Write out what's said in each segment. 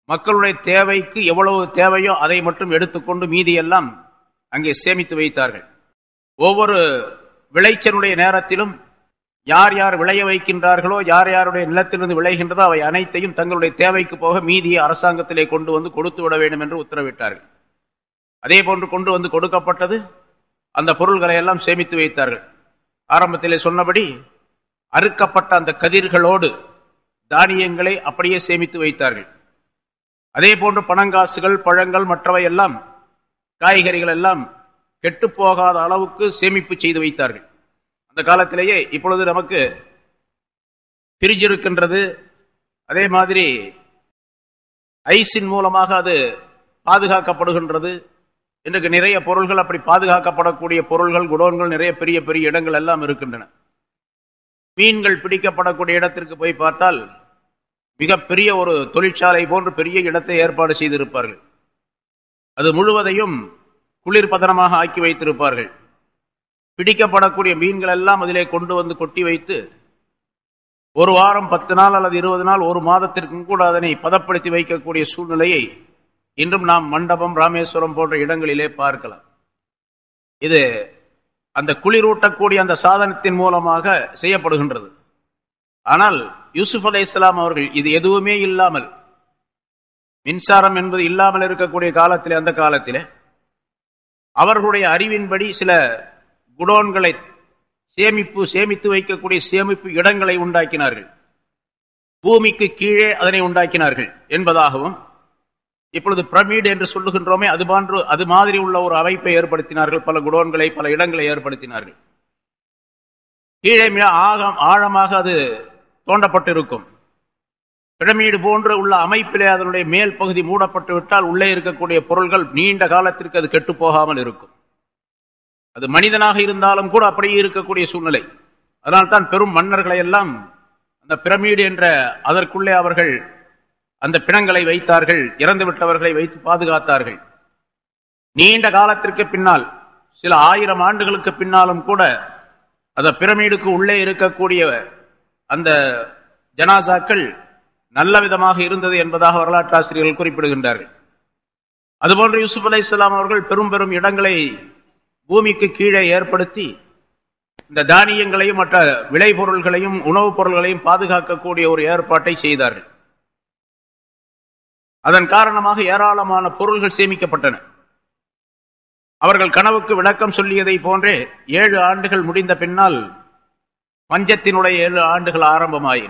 மக்களுடைய தேவைக்கு எவ்வளவு தேவையோ அதை மட்டும் எடுத்துக்கொண்டு மீதியெல்லாம் அங்கே சேமித்து வைத்தார்கள் ஒவ்வொரு விளைச்சலுடைய நேரத்திலும் யார் யார் விளைய வைக்கின்றார்களோ யார் யாருடைய நிலத்திலிருந்து விளைகின்றதோ அவை அனைத்தையும் தங்களுடைய தேவைக்கு போக மீதியை அரசாங்கத்திலே கொண்டு வந்து கொடுத்து விட வேண்டும் என்று உத்தரவிட்டார்கள் அதே போன்று கொண்டு வந்து கொடுக்கப்பட்டது அந்த பொருள்களை எல்லாம் சேமித்து வைத்தார்கள் ஆரம்பத்திலே சொன்னபடி அறுக்கப்பட்ட அந்த கதிர்களோடு தானியங்களை அப்படியே சேமித்து வைத்தார்கள் அதே போன்று பணங்காசுகள் பழங்கள் மற்றவை எல்லாம் காய்கறிகள் எல்லாம் கெட்டுப்போகாத அளவுக்கு சேமிப்பு செய்து வைத்தார்கள் அந்த காலத்திலேயே இப்பொழுது நமக்கு பிரிஜ் இருக்கின்றது அதே மாதிரி ஐஸின் மூலமாக அது பாதுகாக்கப்படுகின்றது இன்றைக்கு நிறைய பொருள்கள் அப்படி பாதுகாக்கப்படக்கூடிய பொருள்கள் குடோன்கள் நிறைய பெரிய பெரிய இடங்கள் எல்லாம் இருக்கின்றன மீன்கள் பிடிக்கப்படக்கூடிய இடத்திற்கு போய் பார்த்தால் மிகப்பெரிய ஒரு தொழிற்சாலை போன்று பெரிய இடத்தை ஏற்பாடு செய்திருப்பார்கள் அது முழுவதையும் குளிர்பதனமாக ஆக்கி வைத்திருப்பார்கள் பிடிக்கப்படக்கூடிய மீன்கள் எல்லாம் அதிலே கொண்டு வந்து கொட்டி வைத்து ஒரு வாரம் பத்து நாள் அல்லது இருபது நாள் ஒரு மாதத்திற்கும் கூட அதனை பதப்படுத்தி வைக்கக்கூடிய சூழ்நிலையை இன்றும் நாம் மண்டபம் ராமேஸ்வரம் போன்ற இடங்களிலே பார்க்கலாம் இது அந்த குளிரூட்டக்கூடிய அந்த சாதனத்தின் மூலமாக செய்யப்படுகின்றது ஆனால் யூசுப் அலை இஸ்லாம் அவர்கள் இது எதுவுமே இல்லாமல் மின்சாரம் என்பது இல்லாமல் இருக்கக்கூடிய காலத்திலே அந்த காலத்திலே அவர்களுடைய அறிவின்படி சில குடோன்களை சேமிப்பு சேமித்து வைக்கக்கூடிய சேமிப்பு இடங்களை உண்டாக்கினார்கள் பூமிக்கு கீழே அதனை உண்டாக்கினார்கள் என்பதாகவும் இப்பொழுது பிரமிட் என்று சொல்லுகின்றோமே அது போன்று அது மாதிரி உள்ள ஒரு அமைப்பை ஏற்படுத்தினார்கள் பல குடோன்களை பல இடங்களை ஏற்படுத்தினார்கள் கீழே மிக ஆழம் ஆழமாக அது தோண்டப்பட்டிருக்கும் பிரமிடு போன்ற உள்ள அமைப்பிலே அதனுடைய மேல் பகுதி மூடப்பட்டு விட்டால் உள்ளே இருக்கக்கூடிய பொருள்கள் நீண்ட காலத்திற்கு அது கெட்டு போகாமல் இருக்கும் அது மனிதனாக இருந்தாலும் கூட அப்படியே இருக்கக்கூடிய சூழ்நிலை அதனால்தான் பெரும் மன்னர்களை எல்லாம் அந்த பிரமிடு என்ற அதற்குள்ளே அவர்கள் அந்த பிணங்களை வைத்தார்கள் இறந்து விட்டவர்களை வைத்து பாதுகாத்தார்கள் நீண்ட காலத்திற்கு பின்னால் சில ஆயிரம் ஆண்டுகளுக்கு பின்னாலும் கூட அந்த பிரமிடுக்கு உள்ளே இருக்கக்கூடிய அந்த ஜனாசாக்கள் நல்ல விதமாக இருந்தது என்பதாக வரலாற்று ஆசிரியர்கள் குறிப்பிடுகின்றார்கள் அதுபோன்று யூசுப் அலை இஸ்லாம் அவர்கள் பெரும் பெரும் இடங்களை பூமிக்கு கீழே ஏற்படுத்தி இந்த தானியங்களையும் மற்ற விளைபொருள்களையும் உணவுப் பொருள்களையும் பாதுகாக்கக்கூடிய ஒரு ஏற்பாட்டை செய்தார்கள் அதன் காரணமாக ஏராளமான பொருள்கள் சேமிக்கப்பட்டன அவர்கள் கனவுக்கு விளக்கம் சொல்லியதை போன்றே ஏழு ஆண்டுகள் முடிந்த பின்னால் பஞ்சத்தினுடைய ஏழு ஆண்டுகள் ஆரம்பமாயின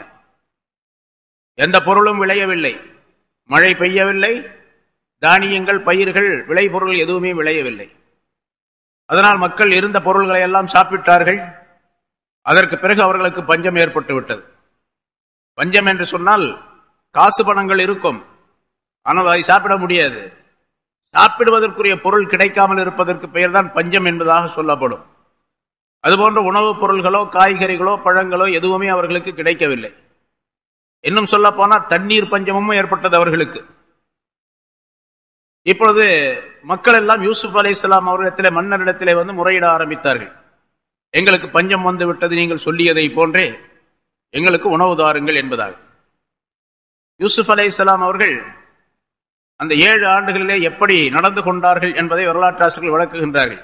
எந்த பொருளும் விளையவில்லை மழை பெய்யவில்லை தானியங்கள் பயிர்கள் விளைபொருள் எதுவுமே விளையவில்லை அதனால் மக்கள் இருந்த பொருள்களை எல்லாம் சாப்பிட்டார்கள் அதற்கு பிறகு அவர்களுக்கு பஞ்சம் ஏற்பட்டு விட்டது பஞ்சம் என்று சொன்னால் காசு பணங்கள் இருக்கும் ஆனால் அதை சாப்பிட முடியாது சாப்பிடுவதற்குரிய பொருள் கிடைக்காமல் இருப்பதற்கு பெயர்தான் பஞ்சம் என்பதாக சொல்லப்படும் அதுபோன்ற உணவுப் பொருள்களோ காய்கறிகளோ பழங்களோ எதுவுமே அவர்களுக்கு கிடைக்கவில்லை இன்னும் சொல்ல போனால் தண்ணீர் பஞ்சமும் ஏற்பட்டது அவர்களுக்கு இப்பொழுது மக்கள் எல்லாம் யூசுப் அலி இஸ்லாம் அவரிடத்திலே மன்னரிடத்திலே வந்து முறையிட ஆரம்பித்தார்கள் எங்களுக்கு பஞ்சம் வந்து விட்டது நீங்கள் சொல்லியதை போன்றே எங்களுக்கு உணவு தாருங்கள் என்பதாக யூசுப் அலை இஸ்லாம் அவர்கள் அந்த ஏழு ஆண்டுகளிலே எப்படி நடந்து கொண்டார்கள் என்பதை வரலாற்றாசிரியர்கள் விளக்குகின்றார்கள்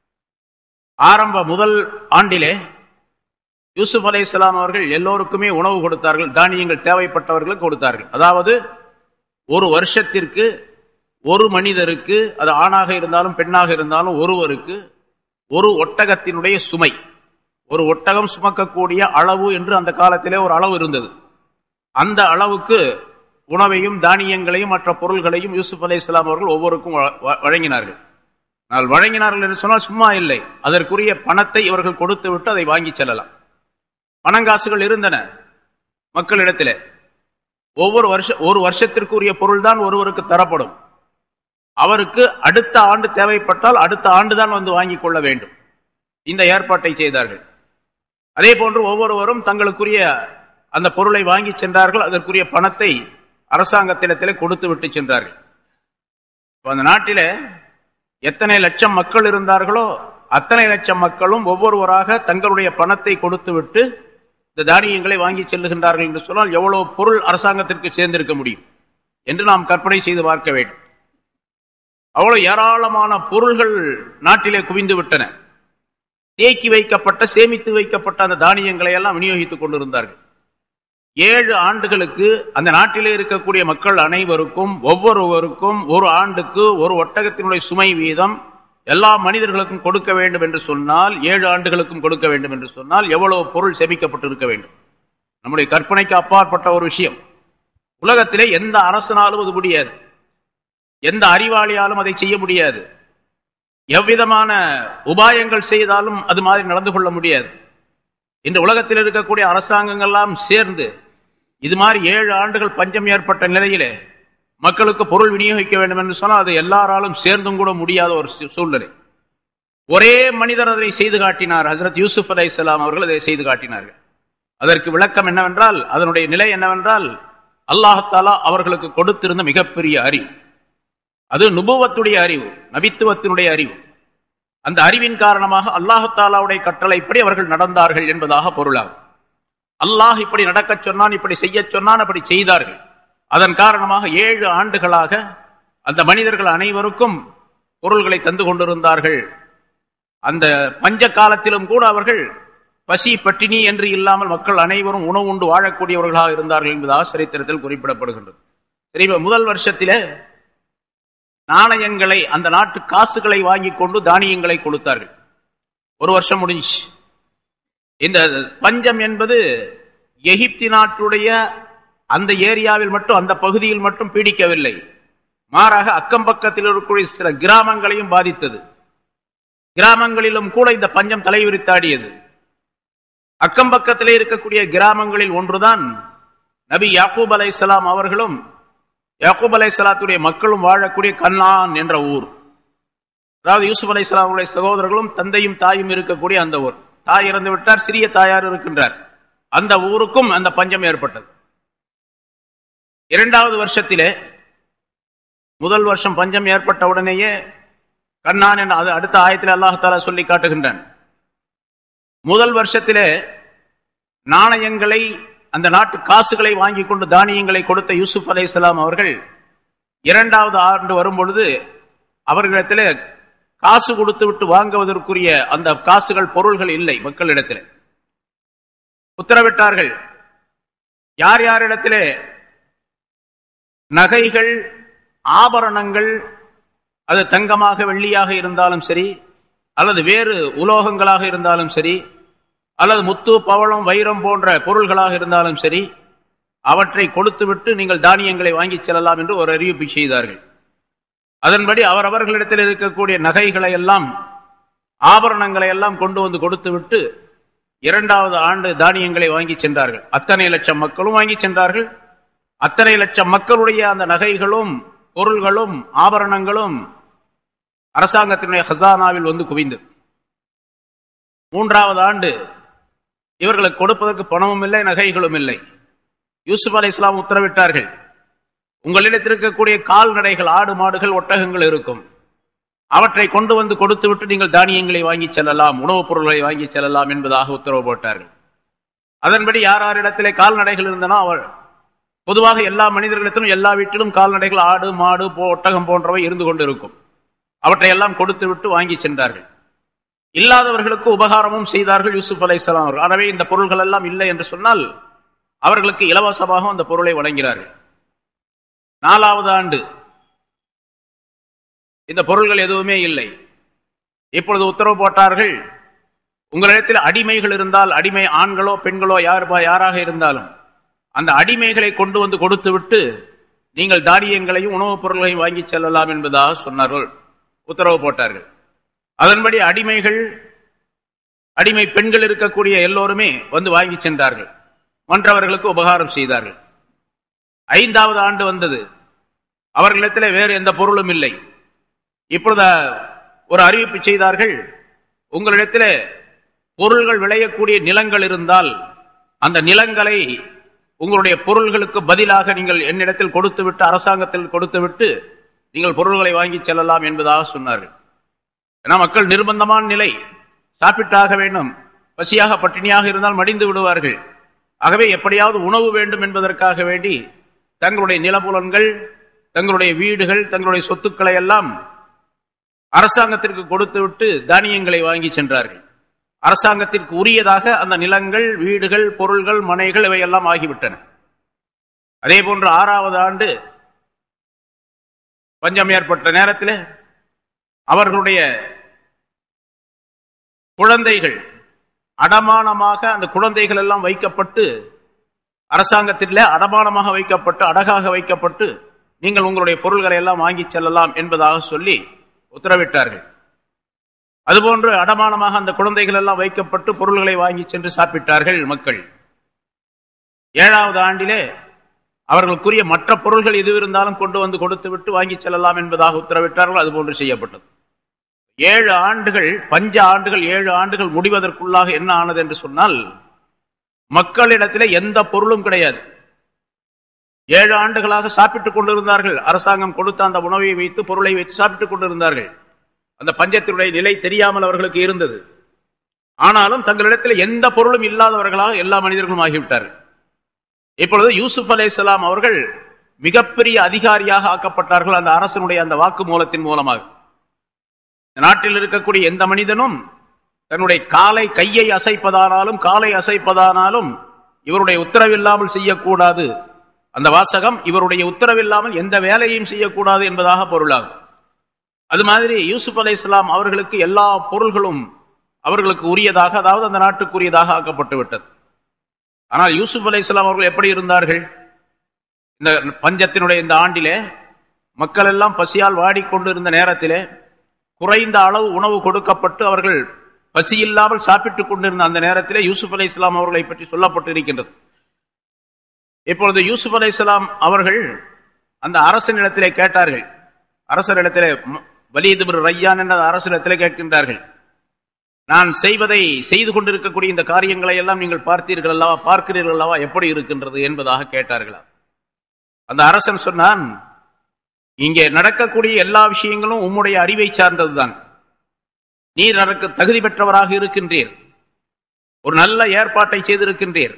ஆரம்ப முதல் ஆண்டிலே யூசுப் அலை இஸ்லாம் அவர்கள் எல்லோருக்குமே உணவு கொடுத்தார்கள் தானியங்கள் தேவைப்பட்டவர்களுக்கு கொடுத்தார்கள் அதாவது ஒரு வருஷத்திற்கு ஒரு மனிதருக்கு அது ஆணாக இருந்தாலும் பெண்ணாக இருந்தாலும் ஒருவருக்கு ஒரு ஒட்டகத்தினுடைய சுமை ஒரு ஒட்டகம் சுமக்கக்கூடிய அளவு என்று அந்த காலத்திலே ஒரு அளவு இருந்தது அந்த அளவுக்கு உணவையும் தானியங்களையும் மற்ற பொருள்களையும் யூசுப் அலி இஸ்லாம் அவர்கள் ஒவ்வொருக்கும் வழங்கினார்கள் ஆனால் வழங்கினார்கள் என்று சொன்னால் சும்மா இல்லை அதற்குரிய பணத்தை இவர்கள் கொடுத்து விட்டு அதை வாங்கி செல்லலாம் பணங்காசுகள் இருந்தன மக்களிடத்திலே ஒவ்வொரு வருஷ ஒரு வருஷத்திற்குரிய பொருள் தான் ஒருவருக்கு தரப்படும் அவருக்கு அடுத்த ஆண்டு தேவைப்பட்டால் அடுத்த ஆண்டு தான் வந்து வாங்கிக் கொள்ள வேண்டும் இந்த ஏற்பாட்டை செய்தார்கள் அதே போன்று ஒவ்வொருவரும் தங்களுக்குரிய அந்த பொருளை வாங்கி சென்றார்கள் அதற்குரிய பணத்தை அரசாங்கத்திடத்திலே கொடுத்து விட்டு சென்றார்கள் அந்த நாட்டில எத்தனை லட்சம் மக்கள் இருந்தார்களோ அத்தனை லட்சம் மக்களும் ஒவ்வொருவராக தங்களுடைய பணத்தை கொடுத்து விட்டு இந்த தானியங்களை வாங்கி செல்லுகின்றார்கள் என்று சொன்னால் எவ்வளவு பொருள் அரசாங்கத்திற்கு சேர்ந்திருக்க முடியும் என்று நாம் கற்பனை செய்து பார்க்க வேண்டும் அவ்வளவு ஏராளமான பொருள்கள் நாட்டிலே குவிந்து விட்டன தேக்கி வைக்கப்பட்ட சேமித்து வைக்கப்பட்ட அந்த தானியங்களை எல்லாம் விநியோகித்துக் கொண்டிருந்தார்கள் ஏழு ஆண்டுகளுக்கு அந்த நாட்டிலே இருக்கக்கூடிய மக்கள் அனைவருக்கும் ஒவ்வொருவருக்கும் ஒரு ஆண்டுக்கு ஒரு ஒட்டகத்தினுடைய சுமை வீதம் எல்லா மனிதர்களுக்கும் கொடுக்க வேண்டும் என்று சொன்னால் ஏழு ஆண்டுகளுக்கும் கொடுக்க வேண்டும் என்று சொன்னால் எவ்வளவு பொருள் சேமிக்கப்பட்டு இருக்க வேண்டும் நம்முடைய கற்பனைக்கு அப்பாற்பட்ட ஒரு விஷயம் உலகத்திலே எந்த அரசனாலும் அது முடியாது எந்த அறிவாளியாலும் அதை செய்ய முடியாது எவ்விதமான உபாயங்கள் செய்தாலும் அது மாதிரி நடந்து கொள்ள முடியாது இந்த உலகத்தில் இருக்கக்கூடிய அரசாங்கங்கள்லாம் சேர்ந்து இது மாதிரி ஏழு ஆண்டுகள் பஞ்சம் ஏற்பட்ட நிலையிலே மக்களுக்கு பொருள் விநியோகிக்க வேண்டும் என்று சொன்னால் அது எல்லாராலும் சேர்ந்தும் கூட முடியாத ஒரு சூழ்நிலை ஒரே மனிதர் அதை செய்து காட்டினார் ஹசரத் யூசுப் அலை இஸ்லாம் அவர்கள் அதை செய்து காட்டினார்கள் அதற்கு விளக்கம் என்னவென்றால் அதனுடைய நிலை என்னவென்றால் அல்லாஹாலா அவர்களுக்கு கொடுத்திருந்த மிகப்பெரிய அறிவு அது நுபுவத்துடைய அறிவு நபித்துவத்தினுடைய அறிவு அந்த அறிவின் காரணமாக அல்லாஹாலாவுடைய கட்டளைப்படி அவர்கள் நடந்தார்கள் என்பதாக பொருளாகும் அல்லாஹ் இப்படி நடக்க சொன்னான் இப்படி செய்ய சொன்னான் அப்படி செய்தார்கள் அதன் காரணமாக ஏழு ஆண்டுகளாக அந்த மனிதர்கள் அனைவருக்கும் பொருள்களை தந்து கொண்டிருந்தார்கள் அந்த பஞ்ச காலத்திலும் கூட அவர்கள் பசி பட்டினி என்று இல்லாமல் மக்கள் அனைவரும் உணவு உண்டு வாழக்கூடியவர்களாக இருந்தார்கள் என்பது ஆசிரியத்திரத்தில் குறிப்பிடப்படுகின்றது சரி முதல் வருஷத்திலே நாணயங்களை அந்த நாட்டு காசுகளை வாங்கி கொண்டு தானியங்களை கொடுத்தார்கள் ஒரு வருஷம் முடிஞ்சு இந்த பஞ்சம் என்பது எகிப்தி நாட்டுடைய அந்த ஏரியாவில் மட்டும் அந்த பகுதியில் மட்டும் பீடிக்கவில்லை மாறாக அக்கம் பக்கத்தில் இருக்கக்கூடிய சில கிராமங்களையும் பாதித்தது கிராமங்களிலும் கூட இந்த பஞ்சம் தலைவிரித்தாடியது அக்கம் பக்கத்திலே இருக்கக்கூடிய கிராமங்களில் ஒன்றுதான் நபி யாக்கூப் அலை அவர்களும் யாக்கூப் அலை சலாத்துடைய மக்களும் வாழக்கூடிய கண்ணான் என்ற ஊர் அதாவது யூசுப் அலை சலாமுடைய சகோதரர்களும் தந்தையும் தாயும் இருக்கக்கூடிய அந்த ஊர் தாய் இறந்து விட்டார் சிறிய தாயார் இருக்கின்றார் அந்த ஊருக்கும் அந்த பஞ்சம் ஏற்பட்டது இரண்டாவது வருஷத்திலே முதல் வருஷம் பஞ்சம் ஏற்பட்ட உடனேயே கண்ணான் என்ற அது அடுத்த ஆயத்தில் அல்லாஹால சொல்லி காட்டுகின்றான் முதல் வருஷத்திலே நாணயங்களை அந்த நாட்டு காசுகளை வாங்கி கொண்டு தானியங்களை கொடுத்த யூசுப் அலை அவர்கள் இரண்டாவது ஆண்டு வரும் பொழுது அவர்களிடத்தில் காசு கொடுத்து விட்டு வாங்குவதற்குரிய அந்த காசுகள் பொருள்கள் இல்லை மக்களிடத்தில் உத்தரவிட்டார்கள் யார் யாரிடத்திலே நகைகள் ஆபரணங்கள் அது தங்கமாக வெள்ளியாக இருந்தாலும் சரி அல்லது வேறு உலோகங்களாக இருந்தாலும் சரி அல்லது முத்து பவளம் வைரம் போன்ற பொருள்களாக இருந்தாலும் சரி அவற்றை கொடுத்துவிட்டு நீங்கள் தானியங்களை வாங்கிச் செல்லலாம் என்று ஒரு அறிவிப்பு செய்தார்கள் அதன்படி அவரவர்களிடத்தில் இருக்கக்கூடிய நகைகளை எல்லாம் ஆபரணங்களை எல்லாம் கொண்டு வந்து கொடுத்து விட்டு இரண்டாவது ஆண்டு தானியங்களை வாங்கி சென்றார்கள் அத்தனை லட்சம் மக்களும் வாங்கி சென்றார்கள் அத்தனை லட்சம் மக்களுடைய அந்த நகைகளும் பொருள்களும் ஆபரணங்களும் அரசாங்கத்தினுடைய ஹசானாவில் வந்து குவிந்தது மூன்றாவது ஆண்டு இவர்களுக்கு கொடுப்பதற்கு பணமும் இல்லை நகைகளும் இல்லை யூசுப் அலி இஸ்லாம் உத்தரவிட்டார்கள் உங்களிடத்தில் இருக்கக்கூடிய கால்நடைகள் ஆடு மாடுகள் ஒட்டகங்கள் இருக்கும் அவற்றை கொண்டு வந்து கொடுத்து விட்டு நீங்கள் தானியங்களை வாங்கி செல்லலாம் உணவுப் பொருள்களை வாங்கி செல்லலாம் என்பதாக உத்தரவு போட்டார்கள் அதன்படி யார் யாரிடத்திலே கால்நடைகள் இருந்தனோ அவள் பொதுவாக எல்லா மனிதர்களிடத்திலும் எல்லா வீட்டிலும் கால்நடைகள் ஆடு மாடு ஒட்டகம் போன்றவை இருந்து கொண்டு இருக்கும் அவற்றை எல்லாம் கொடுத்து விட்டு வாங்கி சென்றார்கள் இல்லாதவர்களுக்கு உபகாரமும் செய்தார்கள் யூசுப் அலை அவர்கள் ஆகவே இந்த பொருள்கள் எல்லாம் இல்லை என்று சொன்னால் அவர்களுக்கு இலவசமாக அந்த பொருளை வழங்கினார்கள் நாலாவது ஆண்டு இந்த பொருள்கள் எதுவுமே இல்லை இப்பொழுது உத்தரவு போட்டார்கள் உங்களிடத்தில் அடிமைகள் இருந்தால் அடிமை ஆண்களோ பெண்களோ யார் யாராக இருந்தாலும் அந்த அடிமைகளை கொண்டு வந்து கொடுத்து விட்டு நீங்கள் தானியங்களையும் உணவுப் பொருள்களையும் வாங்கி செல்லலாம் என்பதாக சொன்னார்கள் உத்தரவு போட்டார்கள் அதன்படி அடிமைகள் அடிமை பெண்கள் இருக்கக்கூடிய எல்லோருமே வந்து வாங்கி சென்றார்கள் மற்றவர்களுக்கு உபகாரம் செய்தார்கள் ஐந்தாவது ஆண்டு வந்தது அவர்களிடத்தில் வேறு எந்த பொருளும் இல்லை இப்பொழுது ஒரு அறிவிப்பு செய்தார்கள் உங்களிடத்தில் பொருள்கள் விளையக்கூடிய நிலங்கள் இருந்தால் அந்த நிலங்களை உங்களுடைய பொருள்களுக்கு பதிலாக நீங்கள் என்னிடத்தில் கொடுத்து விட்டு அரசாங்கத்தில் கொடுத்து விட்டு நீங்கள் பொருள்களை வாங்கி செல்லலாம் என்பதாக சொன்னார்கள் ஏன்னா மக்கள் நிர்பந்தமான நிலை சாப்பிட்டாக வேண்டும் பசியாக பட்டினியாக இருந்தால் மடிந்து விடுவார்கள் ஆகவே எப்படியாவது உணவு வேண்டும் என்பதற்காக வேண்டி தங்களுடைய நிலபுலன்கள் தங்களுடைய வீடுகள் தங்களுடைய சொத்துக்களை எல்லாம் அரசாங்கத்திற்கு கொடுத்து விட்டு தானியங்களை வாங்கி சென்றார்கள் அரசாங்கத்திற்கு உரியதாக அந்த நிலங்கள் வீடுகள் பொருள்கள் மனைகள் இவையெல்லாம் ஆகிவிட்டன அதே போன்று ஆறாவது ஆண்டு பஞ்சம் ஏற்பட்ட நேரத்தில் அவர்களுடைய குழந்தைகள் அடமானமாக அந்த குழந்தைகள் எல்லாம் வைக்கப்பட்டு அரசாங்கத்தில் அடமானமாக வைக்கப்பட்டு அடகாக வைக்கப்பட்டு நீங்கள் உங்களுடைய பொருள்களை எல்லாம் வாங்கி செல்லலாம் என்பதாக சொல்லி உத்தரவிட்டார்கள் அதுபோன்று அடமானமாக அந்த குழந்தைகள் எல்லாம் வைக்கப்பட்டு பொருள்களை வாங்கி சென்று சாப்பிட்டார்கள் மக்கள் ஏழாவது ஆண்டிலே அவர்களுக்குரிய மற்ற பொருள்கள் எது இருந்தாலும் கொண்டு வந்து கொடுத்து விட்டு வாங்கி செல்லலாம் என்பதாக உத்தரவிட்டார்கள் அதுபோன்று செய்யப்பட்டது ஏழு ஆண்டுகள் பஞ்ச ஆண்டுகள் ஏழு ஆண்டுகள் முடிவதற்குள்ளாக என்ன ஆனது என்று சொன்னால் மக்களிடத்தில் எந்த பொருளும் கிடையாது ஏழு ஆண்டுகளாக சாப்பிட்டுக் கொண்டிருந்தார்கள் அரசாங்கம் கொடுத்த அந்த உணவை வைத்து பொருளை வைத்து சாப்பிட்டுக் கொண்டிருந்தார்கள் அந்த பஞ்சத்தினுடைய நிலை தெரியாமல் அவர்களுக்கு இருந்தது ஆனாலும் தங்களிடத்தில் எந்த பொருளும் இல்லாதவர்களாக எல்லா மனிதர்களும் ஆகிவிட்டார்கள் இப்பொழுது யூசுப் அலே அவர்கள் மிகப்பெரிய அதிகாரியாக ஆக்கப்பட்டார்கள் அந்த அரசனுடைய அந்த வாக்கு மூலத்தின் மூலமாக நாட்டில் இருக்கக்கூடிய எந்த மனிதனும் தன்னுடைய காலை கையை அசைப்பதானாலும் காலை அசைப்பதானாலும் இவருடைய உத்தரவில்லாமல் செய்யக்கூடாது அந்த வாசகம் இவருடைய உத்தரவில்லாமல் எந்த வேலையும் செய்யக்கூடாது என்பதாக பொருளாகும் அது மாதிரி யூசுப் அலை இஸ்லாம் அவர்களுக்கு எல்லா பொருள்களும் அவர்களுக்கு உரியதாக அதாவது அந்த நாட்டுக்குரியதாக ஆக்கப்பட்டு விட்டது ஆனால் யூசுப் அலை இஸ்லாம் அவர்கள் எப்படி இருந்தார்கள் இந்த பஞ்சத்தினுடைய இந்த ஆண்டிலே மக்கள் எல்லாம் பசியால் வாடிக்கொண்டிருந்த நேரத்திலே குறைந்த அளவு உணவு கொடுக்கப்பட்டு அவர்கள் பசி இல்லாமல் சாப்பிட்டுக் கொண்டிருந்த அந்த நேரத்திலே யூசுப் அலை இஸ்லாம் அவர்களை பற்றி சொல்லப்பட்டு இருக்கின்றது இப்பொழுது யூசுப் அலை இஸ்லாம் அவர்கள் அந்த அரசனிடத்திலே கேட்டார்கள் அரசரிடத்திலே வலியது ரையான் என்ற அரசனிடத்திலே கேட்கின்றார்கள் நான் செய்வதை செய்து கொண்டிருக்கக்கூடிய இந்த காரியங்களை எல்லாம் நீங்கள் பார்த்தீர்கள் அல்லவா பார்க்கிறீர்கள் அல்லவா எப்படி இருக்கின்றது என்பதாக கேட்டார்களா அந்த அரசன் சொன்னான் இங்கே நடக்கக்கூடிய எல்லா விஷயங்களும் உம்முடைய அறிவை சார்ந்ததுதான் நீர் அதற்கு தகுதி பெற்றவராக இருக்கின்றீர் ஒரு நல்ல ஏற்பாட்டை செய்திருக்கின்றீர்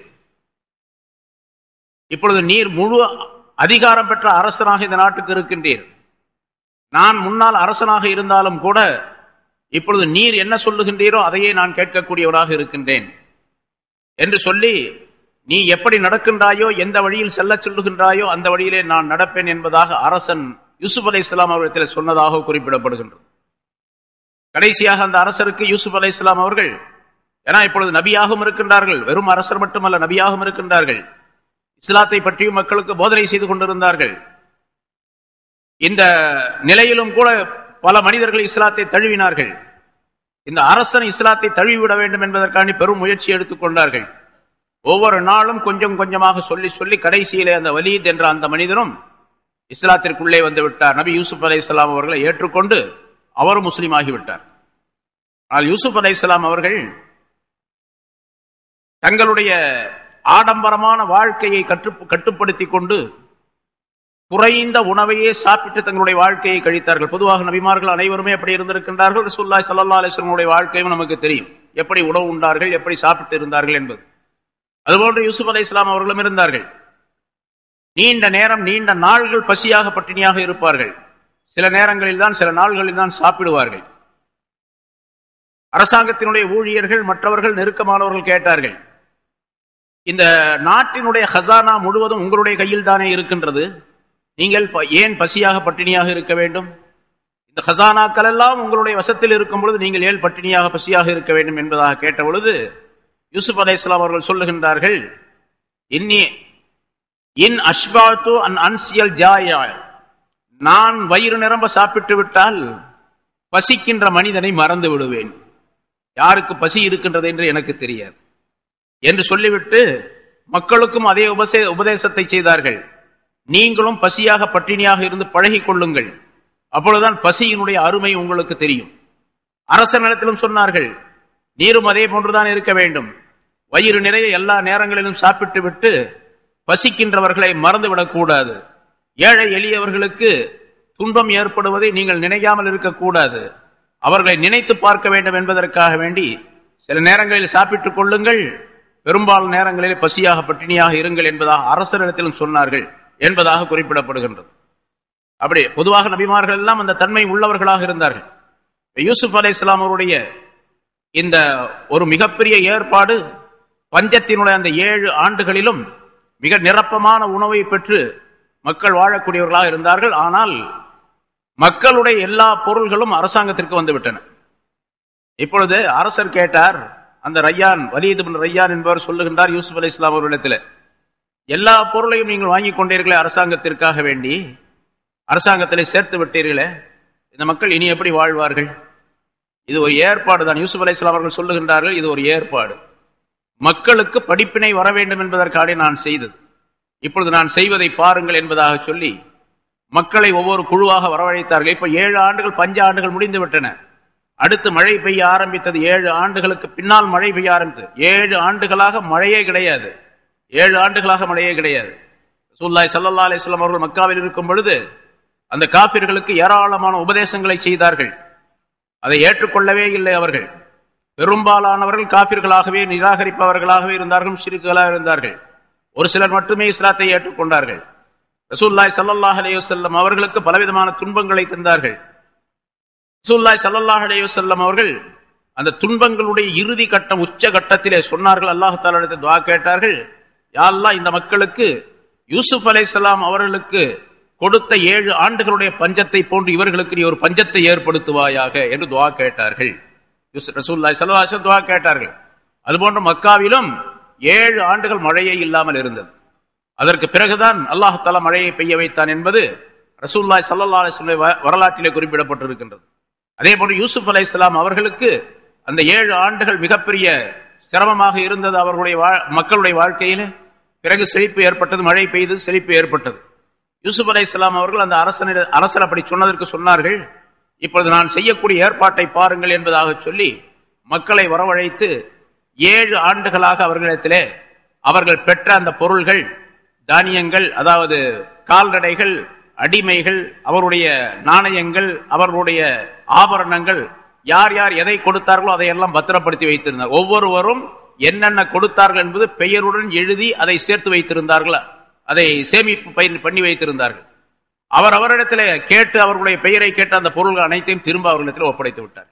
இப்பொழுது நீர் முழு அதிகாரம் பெற்ற அரசனாக இந்த நாட்டுக்கு இருக்கின்றீர் நான் முன்னால் அரசனாக இருந்தாலும் கூட இப்பொழுது நீர் என்ன சொல்லுகின்றீரோ அதையே நான் கேட்கக்கூடியவராக இருக்கின்றேன் என்று சொல்லி நீ எப்படி நடக்கின்றாயோ எந்த வழியில் செல்ல சொல்லுகின்றாயோ அந்த வழியிலே நான் நடப்பேன் என்பதாக அரசன் யூசுப் அலை இஸ்லாம் அவர்களிடத்தில் சொன்னதாக குறிப்பிடப்படுகின்றது கடைசியாக அந்த அரசருக்கு யூசுப் அலை இஸ்லாம் அவர்கள் ஏன்னா இப்பொழுது நபியாகவும் இருக்கின்றார்கள் வெறும் அரசர் மட்டுமல்ல நபியாகவும் இருக்கின்றார்கள் இஸ்லாத்தை பற்றியும் மக்களுக்கு போதனை செய்து கொண்டிருந்தார்கள் இந்த நிலையிலும் கூட பல மனிதர்கள் இஸ்லாத்தை தழுவினார்கள் இந்த அரசன் இஸ்லாத்தை தழுவிவிட வேண்டும் என்பதற்காண்டி பெரும் முயற்சி எடுத்துக் கொண்டார்கள் ஒவ்வொரு நாளும் கொஞ்சம் கொஞ்சமாக சொல்லி சொல்லி கடைசியிலே அந்த வலீத் என்ற அந்த மனிதனும் இஸ்லாத்திற்குள்ளே வந்து விட்டார் நபி யூசுப் அலை இஸ்லாம் அவர்களை ஏற்றுக்கொண்டு அவரும் முஸ்லீம் ஆகிவிட்டார் ஆனால் யூசுப் அலை இஸ்லாம் அவர்கள் தங்களுடைய ஆடம்பரமான வாழ்க்கையை கற்று கட்டுப்படுத்தி கொண்டு குறைந்த உணவையே சாப்பிட்டு தங்களுடைய வாழ்க்கையை கழித்தார்கள் பொதுவாக நபிமார்கள் அனைவருமே எப்படி இருந்திருக்கின்றார்கள் ரசூல்லாய் சல்லா அலிஸ்லமுடைய வாழ்க்கையும் நமக்கு தெரியும் எப்படி உணவு உண்டார்கள் எப்படி சாப்பிட்டு இருந்தார்கள் என்பது அதுபோன்று யூசுப் அலை இஸ்லாம் அவர்களும் இருந்தார்கள் நீண்ட நேரம் நீண்ட நாள்கள் பசியாக பட்டினியாக இருப்பார்கள் சில நேரங்களில் தான் சில நாள்களில் தான் சாப்பிடுவார்கள் அரசாங்கத்தினுடைய ஊழியர்கள் மற்றவர்கள் நெருக்கமானவர்கள் கேட்டார்கள் இந்த நாட்டினுடைய ஹசானா முழுவதும் உங்களுடைய கையில் தானே இருக்கின்றது நீங்கள் ஏன் பசியாக பட்டினியாக இருக்க வேண்டும் இந்த ஹசானாக்கள் எல்லாம் உங்களுடைய வசத்தில் இருக்கும் பொழுது நீங்கள் ஏன் பட்டினியாக பசியாக இருக்க வேண்டும் என்பதாக கேட்ட பொழுது யூசுப் அலை இஸ்லாம் அவர்கள் சொல்லுகின்றார்கள் இன்னி இன் அஷ்பாத்து அன் அன்சியல் ஜாயா நான் வயிறு நிரம்ப சாப்பிட்டு விட்டால் பசிக்கின்ற மனிதனை மறந்து விடுவேன் யாருக்கு பசி இருக்கின்றது என்று எனக்கு தெரியாது என்று சொல்லிவிட்டு மக்களுக்கும் அதே உபசே உபதேசத்தை செய்தார்கள் நீங்களும் பசியாக பட்டினியாக இருந்து பழகி கொள்ளுங்கள் அப்பொழுதுதான் பசியினுடைய அருமை உங்களுக்கு தெரியும் அரசனிடத்திலும் சொன்னார்கள் நீரும் அதே போன்றுதான் இருக்க வேண்டும் வயிறு நிறைய எல்லா நேரங்களிலும் சாப்பிட்டு விட்டு பசிக்கின்றவர்களை மறந்துவிடக்கூடாது ஏழை எளியவர்களுக்கு துன்பம் ஏற்படுவதை நீங்கள் நினைக்காமல் இருக்கக்கூடாது அவர்களை நினைத்து பார்க்க வேண்டும் என்பதற்காக வேண்டி சில நேரங்களில் சாப்பிட்டுக் கொள்ளுங்கள் பெரும்பாலும் நேரங்களில் பசியாக பட்டினியாக இருங்கள் என்பதாக அரசரிடத்திலும் சொன்னார்கள் என்பதாக குறிப்பிடப்படுகின்றது அப்படி பொதுவாக நபிமார்கள் எல்லாம் அந்த தன்மை உள்ளவர்களாக இருந்தார்கள் யூசுப் அலை இஸ்லாம் அவருடைய இந்த ஒரு மிகப்பெரிய ஏற்பாடு பஞ்சத்தினுடைய அந்த ஏழு ஆண்டுகளிலும் மிக நிரப்பமான உணவை பெற்று மக்கள் வாழக்கூடியவர்களாக இருந்தார்கள் ஆனால் மக்களுடைய எல்லா பொருள்களும் அரசாங்கத்திற்கு வந்துவிட்டன இப்பொழுது அரசர் கேட்டார் அந்த ரையான் வலீது ரையான் என்பவர் சொல்லுகின்றார் யூசுப் அலி இஸ்லாம் அவர்களிடத்தில் எல்லா பொருளையும் நீங்கள் வாங்கி கொண்டீர்களே அரசாங்கத்திற்காக வேண்டி அரசாங்கத்திலே சேர்த்து விட்டீர்களே இந்த மக்கள் இனி எப்படி வாழ்வார்கள் இது ஒரு ஏற்பாடு தான் யூசுப் அலி இஸ்லாம் அவர்கள் சொல்லுகின்றார்கள் இது ஒரு ஏற்பாடு மக்களுக்கு படிப்பினை வர வேண்டும் என்பதற்காக நான் செய்தது இப்பொழுது நான் செய்வதை பாருங்கள் என்பதாக சொல்லி மக்களை ஒவ்வொரு குழுவாக வரவழைத்தார்கள் இப்ப ஏழு ஆண்டுகள் பஞ்ச ஆண்டுகள் முடிந்து விட்டன அடுத்து மழை பெய்ய ஆரம்பித்தது ஏழு ஆண்டுகளுக்கு பின்னால் மழை பெய்ய ஆரம்பித்தது ஏழு ஆண்டுகளாக மழையே கிடையாது ஏழு ஆண்டுகளாக மழையே கிடையாது சூல்லாய் சல்லா அலிஸ்லாம் அவர்கள் மக்காவில் இருக்கும் பொழுது அந்த காபிர்களுக்கு ஏராளமான உபதேசங்களை செய்தார்கள் அதை ஏற்றுக்கொள்ளவே இல்லை அவர்கள் பெரும்பாலானவர்கள் காபிர்களாகவே நிராகரிப்பவர்களாகவே இருந்தார்கள் சிறுக்களாக இருந்தார்கள் ஒரு சிலர் மட்டுமே இஸ்லாத்தை ஏற்றுக்கொண்டார்கள் ரசூல்லாய் சல்லாஹ் அலையுசல்லம் அவர்களுக்கு பலவிதமான துன்பங்களை தந்தார்கள் ரசூல்லாய் சல்லாஹ் அலையுசல்லம் அவர்கள் அந்த துன்பங்களுடைய இறுதி கட்டம் உச்ச கட்டத்திலே சொன்னார்கள் அல்லாஹால துவா கேட்டார்கள் யாரெல்லாம் இந்த மக்களுக்கு யூசுப் அலை அவர்களுக்கு கொடுத்த ஏழு ஆண்டுகளுடைய பஞ்சத்தை போன்று இவர்களுக்கு நீ ஒரு பஞ்சத்தை ஏற்படுத்துவாயாக என்று துவா கேட்டார்கள் ரசூல்லாய் சல்லாஹ் துவா கேட்டார்கள் அதுபோன்ற மக்காவிலும் ஏழு ஆண்டுகள் மழையே இல்லாமல் இருந்தது அதற்கு பிறகுதான் அல்லாஹால மழையை பெய்ய வைத்தான் என்பது ரசூல்லாய் சல்லா அலிஸ்ல வரலாற்றிலே குறிப்பிடப்பட்டிருக்கின்றது அதே போன்று யூசுப் அலை இஸ்லாம் அவர்களுக்கு அந்த ஏழு ஆண்டுகள் மிகப்பெரிய சிரமமாக இருந்தது அவர்களுடைய மக்களுடைய வாழ்க்கையில பிறகு செழிப்பு ஏற்பட்டது மழை பெய்தது செழிப்பு ஏற்பட்டது யூசுப் அலை இஸ்லாம் அவர்கள் அந்த அரசனிட அரசர் அப்படி சொன்னதற்கு சொன்னார்கள் இப்பொழுது நான் செய்யக்கூடிய ஏற்பாட்டை பாருங்கள் என்பதாக சொல்லி மக்களை வரவழைத்து ஏழு ஆண்டுகளாக அவர்களிடத்திலே அவர்கள் பெற்ற அந்த பொருள்கள் தானியங்கள் அதாவது கால்நடைகள் அடிமைகள் அவருடைய நாணயங்கள் அவர்களுடைய ஆபரணங்கள் யார் யார் எதை கொடுத்தார்களோ அதையெல்லாம் பத்திரப்படுத்தி வைத்திருந்தார் ஒவ்வொருவரும் என்னென்ன கொடுத்தார்கள் என்பது பெயருடன் எழுதி அதை சேர்த்து வைத்திருந்தார்கள் அதை சேமிப்பு பண்ணி வைத்திருந்தார்கள் அவர் அவரிடத்தில் கேட்டு அவர்களுடைய பெயரை கேட்டு அந்த பொருள்கள் அனைத்தையும் திரும்ப அவர்களிடத்தில் ஒப்படைத்து விட்டார்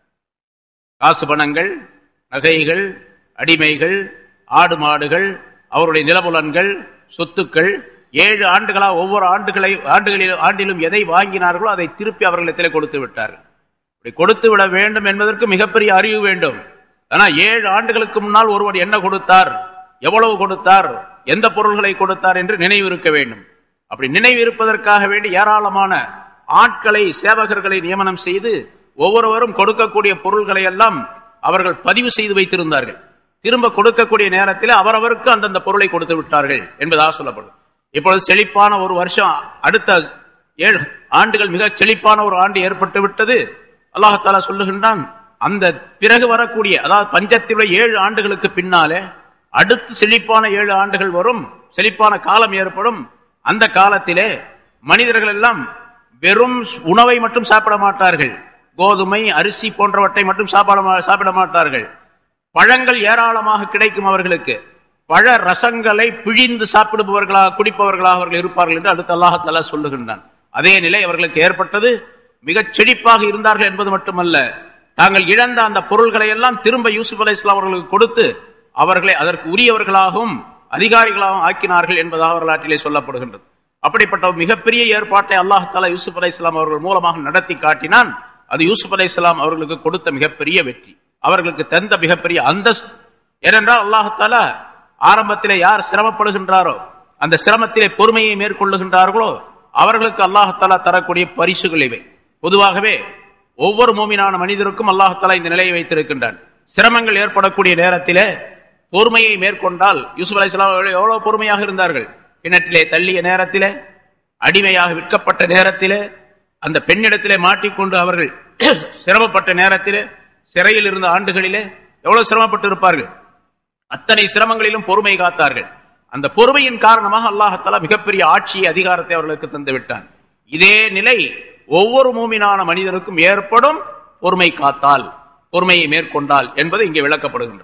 காசு பணங்கள் நகைகள் அடிமைகள் ஆடு மாடுகள் அவருடைய நிலபுலன்கள் சொத்துக்கள் ஏழு ஆண்டுகளாக ஒவ்வொரு ஆண்டுகளை ஆண்டுகளில் ஆண்டிலும் எதை வாங்கினார்களோ அதை திருப்பி அவர்களிடத்திலே கொடுத்து விட்டார்கள் இப்படி கொடுத்து விட வேண்டும் என்பதற்கு மிகப்பெரிய அறிவு வேண்டும் ஆனால் ஏழு ஆண்டுகளுக்கு முன்னால் ஒருவர் என்ன கொடுத்தார் எவ்வளவு கொடுத்தார் எந்த பொருள்களை கொடுத்தார் என்று நினைவு இருக்க வேண்டும் அப்படி நினைவு இருப்பதற்காக வேண்டி ஏராளமான ஆட்களை சேவகர்களை நியமனம் செய்து ஒவ்வொருவரும் கொடுக்கக்கூடிய பொருள்களை எல்லாம் அவர்கள் பதிவு செய்து வைத்திருந்தார்கள் திரும்ப கொடுக்கக்கூடிய நேரத்தில் அவரவருக்கு அந்தந்த பொருளை கொடுத்து விட்டார்கள் என்பதாக சொல்லப்படும் இப்பொழுது செழிப்பான ஒரு வருஷம் அடுத்த ஏழு ஆண்டுகள் மிக செழிப்பான ஒரு ஆண்டு ஏற்பட்டு விட்டது அல்லாஹாலா சொல்லுகின்றான் அந்த பிறகு வரக்கூடிய அதாவது பஞ்சத்திலுள்ள ஏழு ஆண்டுகளுக்கு பின்னாலே அடுத்து செழிப்பான ஏழு ஆண்டுகள் வரும் செழிப்பான காலம் ஏற்படும் அந்த காலத்திலே மனிதர்கள் எல்லாம் வெறும் உணவை மட்டும் சாப்பிட மாட்டார்கள் கோதுமை அரிசி போன்றவற்றை மட்டும் சாப்பிட சாப்பிட மாட்டார்கள் பழங்கள் ஏராளமாக கிடைக்கும் அவர்களுக்கு பழ ரசங்களை பிழிந்து சாப்பிடுபவர்களாக குடிப்பவர்களாக அவர்கள் இருப்பார்கள் என்று அடுத்த அல்லாஹால சொல்லுகின்றான் அதே நிலை அவர்களுக்கு ஏற்பட்டது மிகச் செழிப்பாக இருந்தார்கள் என்பது மட்டுமல்ல தாங்கள் இழந்த அந்த பொருள்களை எல்லாம் திரும்ப யூசுப் அலி இஸ்லாம் அவர்களுக்கு கொடுத்து அவர்களை அதற்கு உரியவர்களாகவும் அதிகாரிகளாகவும் ஆக்கினார்கள் என்பதாக வரலாற்றிலே சொல்லப்படுகின்றது அப்படிப்பட்ட மிகப்பெரிய ஏற்பாட்டை அல்லாஹால யூசுப் அலி இஸ்லாம் அவர்கள் மூலமாக நடத்தி காட்டினான் அது யூசுப் அலி இஸ்லாம் அவர்களுக்கு கொடுத்த மிகப்பெரிய வெற்றி அவர்களுக்கு தந்த மிகப்பெரிய அந்தஸ்து ஏனென்றால் அல்லாஹால ஆரம்பத்திலே யார் சிரமப்படுகின்றாரோ அந்த சிரமத்திலே பொறுமையை மேற்கொள்ளுகின்றார்களோ அவர்களுக்கு அல்லாஹாலா தரக்கூடிய பரிசுகள் இவை பொதுவாகவே ஒவ்வொரு மூமினான மனிதருக்கும் அல்லாஹாலா இந்த நிலையை வைத்திருக்கின்றான் சிரமங்கள் ஏற்படக்கூடிய நேரத்திலே பொறுமையை மேற்கொண்டால் யூசுப் அலி எவ்வளவு பொறுமையாக இருந்தார்கள் கிணற்றிலே தள்ளிய நேரத்திலே அடிமையாக விற்கப்பட்ட நேரத்திலே அந்த பெண்ணிடத்திலே மாட்டிக்கொண்டு அவர்கள் சிரமப்பட்ட நேரத்திலே சிறையில் இருந்த ஆண்டுகளிலே எவ்வளவு சிரமப்பட்டு இருப்பார்கள் அத்தனை சிரமங்களிலும் பொறுமை காத்தார்கள் அந்த பொறுமையின் காரணமாக அல்லாஹால மிகப்பெரிய ஆட்சி அதிகாரத்தை அவர்களுக்கு தந்து விட்டான் இதே நிலை ஒவ்வொரு மூமினான மனிதனுக்கும் ஏற்படும் பொறுமை காத்தால் பொறுமையை மேற்கொண்டால் என்பது இங்கே விளக்கப்படுகின்றது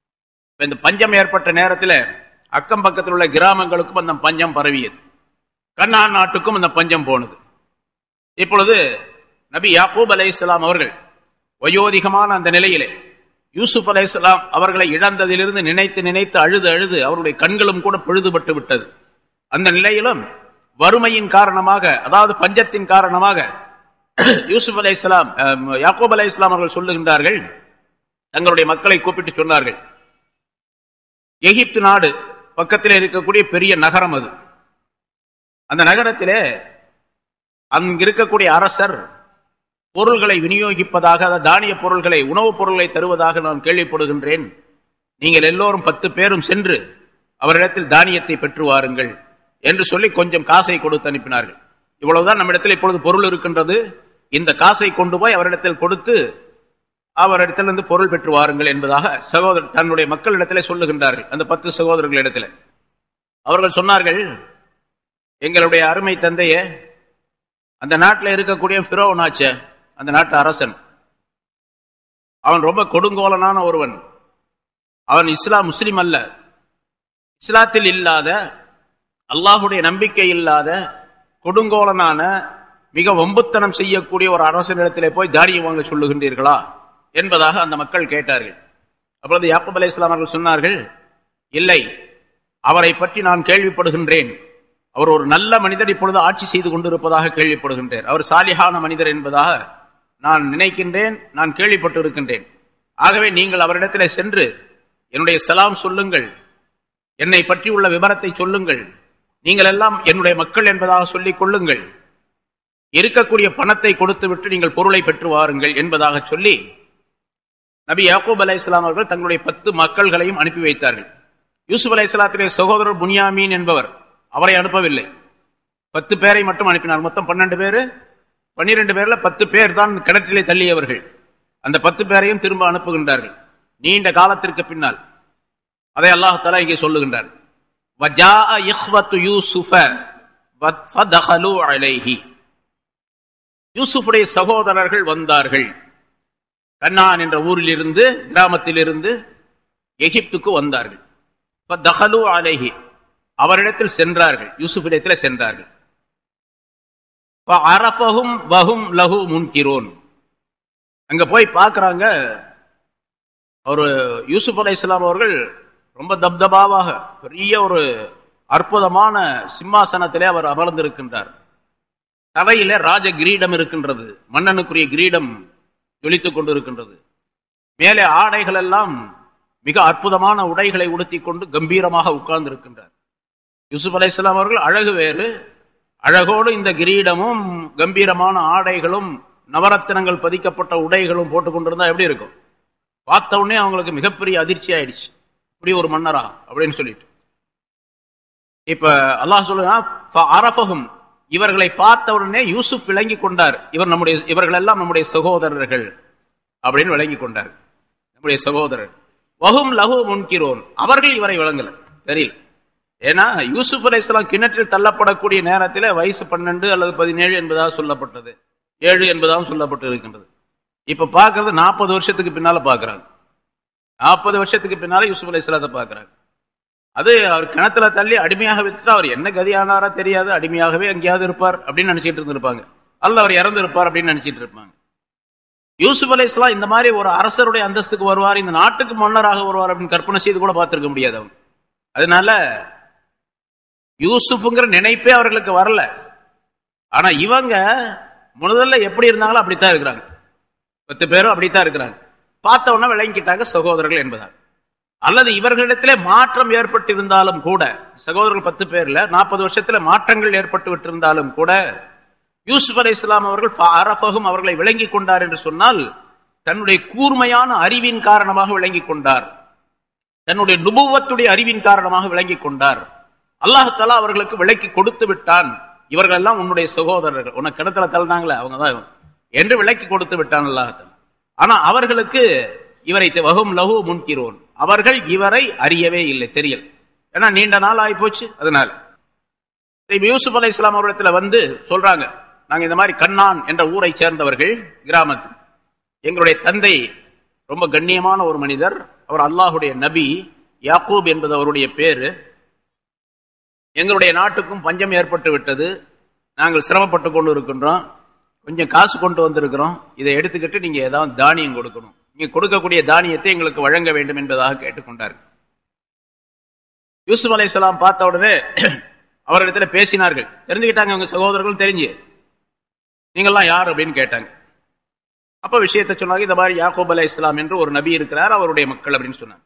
இந்த பஞ்சம் ஏற்பட்ட நேரத்தில் அக்கம் பக்கத்தில் உள்ள கிராமங்களுக்கும் அந்த பஞ்சம் பரவியது கண்ணான் நாட்டுக்கும் அந்த பஞ்சம் போனது இப்பொழுது நபி யாக்கூப் அலை இஸ்லாம் அவர்கள் வயோதிகமான அந்த நிலையிலே யூசுப் அலை இஸ்லாம் அவர்களை இழந்ததிலிருந்து நினைத்து நினைத்து அழுது அழுது அவருடைய கண்களும் கூட பொழுதுபட்டு விட்டது அந்த நிலையிலும் வறுமையின் காரணமாக அதாவது பஞ்சத்தின் காரணமாக யூசுப் அலை இஸ்லாம் யாக்கூப் அலை இஸ்லாம் அவர்கள் சொல்லுகின்றார்கள் தங்களுடைய மக்களை கூப்பிட்டு சொன்னார்கள் எகிப்து நாடு பக்கத்தில் இருக்கக்கூடிய பெரிய நகரம் அது அந்த நகரத்திலே அங்கு இருக்கக்கூடிய அரசர் பொருள்களை விநியோகிப்பதாக தானிய பொருள்களை உணவுப் பொருள்களை தருவதாக நான் கேள்விப்படுகின்றேன் நீங்கள் எல்லோரும் பத்து பேரும் சென்று அவரிடத்தில் தானியத்தை பெற்று வாருங்கள் என்று சொல்லி கொஞ்சம் காசை கொடுத்து அனுப்பினார்கள் இவ்வளவுதான் நம்மிடத்தில் இப்பொழுது பொருள் இருக்கின்றது இந்த காசை கொண்டு போய் அவரிடத்தில் கொடுத்து அவரிடத்திலிருந்து பொருள் பெற்று வாருங்கள் என்பதாக சகோதரர் தன்னுடைய மக்களிடத்திலே சொல்லுகின்றார்கள் அந்த பத்து சகோதரர்களிடத்தில் அவர்கள் சொன்னார்கள் எங்களுடைய அருமை தந்தையே அந்த நாட்டில் இருக்கக்கூடிய பிரோவனாச்ச அந்த நாட்டு அரசன் அவன் ரொம்ப கொடுங்கோலனான ஒருவன் அவன் இஸ்லாம் முஸ்லிம் அல்ல இஸ்லாத்தில் இல்லாத அல்லாஹுடைய நம்பிக்கை இல்லாத கொடுங்கோலனான மிக வம்புத்தனம் செய்யக்கூடிய ஒரு அரசனிடத்திலே போய் தாடியை வாங்க சொல்லுகின்றீர்களா என்பதாக அந்த மக்கள் கேட்டார்கள் அப்பொழுது யாப்பப் அலி இஸ்லாம் அவர்கள் சொன்னார்கள் இல்லை அவரை பற்றி நான் கேள்விப்படுகின்றேன் அவர் ஒரு நல்ல மனிதர் இப்பொழுது ஆட்சி செய்து கொண்டிருப்பதாக கேள்விப்படுகின்றேன் அவர் சாலிகான மனிதர் என்பதாக நான் நினைக்கின்றேன் நான் கேள்விப்பட்டு இருக்கின்றேன் ஆகவே நீங்கள் அவரிடத்தில் சென்று என்னுடைய சலாம் சொல்லுங்கள் என்னை பற்றி உள்ள விவரத்தை சொல்லுங்கள் நீங்கள் எல்லாம் என்னுடைய மக்கள் என்பதாக சொல்லிக் கொள்ளுங்கள் இருக்கக்கூடிய பணத்தை கொடுத்து விட்டு நீங்கள் பொருளை பெற்று வாருங்கள் என்பதாக சொல்லி நபி யாக்கூப் அலை இஸ்லாம் அவர்கள் தங்களுடைய பத்து மக்கள்களையும் அனுப்பி வைத்தார்கள் யூசுப் அலை இஸ்லாத்திலே சகோதரர் புனியாமீன் என்பவர் அவரை அனுப்பவில்லை பத்து பேரை மட்டும் அனுப்பினார் மொத்தம் பன்னெண்டு பேர் பன்னிரெண்டு பேர்ல பத்து பேர் தான் கிணற்றிலே தள்ளியவர்கள் அந்த பத்து பேரையும் திரும்ப அனுப்புகின்றார்கள் நீண்ட காலத்திற்கு பின்னால் அதை அல்லாஹால இங்கே சொல்லுகின்றார் யூசுஃபுடைய சகோதரர்கள் வந்தார்கள் கண்ணான் என்ற ஊரில் இருந்து கிராமத்தில் இருந்து எகிப்துக்கு வந்தார்கள் தஹலு அலேஹி அவரிடத்தில் சென்றார்கள் யூசுஃபிடத்தில் சென்றார்கள் அரபகும் வகும் லகு முன்கிறோன் அங்க போய் பார்க்கிறாங்க ஒரு யூசுப் அலை இஸ்லாம் அவர்கள் ரொம்ப தப்தபாவாக பெரிய ஒரு அற்புதமான சிம்மாசனத்திலே அவர் அமர்ந்திருக்கின்றார் தலையில ராஜ கிரீடம் இருக்கின்றது மன்னனுக்குரிய கிரீடம் ஜொலித்துக் கொண்டிருக்கின்றது மேலே ஆடைகள் எல்லாம் மிக அற்புதமான உடைகளை உடுத்தி கொண்டு கம்பீரமாக உட்கார்ந்து இருக்கின்றார் யூசுப் அலை இஸ்லாம் அவர்கள் அழகு வேறு அழகோடு இந்த கிரீடமும் கம்பீரமான ஆடைகளும் நவரத்தினங்கள் பதிக்கப்பட்ட உடைகளும் போட்டுக் கொண்டிருந்தா எப்படி இருக்கும் பார்த்த உடனே அவங்களுக்கு மிகப்பெரிய அதிர்ச்சி ஆயிடுச்சு இப்படி ஒரு மன்னரா அப்படின்னு சொல்லிட்டு இப்ப அல்லாஹ் சொல்லுங்க அரபகும் இவர்களை பார்த்த உடனே யூசுப் விளங்கி கொண்டார் இவர் நம்முடைய இவர்கள் எல்லாம் நம்முடைய சகோதரர்கள் அப்படின்னு விளங்கி கொண்டார் நம்முடைய சகோதரர் வகும் லகு முன்கிறோன் அவர்கள் இவரை விளங்கல தெரியல ஏன்னா யூசுப் அலை இஸ்லாம் கிணற்றில் தள்ளப்படக்கூடிய நேரத்தில் வயசு பன்னெண்டு அல்லது பதினேழு என்பதாக சொல்லப்பட்டது ஏழு என்பதாகவும் சொல்லப்பட்டு இருக்கின்றது இப்ப பாக்குறது நாற்பது வருஷத்துக்கு பின்னால பாக்குறாங்க நாற்பது வருஷத்துக்கு பின்னால யூசுப் அலை இஸ்லாத்தை பாக்குறாங்க அது அவர் கிணத்துல தள்ளி அடிமையாக விட்டு அவர் என்ன கதியானாரா தெரியாது அடிமையாகவே எங்கேயாவது இருப்பார் அப்படின்னு நினைச்சிட்டு இருந்திருப்பாங்க அல்ல அவர் இறந்து இருப்பார் அப்படின்னு நினைச்சிட்டு இருப்பாங்க யூசுப் அலை இஸ்லாம் இந்த மாதிரி ஒரு அரசருடைய அந்தஸ்துக்கு வருவார் இந்த நாட்டுக்கு மன்னராக வருவார் அப்படின்னு கற்பனை செய்து கூட பார்த்திருக்க முடியாது அவங்க அதனால யூசுஃபுங்கிற நினைப்பே அவர்களுக்கு வரல ஆனா இவங்க முதல்ல எப்படி இருந்தாங்களோ அப்படித்தான் இருக்கிறாங்க பத்து பேரும் அப்படித்தான் இருக்கிறாங்க பார்த்த உடனே விளங்கிட்டாங்க சகோதரர்கள் என்பதால் அல்லது இவர்களிடத்திலே மாற்றம் ஏற்பட்டிருந்தாலும் கூட சகோதரர்கள் பத்து பேர்ல நாற்பது வருஷத்துல மாற்றங்கள் ஏற்பட்டு விட்டிருந்தாலும் கூட யூசுப் அலி இஸ்லாம் அவர்கள் அரபகும் அவர்களை விளங்கி கொண்டார் என்று சொன்னால் தன்னுடைய கூர்மையான அறிவின் காரணமாக விளங்கி கொண்டார் தன்னுடைய நுபுவத்துடைய அறிவின் காரணமாக விளங்கி கொண்டார் அல்லாஹாலா அவர்களுக்கு விளக்கி கொடுத்து விட்டான் இவர்கள் எல்லாம் உன்னுடைய சகோதரர்கள் உனக்கு கிணத்துல தள்ளினாங்களே அவங்க தான் என்று விளக்கி கொடுத்து விட்டான் அல்லாஹால ஆனா அவர்களுக்கு இவரை வகும் லகு முன்கிறோன் அவர்கள் இவரை அறியவே இல்லை தெரியல ஏன்னா நீண்ட நாள் ஆகி போச்சு அதனால யூசுப் அலி இஸ்லாம் அவரிடத்துல வந்து சொல்றாங்க நாங்க இந்த மாதிரி கண்ணான் என்ற ஊரை சேர்ந்தவர்கள் கிராமத்தில் எங்களுடைய தந்தை ரொம்ப கண்ணியமான ஒரு மனிதர் அவர் அல்லாஹுடைய நபி யாக்கூப் என்பது அவருடைய பேரு எங்களுடைய நாட்டுக்கும் பஞ்சம் ஏற்பட்டு விட்டது நாங்கள் சிரமப்பட்டு கொண்டு இருக்கின்றோம் கொஞ்சம் காசு கொண்டு வந்திருக்கிறோம் இதை எடுத்துக்கிட்டு நீங்க ஏதாவது தானியம் கொடுக்கணும் நீங்க கொடுக்கக்கூடிய தானியத்தை எங்களுக்கு வழங்க வேண்டும் என்பதாக கேட்டுக்கொண்டார்கள் யூசுப் அலைஹிஸ்ஸலாம் பார்த்த உடனே அவரிடத்துல பேசினார்கள் தெரிஞ்சுக்கிட்டாங்க அவங்க சகோதரர்கள் தெரிஞ்சு நீங்கள்லாம் யார் அப்படின்னு கேட்டாங்க அப்ப விஷயத்தை சொன்னாங்க இந்த மாதிரி யாக்கூப் அலை இஸ்லாம் என்று ஒரு நபி இருக்கிறார் அவருடைய மக்கள் அப்படின்னு சொன்னாங்க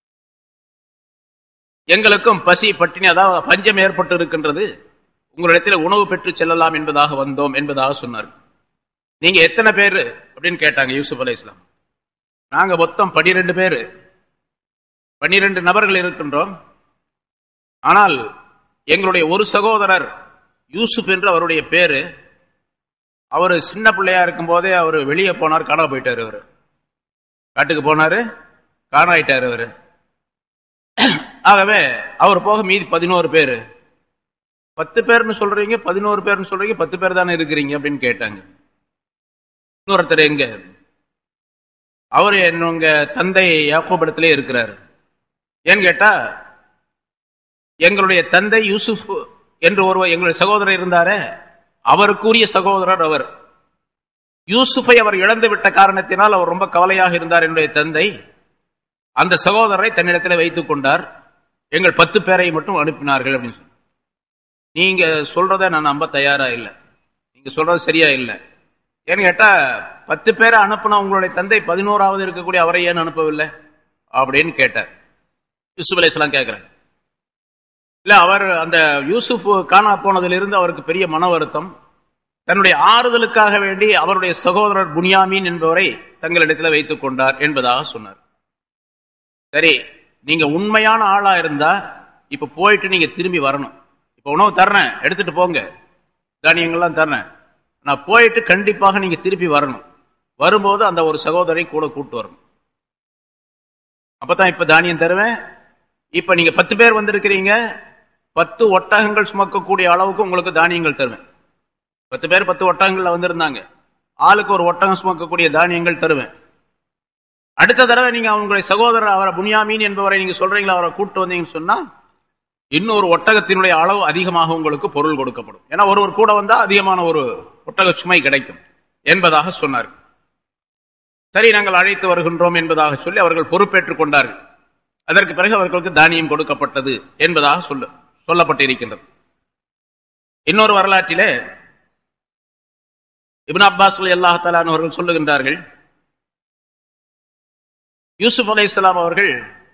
எங்களுக்கும் பசி பட்டினி அதாவது பஞ்சம் ஏற்பட்டு இருக்கின்றது உங்களிடத்தில் உணவு பெற்று செல்லலாம் என்பதாக வந்தோம் என்பதாக சொன்னார் நீங்க எத்தனை பேரு அப்படின்னு கேட்டாங்க யூசுப் அலை இஸ்லாம் நாங்க மொத்தம் பனிரெண்டு பேரு பன்னிரண்டு நபர்கள் இருக்கின்றோம் ஆனால் எங்களுடைய ஒரு சகோதரர் யூசுப் என்று அவருடைய பேரு அவர் சின்ன பிள்ளையா இருக்கும் போதே அவர் வெளியே போனார் காண போயிட்டாரு அவர் காட்டுக்கு போனாரு காணாயிட்டாரு அவர் ஆகவே அவர் போக மீதி பதினோரு பேரு பத்து பேர்னு சொல்றீங்க பதினோரு பேர்னு சொல்றீங்க பத்து பேர் தானே இருக்கிறீங்க அப்படின்னு கேட்டாங்க இன்னொருத்தர் எங்க அவர் என்னங்க தந்தை யாக்கோபிடத்திலே இருக்கிறார் ஏன்னு கேட்டா எங்களுடைய தந்தை யூசுப் என்று ஒருவர் எங்களுடைய சகோதரர் இருந்தாரே அவருக்குரிய சகோதரர் அவர் யூசுஃபை அவர் இழந்து விட்ட காரணத்தினால் அவர் ரொம்ப கவலையாக இருந்தார் என்னுடைய தந்தை அந்த சகோதரரை தன்னிடத்தில் வைத்துக் கொண்டார் எங்கள் பத்து பேரை மட்டும் அனுப்பினார்கள் அப்படின்னு சொல்லி நீங்க சொல்றத நான் நம்ப தயாரா இல்லை நீங்க சொல்றது சரியா இல்லை ஏன்னு கேட்டா பத்து பேரை அனுப்பின உங்களுடைய தந்தை பதினோராவது இருக்கக்கூடிய அவரை ஏன் அனுப்பவில்லை அப்படின்னு கேட்டார் யூசுப் அலையாம் கேட்கிறேன் இல்ல அவர் அந்த யூசுப் காணா போனதிலிருந்து அவருக்கு பெரிய மன வருத்தம் தன்னுடைய ஆறுதலுக்காக வேண்டி அவருடைய சகோதரர் புனியாமீன் என்பவரை தங்களிடத்தில் வைத்துக் கொண்டார் என்பதாக சொன்னார் சரி நீங்க உண்மையான ஆளா இருந்தா இப்ப போயிட்டு நீங்க திரும்பி வரணும் இப்ப உணவு தர்றேன் எடுத்துட்டு போங்க தானியங்கள்லாம் தர்றேன் நான் போயிட்டு கண்டிப்பாக நீங்க திருப்பி வரணும் வரும்போது அந்த ஒரு சகோதரை கூட கூட்டு வரணும் அப்பதான் இப்ப தானியம் தருவேன் இப்ப நீங்க பத்து பேர் வந்திருக்கிறீங்க பத்து ஒட்டகங்கள் சுமக்கக்கூடிய அளவுக்கு உங்களுக்கு தானியங்கள் தருவேன் பத்து பேர் பத்து ஒட்டகங்கள்ல வந்திருந்தாங்க ஆளுக்கு ஒரு ஒட்டகம் சுமக்கக்கூடிய தானியங்கள் தருவேன் அடுத்த தடவை நீங்க அவங்களுடைய சகோதரர் அவரை புனியாமீன் என்பவரை நீங்க சொல்றீங்களா அவரை கூட்டு வந்தீங்கன்னு சொன்னா இன்னொரு ஒட்டகத்தினுடைய அளவு அதிகமாக உங்களுக்கு பொருள் கொடுக்கப்படும் ஏன்னா ஒருவர் கூட வந்தா அதிகமான ஒரு ஒட்டக சுமை கிடைக்கும் என்பதாக சொன்னார் சரி நாங்கள் அழைத்து வருகின்றோம் என்பதாக சொல்லி அவர்கள் பொறுப்பேற்றுக் கொண்டார்கள் அதற்கு பிறகு அவர்களுக்கு தானியம் கொடுக்கப்பட்டது என்பதாக சொல்ல சொல்லப்பட்டிருக்கின்றது இன்னொரு வரலாற்றிலே இபின் அப்பாஸ் அல்லாஹாலான் அவர்கள் சொல்லுகின்றார்கள் யூசுப் அலை இஸ்லாம் அவர்கள்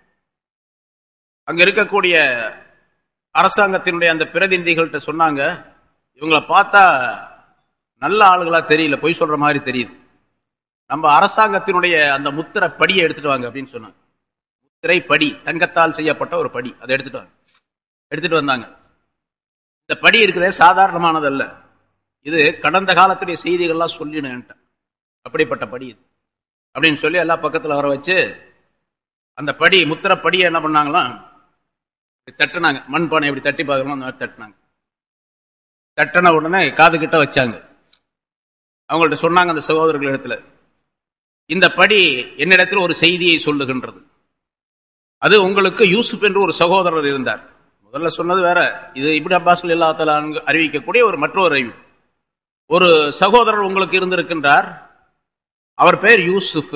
அங்க இருக்கக்கூடிய அரசாங்கத்தினுடைய அந்த பிரதிநிதிகள்கிட்ட சொன்னாங்க இவங்களை பார்த்தா நல்ல ஆளுகளா தெரியல பொய் சொல்ற மாதிரி தெரியுது நம்ம அரசாங்கத்தினுடைய அந்த முத்திரை படியை எடுத்துட்டு வாங்க அப்படின்னு சொன்னாங்க முத்திரை படி தங்கத்தால் செய்யப்பட்ட ஒரு படி அதை எடுத்துட்டு வாங்க எடுத்துட்டு வந்தாங்க இந்த படி இருக்கிறதே சாதாரணமானதல்ல இது கடந்த காலத்துடைய செய்திகள்லாம் சொல்லினேன் அப்படிப்பட்ட படி இது அப்படின்னு சொல்லி எல்லா பக்கத்தில் வர வச்சு அந்த படி முத்திர படியை என்ன பண்ணாங்களாம் தட்டுனாங்க மண் பானை எப்படி தட்டி பார்க்கணும் அந்த மாதிரி தட்டினாங்க தட்டின உடனே காது கிட்ட வச்சாங்க அவங்கள்ட்ட சொன்னாங்க அந்த சகோதரர்கள் இடத்துல இந்த படி என்னிடத்தில் ஒரு செய்தியை சொல்லுகின்றது அது உங்களுக்கு யூசுப் என்று ஒரு சகோதரர் இருந்தார் முதல்ல சொன்னது வேற இது இப்படி அப்பாஸ் இல்லாத அறிவிக்கக்கூடிய ஒரு மற்றொரு அறிவு ஒரு சகோதரர் உங்களுக்கு இருந்திருக்கின்றார் அவர் பெயர் யூசுப்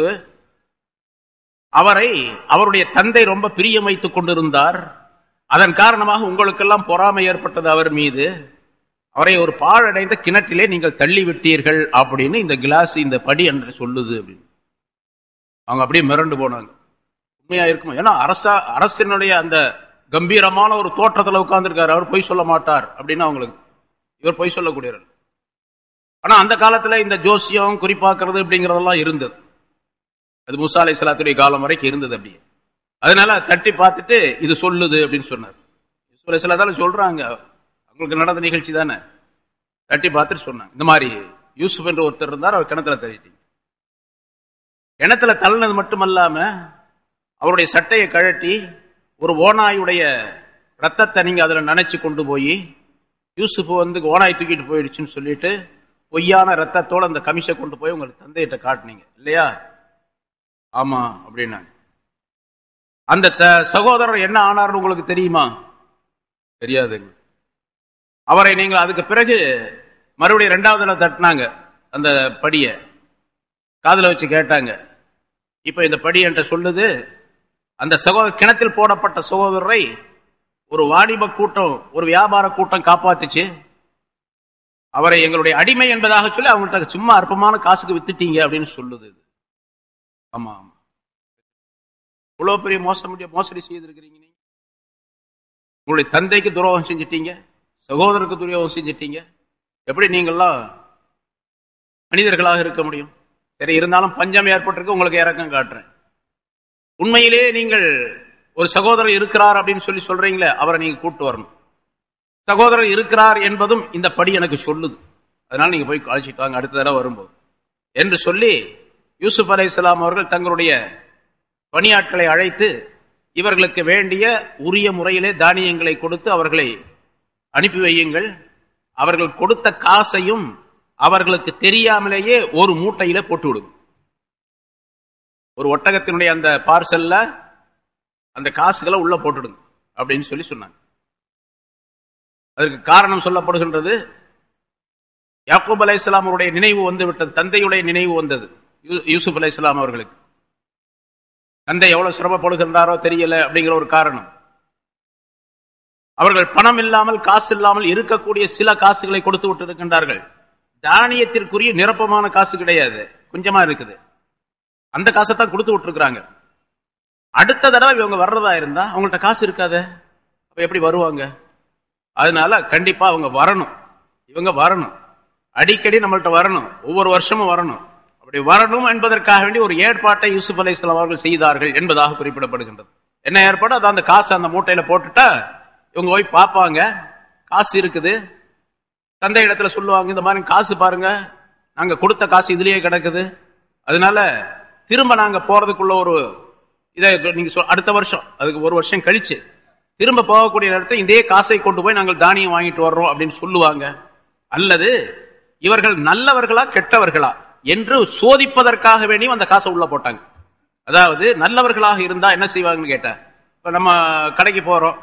அவரை அவருடைய தந்தை ரொம்ப பிரியம் வைத்துக் கொண்டிருந்தார் அதன் காரணமாக உங்களுக்கெல்லாம் பொறாமை ஏற்பட்டது அவர் மீது அவரை ஒரு பாழடைந்த கிணற்றிலே நீங்கள் தள்ளி விட்டீர்கள் அப்படின்னு இந்த கிளாஸ் இந்த படி என்று சொல்லுது அப்படின்னு அவங்க அப்படியே மிரண்டு போனாங்க உண்மையா இருக்குமா ஏன்னா அரசா அரசினுடைய அந்த கம்பீரமான ஒரு தோற்றத்தில் உட்கார்ந்துருக்காரு அவர் பொய் சொல்ல மாட்டார் அப்படின்னு அவங்களுக்கு இவர் பொய் சொல்லக்கூடியவர் ஆனா அந்த காலத்துல இந்த ஜோசியம் குறிப்பாக்குறது அப்படிங்கறதெல்லாம் இருந்தது அது முசா அலை சலாத்துடைய காலம் வரைக்கும் இருந்தது அப்படியே அதனால தட்டி பார்த்துட்டு இது சொல்லுது அப்படின்னு சொன்னார் சில தானே சொல்றாங்க அவங்களுக்கு நடந்த நிகழ்ச்சி தானே தட்டி பார்த்துட்டு சொன்னாங்க இந்த மாதிரி யூசுப் என்று ஒருத்தர் இருந்தார் அவர் கிணத்துல தள்ளிட்டீங்க கிணத்துல தள்ளினது மட்டுமல்லாம அவருடைய சட்டையை கழட்டி ஒரு ஓனாயுடைய ரத்தத்தை நீங்க அதுல நினைச்சு கொண்டு போய் யூசுப் வந்து ஓனாய் தூக்கிட்டு போயிடுச்சுன்னு சொல்லிட்டு பொய்யான ரத்தத்தோட அந்த கமிஷை கொண்டு போய் உங்களுக்கு தந்தையிட்ட காட்டினீங்க இல்லையா ஆமா அப்படின்னாங்க அந்த சகோதரர் என்ன ஆனார்னு உங்களுக்கு தெரியுமா தெரியாதுங்க அவரை நீங்கள் அதுக்கு பிறகு மறுபடியும் ரெண்டாவது தட்டினாங்க அந்த படியை காதில் வச்சு கேட்டாங்க இப்ப இந்த படி என்ற சொல்லுது அந்த சகோதர கிணத்தில் போடப்பட்ட சகோதரரை ஒரு வாணிப கூட்டம் ஒரு வியாபார கூட்டம் காப்பாத்துச்சு அவரை எங்களுடைய அடிமை என்பதாக சொல்லி அவங்கள்ட்ட சும்மா அற்பமான காசுக்கு வித்துட்டீங்க அப்படின்னு சொல்லுது இது ஆமா ஆமா இவ்வளவு பெரிய மோசம் மோசடி செய்திருக்கிறீங்க நீங்க உங்களுடைய தந்தைக்கு துரோகம் செஞ்சிட்டீங்க சகோதரருக்கு துரோகம் செஞ்சிட்டீங்க எப்படி நீங்கள்லாம் மனிதர்களாக இருக்க முடியும் சரி இருந்தாலும் பஞ்சம் ஏற்பட்டிருக்கு உங்களுக்கு இறக்கம் காட்டுறேன் உண்மையிலே நீங்கள் ஒரு சகோதரர் இருக்கிறார் அப்படின்னு சொல்லி சொல்றீங்களே அவரை நீங்க கூட்டு வரணும் சகோதரர் இருக்கிறார் என்பதும் இந்த படி எனக்கு சொல்லுது அதனால நீங்க போய் அழைச்சிட்டு வாங்க அடுத்த தடவை வரும்போது என்று சொல்லி யூசுப் அலை இஸ்லாம் அவர்கள் தங்களுடைய பணியாட்களை அழைத்து இவர்களுக்கு வேண்டிய உரிய முறையிலே தானியங்களை கொடுத்து அவர்களை அனுப்பி வையுங்கள் அவர்கள் கொடுத்த காசையும் அவர்களுக்கு தெரியாமலேயே ஒரு மூட்டையில போட்டு விடுங்க ஒரு ஒட்டகத்தினுடைய அந்த பார்சல்ல அந்த காசுகளை உள்ள போட்டுடுங்க அப்படின்னு சொல்லி சொன்னாங்க அதற்கு காரணம் சொல்லப்படுகின்றது யாக்கூப் அலை இஸ்லாமருடைய நினைவு வந்து விட்டது தந்தையுடைய நினைவு வந்தது யூசுப் அலை இஸ்லாம் அவர்களுக்கு தந்தை எவ்வளவு சிரமப்படுகின்றாரோ தெரியல அப்படிங்கிற ஒரு காரணம் அவர்கள் பணம் இல்லாமல் காசு இல்லாமல் இருக்கக்கூடிய சில காசுகளை கொடுத்து விட்டு இருக்கின்றார்கள் தானியத்திற்குரிய நிரப்பமான காசு கிடையாது கொஞ்சமா இருக்குது அந்த காசை தான் கொடுத்து விட்டுருக்காங்க அடுத்த தடவை இவங்க வர்றதா இருந்தா அவங்கள்ட்ட காசு இருக்காத அப்ப எப்படி வருவாங்க அதனால கண்டிப்பா அவங்க வரணும் இவங்க வரணும் அடிக்கடி நம்மள்ட்ட வரணும் ஒவ்வொரு வருஷமும் வரணும் அப்படி வரணும் என்பதற்காக வேண்டி ஒரு ஏற்பாட்டை யூசுப் அலை அவர்கள் செய்தார்கள் என்பதாக குறிப்பிடப்படுகின்றது என்ன ஏற்பாடு அதான் அந்த காசு அந்த மூட்டையில போட்டுட்டா இவங்க போய் பார்ப்பாங்க காசு இருக்குது தந்தை இடத்துல சொல்லுவாங்க இந்த மாதிரி காசு பாருங்க நாங்க கொடுத்த காசு இதுலயே கிடக்குது அதனால திரும்ப நாங்க போறதுக்குள்ள ஒரு இதை நீங்க அடுத்த வருஷம் அதுக்கு ஒரு வருஷம் கழிச்சு திரும்ப போகக்கூடிய நேரத்தில் இதே காசை கொண்டு போய் நாங்கள் தானியம் வாங்கிட்டு வர்றோம் அப்படின்னு சொல்லுவாங்க அல்லது இவர்கள் நல்லவர்களா கெட்டவர்களா என்று சோதிப்பதற்காக வேண்டியும் அந்த காசை உள்ள போட்டாங்க அதாவது நல்லவர்களாக இருந்தா என்ன செய்வாங்கன்னு கேட்ட இப்ப நம்ம கடைக்கு போறோம்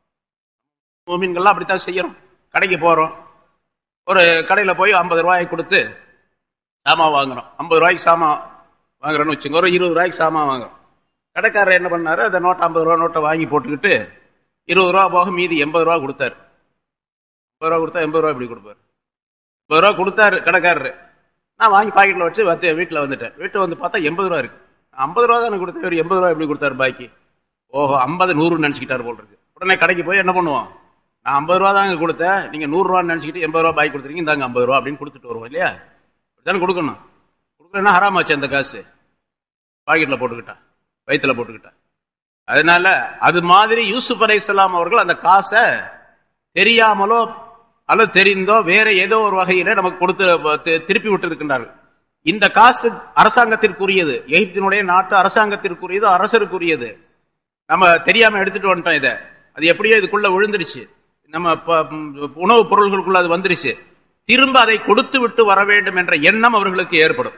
மீன்கள்லாம் அப்படித்தான் செய்யறோம் கடைக்கு போறோம் ஒரு கடையில் போய் ஐம்பது ரூபாய் கொடுத்து சாமான் வாங்குறோம் ஐம்பது ரூபாய்க்கு சாமான் வாங்குறோன்னு வச்சுங்க ஒரு இருபது ரூபாய்க்கு சாமான் வாங்குறோம் கடைக்காரர் என்ன பண்ணாரு அந்த நோட்டை ஐம்பது ரூபா நோட்டை வாங்கி போட்டுக்கிட்டு இருபது ரூபா போக மீதி எண்பது ரூபா கொடுத்தாரு ஐம்பது ரூபா கொடுத்தா எண்பது ரூபா இப்படி கொடுப்பாரு ஐம்பது ரூபா கொடுத்தாரு கடைக்காரரு நான் வாங்கி பாக்கெட்டில் வச்சு வந்து வீட்டில் வந்துட்டேன் வீட்டில் வந்து பார்த்தா எண்பது ரூபா இருக்கு ஐம்பது ரூபா தானே கொடுத்தேன் ஒரு எண்பது ரூபா எப்படி கொடுத்தாரு பாக்கி ஓஹோ ஐம்பது நூறுன்னு நினச்சிக்கிட்டாரு போல் இருக்கு உடனே கடைக்கு போய் என்ன பண்ணுவோம் நான் ஐம்பது ரூபா தாங்க கொடுத்தேன் நீங்க நூறு ரூபான்னு நினைச்சிக்கிட்டு எண்பது ரூபா பாய் கொடுத்துருக்கீங்க இந்தாங்க ஐம்பது ரூபா அப்படின்னு கொடுத்துட்டு வருவோம் இல்லையா தானே கொடுக்கணும் கொடுக்கலன்னா ஹராமாச்சு அந்த காசு பாக்கெட்ல போட்டுக்கிட்டா வயிற்றுல போட்டுக்கிட்டா அதனால அது மாதிரி யூசுப் அலை இஸ்லாம் அவர்கள் அந்த காசை தெரியாமலோ அல்லது தெரிந்தோ வேற ஏதோ ஒரு வகையில நமக்கு கொடுத்து திருப்பி விட்டு இருக்கின்றார்கள் இந்த காசு அரசாங்கத்திற்குரியது எகிப்தினுடைய நாட்டு அரசாங்கத்திற்குரியது அரசருக்குரியது நம்ம தெரியாம எடுத்துட்டு வந்துட்டோம் இதை அது எப்படியோ இதுக்குள்ள விழுந்துருச்சு நம்ம உணவுப் பொருள்களுக்குள்ள அது வந்துருச்சு திரும்ப அதை கொடுத்து விட்டு வர வேண்டும் என்ற எண்ணம் அவர்களுக்கு ஏற்படும்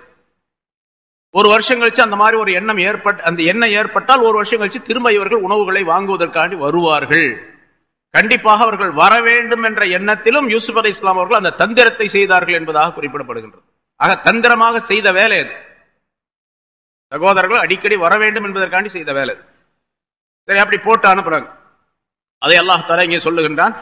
ஒரு வருஷம் கழிச்சு அந்த மாதிரி ஒரு எண்ணம் ஏற்பட்ட அந்த எண்ணம் ஏற்பட்டால் ஒரு வருஷம் கழிச்சு திரும்ப இவர்கள் உணவுகளை வாங்குவதற்காண்டி வருவார்கள் கண்டிப்பாக அவர்கள் வர வேண்டும் என்ற எண்ணத்திலும் யூசுப் அலி இஸ்லாம் அவர்கள் அந்த தந்திரத்தை செய்தார்கள் என்பதாக குறிப்பிடப்படுகின்றது ஆக தந்திரமாக செய்த வேலை அது சகோதரர்கள் அடிக்கடி வர வேண்டும் என்பதற்காண்டி செய்த வேலை சரி அப்படி போட்டு அனுப்புறாங்க அதை அல்லாஹ் தலா இங்கே சொல்லுகின்றான்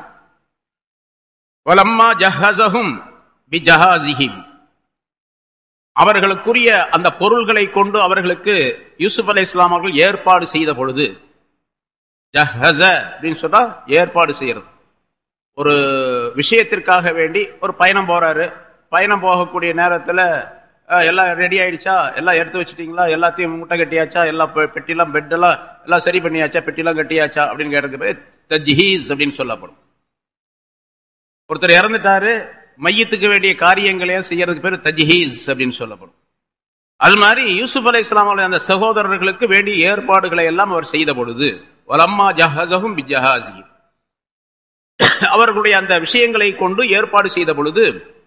அவர்களுக்குரிய அந்த பொருள்களை கொண்டு அவர்களுக்கு யூசுப் அலி இஸ்லாம் அவர்கள் ஏற்பாடு செய்த பொழுது ஜஹச அப்படின்னு சொன்னா ஏற்பாடு செய்யறது ஒரு விஷயத்திற்காக வேண்டி ஒரு பயணம் போறாரு பயணம் போகக்கூடிய நேரத்தில் எல்லாம் ரெடி ஆயிடுச்சா எல்லாம் எடுத்து வச்சுட்டீங்களா எல்லாத்தையும் முட்டை கட்டியாச்சா எல்லாம் பெட்டிலாம் பெட்டெல்லாம் எல்லாம் சரி பண்ணியாச்சா பெட்டிலாம் கட்டியாச்சா அப்படின்னு கேட்டது தஜ்ஹீஸ் அப்படின்னு சொல்லப்படும் ஒருத்தர் இறந்துட்டாரு மையத்துக்கு வேண்டிய காரியங்களையும் செய்யறதுக்கு பேர் தஜ்ஹீஸ் அப்படின்னு சொல்லப்படும் அது மாதிரி யூசுப் அலை இஸ்லாம் அந்த சகோதரர்களுக்கு வேண்டிய ஏற்பாடுகளை எல்லாம் அவர் செய்த பொழுது வலம்மா ஜஹசகும் பிஜஹாசி அவர்களுடைய அந்த விஷயங்களை கொண்டு ஏற்பாடு செய்த பொழுது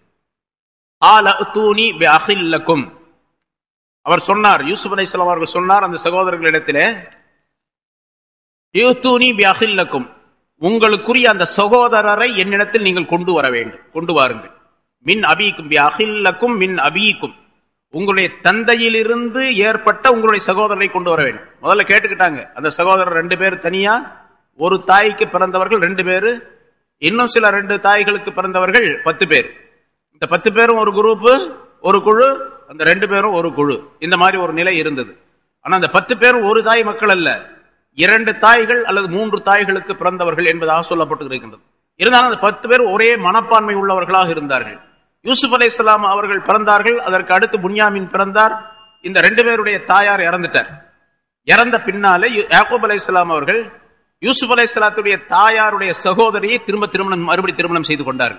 அவர் சொன்னார் யூசுப் அலை அவர்கள் சொன்னார் அந்த சகோதரர்களிடத்திலே யூத்தூனி பியாஹில்லக்கும் உங்களுக்குரிய அந்த சகோதரரை என்னிடத்தில் நீங்கள் கொண்டு வர வேண்டும் கொண்டு வாருங்கள் மின் அபீக்கும் அகில்லக்கும் மின் அபீக்கும் உங்களுடைய தந்தையிலிருந்து ஏற்பட்ட உங்களுடைய சகோதரரை கொண்டு வர வேண்டும் முதல்ல கேட்டுக்கிட்டாங்க அந்த சகோதரர் ரெண்டு பேர் தனியா ஒரு தாய்க்கு பிறந்தவர்கள் ரெண்டு பேரு இன்னும் சில ரெண்டு தாய்களுக்கு பிறந்தவர்கள் பத்து பேர் இந்த பத்து பேரும் ஒரு குரூப் ஒரு குழு அந்த ரெண்டு பேரும் ஒரு குழு இந்த மாதிரி ஒரு நிலை இருந்தது ஆனா அந்த பத்து பேரும் ஒரு தாய் மக்கள் அல்ல இரண்டு தாய்கள் அல்லது மூன்று தாய்களுக்கு பிறந்தவர்கள் என்பதாக சொல்லப்பட்டு இருக்கின்றது இருந்தாலும் அந்த பத்து பேர் ஒரே மனப்பான்மை உள்ளவர்களாக இருந்தார்கள் யூசுப் அலை இஸ்லாம் அவர்கள் பிறந்தார்கள் அதற்கு அடுத்து புன்யாமின் பிறந்தார் இந்த ரெண்டு பேருடைய தாயார் இறந்துட்டார் இறந்த பின்னாலே யாக்கூப் அலை இஸ்லாம் அவர்கள் யூசுப் அலை இஸ்லாத்துடைய தாயாருடைய சகோதரியை திரும்ப திருமணம் மறுபடி திருமணம் செய்து கொண்டார்கள்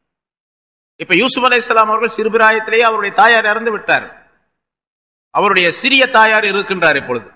இப்ப யூசுப் அலை இஸ்லாம் அவர்கள் சிறுபிராயத்திலேயே அவருடைய தாயார் இறந்து விட்டார் அவருடைய சிறிய தாயார் இருக்கின்றார் இப்பொழுது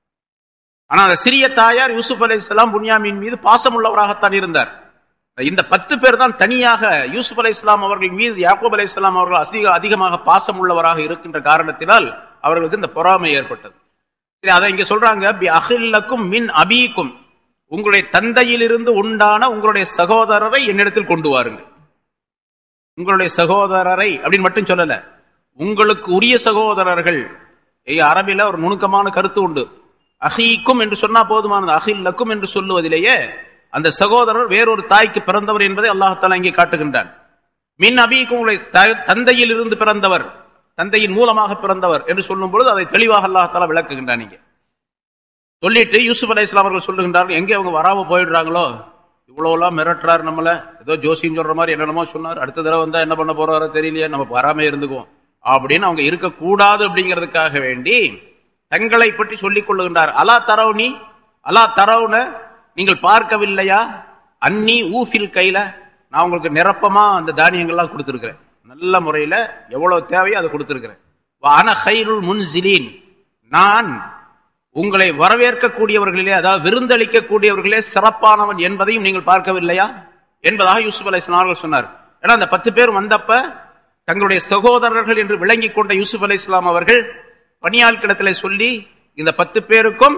ஆனா அந்த சிறிய தாயார் யூசுப் அலை இஸ்லாம் புன்யாமின் மீது பாசம் உள்ளவராகத்தான் இருந்தார் இந்த பத்து பேர் தான் தனியாக யூசுப் அலை இஸ்லாம் அவர்கள் மீது யாக்கூப் அலை இஸ்லாம் அவர்கள் அதிக அதிகமாக பாசம் உள்ளவராக இருக்கின்ற காரணத்தினால் அவர்களுக்கு இந்த பொறாமை ஏற்பட்டது சரி அதை இங்க சொல்றாங்க பி அகில்லக்கும் மின் அபீக்கும் உங்களுடைய தந்தையிலிருந்து உண்டான உங்களுடைய சகோதரரை என்னிடத்தில் கொண்டு வாருங்கள் உங்களுடைய சகோதரரை அப்படின்னு மட்டும் சொல்லல உங்களுக்கு உரிய சகோதரர்கள் அரபில ஒரு நுணுக்கமான கருத்து உண்டு அஹீக்கும் என்று சொன்னா போதுமானது அஹில்லக்கும் என்று சொல்லுவதிலேயே அந்த சகோதரர் வேறொரு தாய்க்கு பிறந்தவர் என்பதை அல்லாஹால இங்கே காட்டுகின்றான் மின் அபீக்கும் உங்களுடைய தந்தையில் இருந்து பிறந்தவர் தந்தையின் மூலமாக பிறந்தவர் என்று சொல்லும் பொழுது அதை தெளிவாக அல்லாஹால விளக்குகின்றான் இங்கே சொல்லிட்டு யூசுப் அலை இஸ்லாம் அவர்கள் சொல்லுகின்றார்கள் எங்கே அவங்க வராம போயிடுறாங்களோ இவ்வளவுலாம் மிரட்டுறாரு நம்மள ஏதோ ஜோசின்னு சொல்ற மாதிரி என்னென்னமோ சொன்னார் அடுத்த தடவை வந்தா என்ன பண்ண போறாரோ தெரியலையே நம்ம வராம இருந்துக்குவோம் அப்படின்னு அவங்க இருக்கக்கூடாது அப்படிங்கிறதுக்காக வேண்டி தங்களை பற்றி சொல்லிக் கொள்ளுகின்றார் அலா தரவுனி அலா தரவுன நீங்கள் பார்க்கவில்லையா அன்னி ஊஃபில் கையில நான் உங்களுக்கு நிரப்பமா அந்த தானியங்கள்லாம் கொடுத்துருக்கிறேன் நல்ல முறையில எவ்வளவு தேவையோ அதை கொடுத்துருக்கிறேன் அன ஹைருல் முன்சிலீன் நான் உங்களை வரவேற்கக்கூடியவர்களிலே அதாவது விருந்தளிக்கக்கூடியவர்களே சிறப்பானவன் என்பதையும் நீங்கள் பார்க்கவில்லையா என்பதாக யூசுப் அலை அவர்கள் சொன்னார் ஏன்னா அந்த பத்து பேர் வந்தப்ப தங்களுடைய சகோதரர்கள் என்று விளங்கி கொண்ட யூசுப் அலை இஸ்லாம் அவர்கள் பணியாட்களிடத்தில் சொல்லி இந்த பத்து பேருக்கும்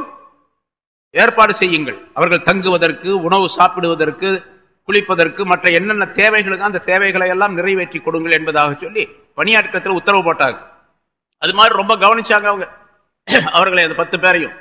ஏற்பாடு செய்யுங்கள் அவர்கள் தங்குவதற்கு உணவு சாப்பிடுவதற்கு குளிப்பதற்கு மற்ற என்னென்ன தேவைகளுக்கு அந்த தேவைகளை எல்லாம் நிறைவேற்றி கொடுங்கள் என்பதாக சொல்லி பணியாட்களத்தில் உத்தரவு போட்டாங்க அது மாதிரி ரொம்ப கவனிச்சாங்க அவங்க அவர்களை அந்த பத்து பேரையும்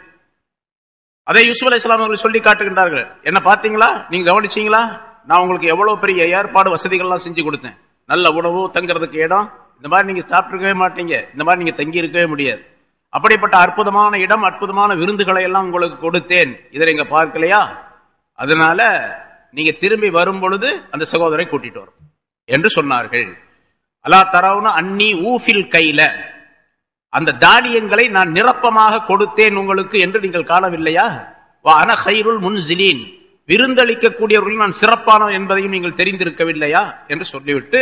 அதை யூசுப் அலி இஸ்லாம் அவர்கள் சொல்லி காட்டுகின்றார்கள் என்ன பார்த்தீங்களா நீங்க கவனிச்சீங்களா நான் உங்களுக்கு எவ்வளவு பெரிய ஏற்பாடு வசதிகள்லாம் செஞ்சு கொடுத்தேன் நல்ல உணவு தங்குறதுக்கு இடம் இந்த மாதிரி நீங்க சாப்பிட்டுருக்கவே மாட்டீங்க இந்த மாதிரி நீங்க தங்கி இருக்கவே முடியாது அப்படிப்பட்ட அற்புதமான இடம் அற்புதமான விருந்துகளை எல்லாம் உங்களுக்கு கொடுத்தேன் இதை நீங்க பார்க்கலையா அதனால நீங்க திரும்பி வரும் பொழுது அந்த சகோதரை கூட்டிட்டு வரும் என்று சொன்னார்கள் அல்லா தரவுன அன்னி ஊஃபில் கையில அந்த தானியங்களை நான் நிரப்பமாக கொடுத்தேன் உங்களுக்கு என்று நீங்கள் காணவில்லையா அன ஹைருல் முன்சிலீன் விருந்தளிக்கக்கூடியவர்கள் நான் சிறப்பானவன் என்பதையும் நீங்கள் தெரிந்திருக்கவில்லையா என்று சொல்லிவிட்டு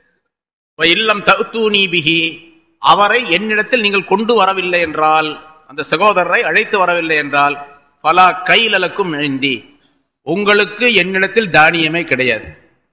இல்லம் பிகி அவரை என்னிடத்தில் நீங்கள் கொண்டு வரவில்லை என்றால் அந்த சகோதரரை அழைத்து வரவில்லை என்றால் பல கைலலுக்கும் எழுந்தி உங்களுக்கு என்னிடத்தில் தானியமே கிடையாது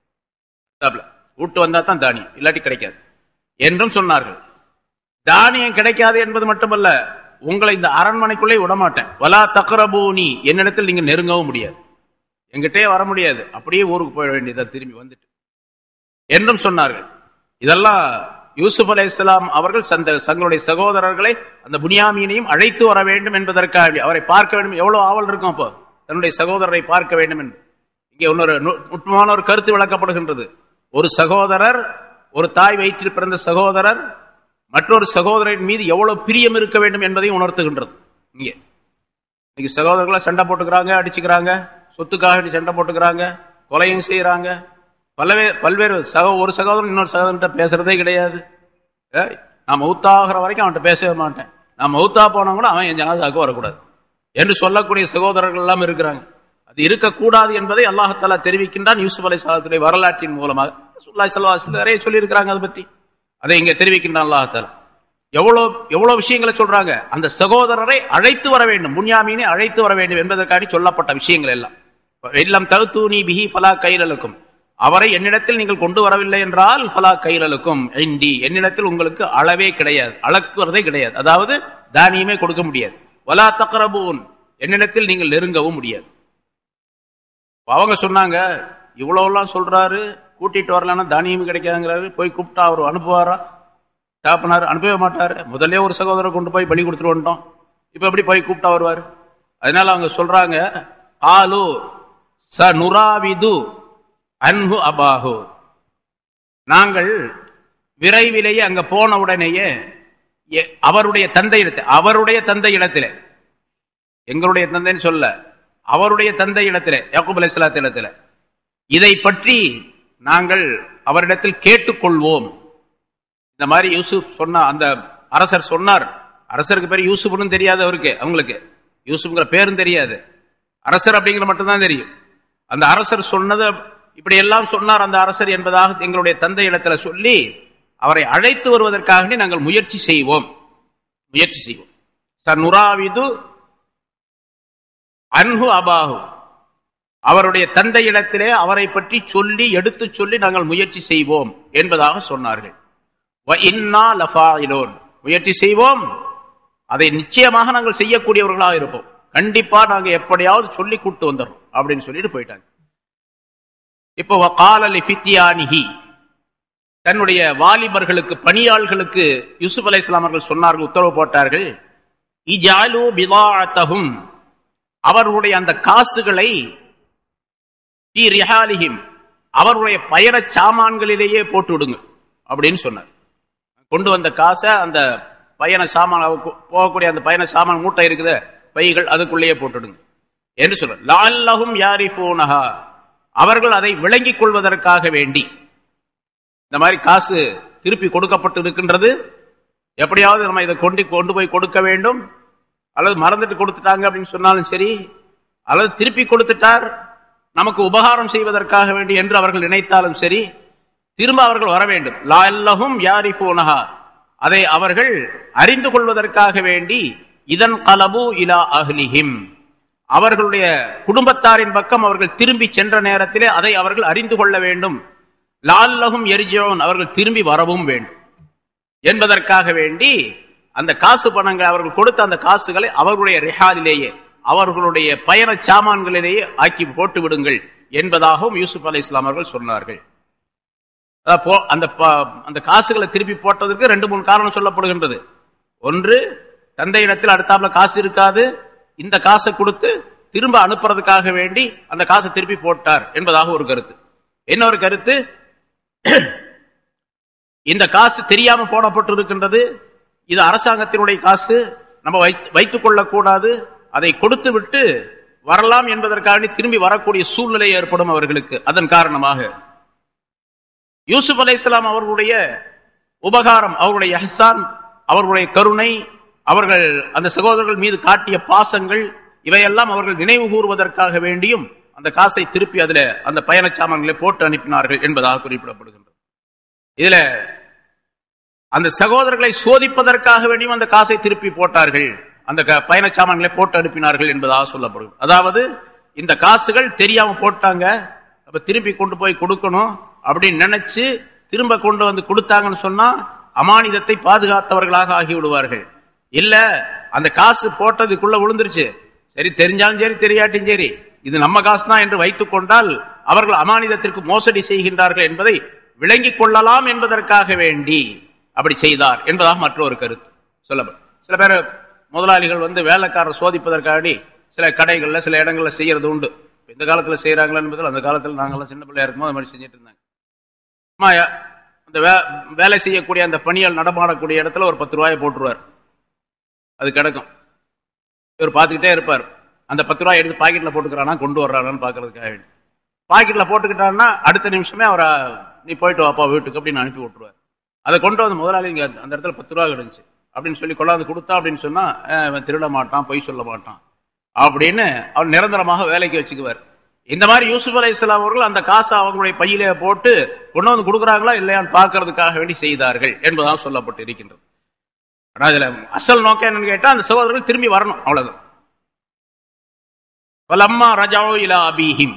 விட்டு வந்தா தான் தானியம் இல்லாட்டி கிடைக்காது என்றும் சொன்னார்கள் தானியம் கிடைக்காது என்பது மட்டுமல்ல உங்களை இந்த அரண்மனைக்குள்ளே விடமாட்டேன் வலா தக்கரபூனி என்னிடத்தில் நீங்க நெருங்கவும் முடியாது எங்கிட்டே வர முடியாது அப்படியே ஊருக்கு போயிட வேண்டியதா திரும்பி வந்துட்டு என்றும் சொன்னார்கள் இதெல்லாம் யூசுப் அலை இஸ்லாம் அவர்கள் தங்களுடைய சகோதரர்களை அந்த புனியாமீனையும் அழைத்து வர வேண்டும் என்பதற்காக அவரை பார்க்க வேண்டும் எவ்வளவு ஆவல் இருக்கும் அப்போ தன்னுடைய சகோதரரை பார்க்க வேண்டும் என்று இங்கே இன்னொரு நுட்பமான ஒரு கருத்து விளக்கப்படுகின்றது ஒரு சகோதரர் ஒரு தாய் வயிற்றில் பிறந்த சகோதரர் மற்றொரு சகோதரின் மீது எவ்வளவு பிரியம் இருக்க வேண்டும் என்பதையும் உணர்த்துகின்றது இங்கே இன்னைக்கு சகோதரர்களை சண்டை போட்டுக்கிறாங்க அடிச்சுக்கிறாங்க சொத்துக்காக சண்டை போட்டுக்கிறாங்க கொலையும் செய்யறாங்க பல்வே பல்வேறு சக ஒரு சகோதரன் இன்னொரு சகோதரன் பேசுறதே கிடையாது நான் மௌத்தாகிற வரைக்கும் அவன்கிட்ட பேசவே மாட்டேன் நான் மௌத்தா போனா கூட அவன் என் ஜனாதாக்கு வரக்கூடாது என்று சொல்லக்கூடிய சகோதரர்கள் எல்லாம் இருக்கிறாங்க அது இருக்கக்கூடாது என்பதை அல்லாஹாலா தெரிவிக்கின்றான் யூசுப் அலை சாலத்துடைய வரலாற்றின் மூலமாக சுல்லாய் சல்லாஹ் நிறைய சொல்லியிருக்கிறாங்க அதை பத்தி அதை இங்க தெரிவிக்கின்றான் அல்லாஹாலா எவ்வளவு எவ்வளவு விஷயங்களை சொல்றாங்க அந்த சகோதரரை அழைத்து வர வேண்டும் முன்யாமீனை அழைத்து வர வேண்டும் என்பதற்காக சொல்லப்பட்ட விஷயங்கள் எல்லாம் எல்லாம் தகுத்தூனி பிஹி ஃபலா கைலலுக்கும் அவரை என்னிடத்தில் நீங்கள் கொண்டு வரவில்லை என்றால் ஃபலா கைலலுக்கும் இண்டி என்னிடத்தில் உங்களுக்கு அளவே கிடையாது அளக்குவதே கிடையாது அதாவது தானியமே கொடுக்க முடியாது வலா தக்கரபூன் என்னிடத்தில் நீங்கள் நெருங்கவும் முடியாது அவங்க சொன்னாங்க இவ்வளவுலாம் சொல்றாரு கூட்டிட்டு வரலன்னா தானியம் கிடைக்காதுங்கிறாரு போய் கூப்பிட்டா அவர் அனுப்புவாரா தாப்பனார் அனுப்பவே மாட்டாரு முதல்ல ஒரு சகோதரரை கொண்டு போய் பலி கொடுத்துட்டு வந்துட்டோம் இப்ப எப்படி போய் கூப்பிட்டா வருவார் அதனால அவங்க சொல்றாங்க ஆலு ச நுராவிது அன்பு அபாஹு நாங்கள் விரைவிலேயே அங்க போன உடனேயே எ- அவருடைய தந்தை இடத்தில் அவருடைய தந்தை இடத்திலே எங்களுடைய தந்தைன்னு சொல்ல அவருடைய தந்தை இடத்திலே யாக்கூப் அலைஹிஸ்ஸலாத்து இடத்திலே இதை பற்றி நாங்கள் அவரிடத்தில் கேட்டுக்கொள்வோம் இந்த மாதிரி யூசுப் சொன்ன அந்த அரசர் சொன்னார் அரசருக்கு பேர் யூசுப்னு தெரியாது அவருக்கு அவங்களுக்கு யூசுப்ங்கிற பேரும் தெரியாது அரசர் அப்படிங்கிற மட்டும்தான் தெரியும் அந்த அரசர் சொன்னது இப்படி எல்லாம் சொன்னார் அந்த அரசர் என்பதாக எங்களுடைய தந்தை இடத்துல சொல்லி அவரை அழைத்து வருவதற்காக நாங்கள் முயற்சி செய்வோம் முயற்சி செய்வோம் சனுராவிது அன்ஹு அபாஹு அவருடைய தந்தையிடத்திலே அவரை பற்றி சொல்லி எடுத்துச் சொல்லி நாங்கள் முயற்சி செய்வோம் என்பதாக சொன்னார்கள் வ இன்னா லஃபாயிலோன். முயற்சி செய்வோம் அதை நிச்சயமாக நாங்கள் செய்யக்கூடியவர்களாக இருப்போம் கண்டிப்பா நாங்க எப்படியாவது சொல்லி கூட்டு வந்துடுறோம் அப்படின்னு சொல்லிட்டு போயிட்டாங்க இப்போ காலலி ஃபித்தியானிஹி தன்னுடைய வாலிபர்களுக்கு பணியாள்களுக்கு யூசுப் அலை அவர்கள் சொன்னார்கள் உத்தரவு போட்டார்கள் இஜாலு பிதாஅத்தஹும் அவர்களுடைய அந்த காசுகளை ஃபீ ரிஹாலிஹிம் அவருடைய பயணச் சாமான்களிலேயே போட்டு விடுங்க அப்படின்னு சொன்னார் கொண்டு வந்த காசை அந்த பயண சாமான் அவ- போகக்கூடிய அந்த பயண சாமான் மூட்டை இருக்குது பைகள் அதுக்குள்ளேயே போட்டுடுங்க என்று சொல்ற லால்லஹும் யாரிஃபூனஹா அவர்கள் அதை விளங்கிக் கொள்வதற்காக வேண்டி இந்த மாதிரி காசு திருப்பி கொடுக்கப்பட்டு இருக்கின்றது எப்படியாவது நம்ம இதை கொண்டு கொண்டு போய் கொடுக்க வேண்டும் அல்லது மறந்துட்டு கொடுத்துட்டாங்க அப்படின்னு சொன்னாலும் சரி அல்லது திருப்பி கொடுத்துட்டார் நமக்கு உபகாரம் செய்வதற்காக வேண்டி என்று அவர்கள் நினைத்தாலும் சரி திரும்ப அவர்கள் வர வேண்டும் லா அல்லஹும் யாரிஃபூனஹா அதை அவர்கள் அறிந்து கொள்வதற்காக வேண்டி இதன் கலபு இலா அஹ்லிஹிம் அவர்களுடைய குடும்பத்தாரின் பக்கம் அவர்கள் திரும்பி சென்ற நேரத்திலே அதை அவர்கள் அறிந்து கொள்ள வேண்டும் லால்லகும் எரிஜோன் அவர்கள் திரும்பி வரவும் வேண்டும் என்பதற்காக வேண்டி அந்த காசு பணங்கள் அவர்கள் கொடுத்த அந்த காசுகளை அவர்களுடைய ரிஹாலிலேயே அவர்களுடைய பயண சாமான்களிலேயே ஆக்கி போட்டு விடுங்கள் என்பதாகவும் யூசுப் அலை இஸ்லாம் அவர்கள் சொன்னார்கள் அதான் போ- அந்த ப- அந்த காசுகளை திருப்பி போட்டதற்கு ரெண்டு மூணு காரணம் சொல்லப்படுகின்றது ஒன்று தந்தையிடத்தில் அடுத்தாப்புல காசு இருக்காது இந்த காசை கொடுத்து திரும்ப அனுப்புறதுக்காக வேண்டி அந்த காசை திருப்பி போட்டார் என்பதாக ஒரு கருத்து இன்னொரு கருத்து இந்த காசு தெரியாம போடப்பட்டிருக்கின்றது இது அரசாங்கத்தினுடைய காசு நம்ம வைத்து- வைத்துக் கொள்ளக்கூடாது அதை கொடுத்து விட்டு வரலாம் என்பதற்காக திரும்பி வரக்கூடிய சூழ்நிலை ஏற்படும் அவர்களுக்கு அதன் காரணமாக யூசுப் அலைஹிஸ்ஸலாம் அவர்களுடைய உபகாரம் அவர்களுடைய ஹசான் அவர்களுடைய கருணை அவர்கள் அந்த சகோதரர்கள் மீது காட்டிய பாசங்கள் இவையெல்லாம் அவர்கள் நினைவு கூறுவதற்காக வேண்டியும் அந்த காசை திருப்பி அதுல அந்த பயணச் சாமான்களை போட்டு அனுப்பினார்கள் என்பதாக குறிப்பிடப்படுகின்றது இதுல அந்த சகோதரர்களை சோதிப்பதற்காக வேண்டியும் அந்த காசை திருப்பி போட்டார்கள் அந்த க- பயணச் சாமான்களை போட்டு அனுப்பினார்கள் என்பதாக சொல்லப்படும் அதாவது இந்த காசுகள் தெரியாம போட்டாங்க அப்ப திருப்பி கொண்டு போய் கொடுக்கணும் அப்படின்னு நினைச்சு திரும்ப கொண்டு வந்து கொடுத்தாங்கன்னு சொன்னா அமானிதத்தை பாதுகாத்தவர்களாக ஆகிவிடுவார்கள் இல்ல அந்த காசு போட்டதுக்குள்ள விழுந்துருச்சு சரி தெரிஞ்சாலும் சரி தெரியாட்டியும் சரி இது நம்ம காசு தான் என்று வைத்துக் கொண்டால் அவர்கள் அமானிதத்திற்கு மோசடி செய்கின்றார்கள் என்பதை விளங்கிக் கொள்ளலாம் என்பதற்காக வேண்டி அப்படி செய்தார் என்பதாக மற்றொரு கருத்து சொல்லப்படும் சில பேர் முதலாளிகள் வந்து வேலைக்காரர் சோதிப்பதற்காண்டி சில கடைகள்ல சில இடங்கள்ல செய்யறது உண்டு இந்த காலத்துல செய்யறாங்களா என்பதில் அந்த காலத்துல நாங்கெல்லாம் சின்ன பிள்ளையா இருக்கும்போது அது மாதிரி செஞ்சுட்டு இருந்தாங்க அம்மா, அந்த வே- வேலை செய்யக்கூடிய அந்த பணியால் நடமாடக்கூடிய இடத்துல ஒரு பத்து ரூபாயை போட்டுருவார் அது கிடக்கும் இவர் பார்த்துக்கிட்டே இருப்பார் அந்த பத்து ரூபாய் எடுத்து பாக்கெட்ல போட்டுக்கிறானா கொண்டு வர்றானான்னு பாக்குறதுக்காக வேண்டி பாக்கெட்ல போட்டுக்கிட்டான்னா அடுத்த நிமிஷமே அவரை நீ போயிட்டு வாப்பா வீட்டுக்கு அப்படின்னு அனுப்பி விட்டுருவார் அதை கொண்டு வந்து முதலாளி இங்க அந்த இடத்துல பத்து ரூபா கிடந்துச்சு அப்படின்னு சொல்லி கொண்டாந்து கொடுத்தா அப்படின்னு சொன்னா அஹ், இவன் திருட மாட்டான் பொய் சொல்ல மாட்டான் அப்படின்னு அவர் நிரந்தரமாக வேலைக்கு வச்சுக்குவார் இந்த மாதிரி யூசுப் அலை அவர்கள் அந்த காசை அவங்களுடைய பையிலே போட்டு கொண்டு வந்து கொடுக்குறாங்களா இல்லையான்னு பார்க்கறதுக்காக வேண்டி செய்தார்கள் என்பதாக சொல்லப்பட்டு இருக்கின்றது ஆனா இதுல அசல் நோக்கம் என்னன்னு கேட்டா அந்த சகோதரர்கள் திரும்பி வரணும் அவ்வளவுதான் வலம்மா ரஜாவோ இலா அபீஹிம்